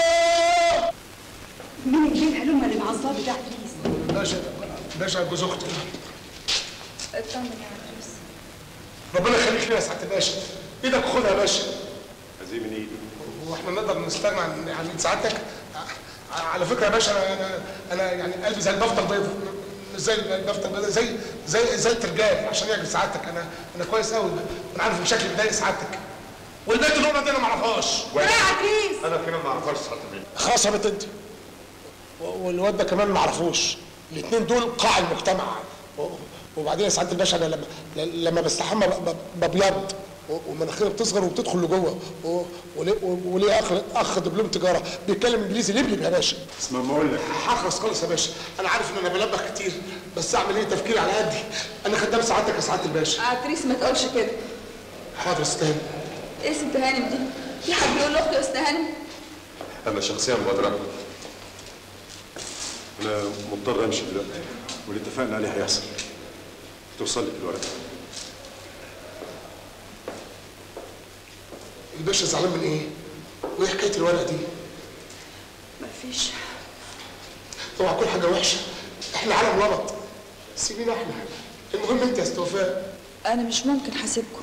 مين اللي قالوا اللي مع الظابط ده عتريس باشا باشا جوز اختي اطمن يا عتريس ربنا يخليك لي يا سعاده الباشا ايدك خدها يا باشا عايزين من ايدي واحنا نقدر نستغنى عن عن ايد سعادتك ع- على فكره يا باشا انا انا, أنا يعني قلبي زي البفطه البيضاء مش زي البفطه البيضاء زي زي زي الترجال عشان يعجب سعادتك انا انا كويس قوي انا عارف بشكل بيضايق سعادتك والبنت نورة دي انا ما اعرفهاش يا عتريس انا كمان ما اعرفهاش سعاده الباشا خاصة انت و- والواد ده كمان ما اعرفوش الاثنين دول قاع المجتمع و- وبعدين يا سعاده الباشا انا لما لما بستحمى ب- ب- ببيض و- ومناخيري بتصغر وبتدخل لجوه و- وليه وليه اخ اخ دبلوم تجاره بيتكلم انجليزي لبلب يا باشا اسمع ما اقول لك هخلص خالص يا باشا انا عارف ان انا بلبخ كتير بس اعمل ايه تفكيري على قدي انا خدام سعادتك يا سعاده الباشا عتريس ما تقولش كده حاضر يا استاذ ايه ست هانم دي في حد يقول لاخته يا ست هانم انا شخصيا مبادره انا مضطر امشي دلوقتي واللي اتفقنا عليه هيحصل توصل لي الورقه الباشا زعلان من ايه؟ وايه حكايه الورقه دي؟ مفيش اوعى كل حاجه وحشه احنا عالم غلط سيبينا احنا المهم انت يا استوفاء انا مش ممكن حاسبكم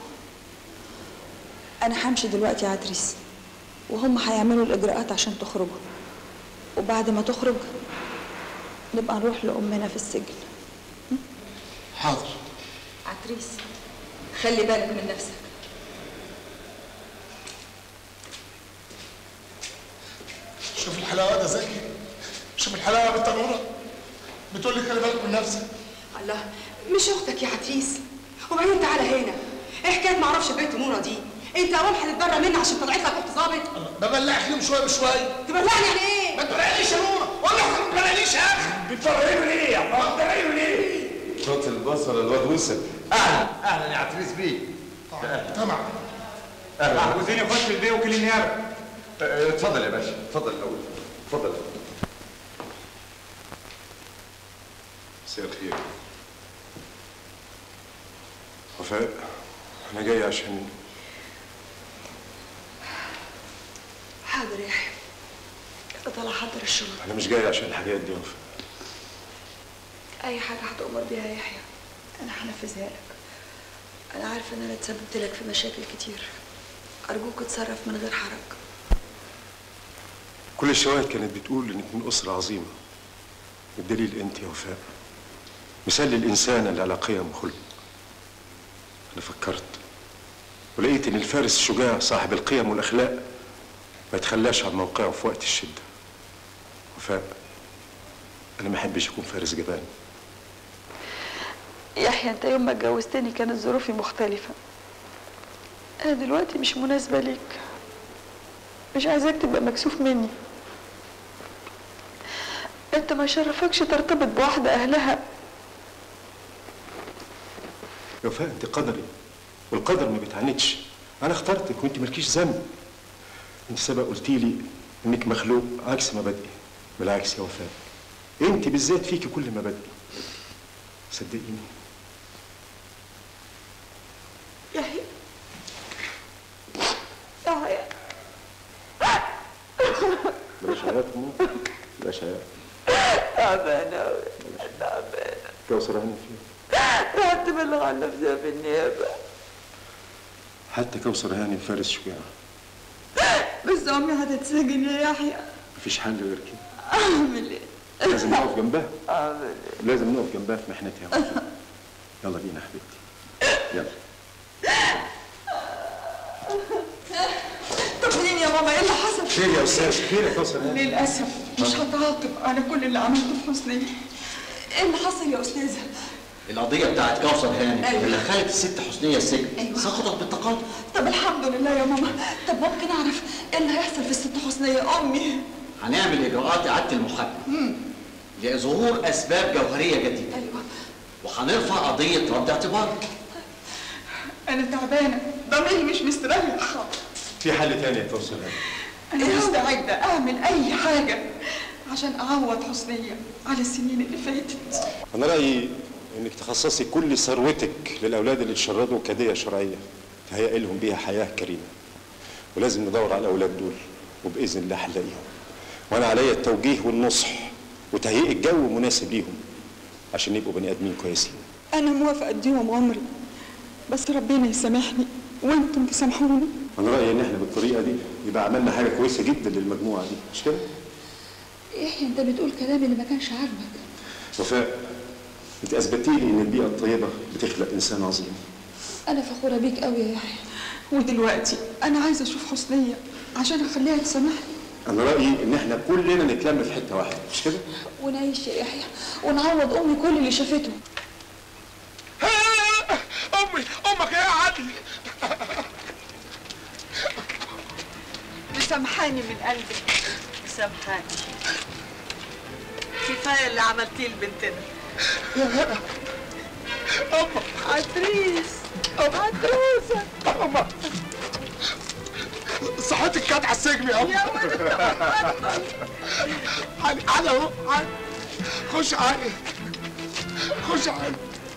انا همشي دلوقتي يا عتريس وهم هيعملوا الاجراءات عشان تخرجوا وبعد ما تخرج نبقى نروح لامنا في السجن حاضر عتريس خلي بالك من نفسك شوف الحلاوه ده زكي شوف الحلاوه يا بنت نوره بتقول لي خلي بالك من نفسك الله مش اختك يا عتريس وبعدين تعالى هنا ايه حكايه معرفش بنت نوره دي انت اول هتتبرى مني عشان طلعت لك اخت ظابط ببلعك ليهم شويه بشويه تبلعني يعني ايه ما تبلعنيش يا نوره والله ما تبلعنيش يا اخي بتبلعيني ليه يا ما بتبلعيني ليه صوت البصر الواد وصل اهلا اهلا يا عتريس بيه طبعا عاوزين يخش البيه وكيل النيابه اتفضل يا باشا اتفضل الاول اتفضل مساء الخير وفاء انا جاي عشان حاضر يا يحيى طلع حضر الشغل انا مش جاي عشان الحاجات دي يا وفاء اي حاجه هتؤمر بيها يا يحيى انا هنفذها لك انا عارفه ان انا اتسببت لك في مشاكل كتير ارجوك اتصرف من غير حرج كل الشواهد كانت بتقول انك من اسره عظيمه الدليل انت يا وفاء مثال للانسان اللي على قيم وخلق انا فكرت ولقيت ان الفارس الشجاع صاحب القيم والاخلاق ما يتخلاش عن موقعه في وقت الشده وفاء انا ما احبش اكون فارس جبان يحيى انت يوم ما اتجوزتني كانت ظروفي مختلفة انا دلوقتي مش مناسبة ليك مش عايزاك تبقى مكسوف مني انت ما يشرفكش ترتبط بواحدة اهلها يا وفاء انت قدري والقدر ما بيتعاندش انا اخترتك وانت مالكيش ذنب انت سبق قلتي لي انك مخلوق عكس مبادئي بالعكس يا وفاء انت بالذات فيكي كل مبادئي صدقيني يحيى يحيى بلاش عياط مو بلاش عياط تعبانة أوي تعبانة كوثر هاني فين رحت بلغ عن نفسها في النيابة حتى كوثر هاني فارس شجاع بس امي هتتسجن يا يحيى مفيش حل غير كده اعمل ايه لازم نقف جنبها أعمل إيه لازم نقف جنبها في محنتها يا وفاء يلا بينا يا حبيبتي يلا طمنيني يا ماما ايه اللي حصل؟ خير يا استاذ خير يا كوثر هاني للأسف مش هتعاقب على كل اللي عملته في حسنية ايه اللي حصل يا أستاذة؟ القضية بتاعت كوثر هاني أيوة. اللي خلت الست حسنية السجن أيوة. سقطت بالتقاضي طب الحمد لله يا ماما طب ممكن أعرف ايه اللي هيحصل في الست حسنية أمي؟ هنعمل إجراءات إعادة المحاكمة مم. لظهور أسباب جوهرية جديدة أيوة وهنرفع قضية رد اعتبار أنا تعبانة ضميري مش مستريح في حل تاني يا كوثر هاني أنا مستعدة أعمل أي حاجة عشان أعوض حسنية على السنين اللي فاتت انا رايي انك تخصصي كل ثروتك للاولاد اللي اتشردوا كديه شرعيه تهيئ لهم بيها حياه كريمه ولازم ندور على الاولاد دول وباذن الله هنلاقيهم وانا عليا التوجيه والنصح وتهيئ الجو مناسب ليهم عشان يبقوا بني ادمين كويسين انا موافقه اديهم عمري بس ربنا يسامحني وانتم تسامحوني انا رايي ان احنا بالطريقه دي يبقى عملنا حاجه كويسه جدا للمجموعه دي مش كده يحيى انت بتقول كلام اللي ما كانش عاجبك وفاء انت اثبتي لي ان البيئه الطيبه بتخلق انسان عظيم انا فخوره بيك قوي يا يحيى ودلوقتي انا عايزه اشوف حسنيه عشان اخليها تسامحني انا رايي ان احنا كلنا نتلم في حته واحده مش كده ونعيش يا يحيى ونعوض امي كل اللي شافته امي امك ايه يا عدل مسامحاني من قلبك مسامحاني كفايه اللي عملتيه لبنتنا أما عتريس عتروسه أما صحتك كانت على السجن يا يا أما ولد علي علي أهو علي خش علي خش علي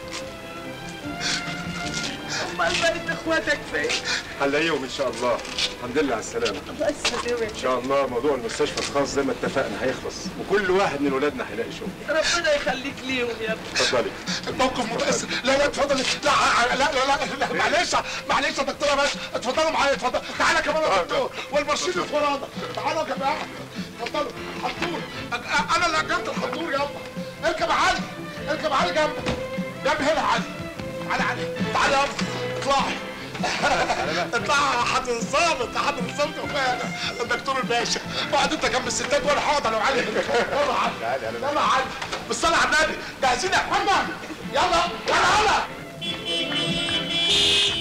امال بنت اخواتك فين؟ هنلاقيهم ان شاء الله الحمد لله على السلامه الله يسلمك ان شاء الله موضوع المستشفى الخاص زي ما اتفقنا هيخلص وكل واحد من ولادنا هيلاقي شغل ربنا يخليك ليهم يا ابني اتفضلي الموقف متأثر لا لا اتفضل لا لا لا لا, لا معلش معلش يا دكتوره بس اتفضلوا معايا اتفضل تعالى كمان يا دكتور والمرشدة ورانا تعالوا يا جماعه اتفضلوا حطور أ- انا اللي اجرت الحطور يابا اركب علي اركب علي جنبك جنب هنا علي علي علي تعالى يابا اطلعي اطلع يا حضر الظابط يا حضر الظابط وفانا الدكتور الباشا اقعد انت جنب الستات وانا هقعد انا وعلي يلا يا علي يلا يا علي بالصلاه على النبي جاهزين يا اخوانا يلا يلا يلا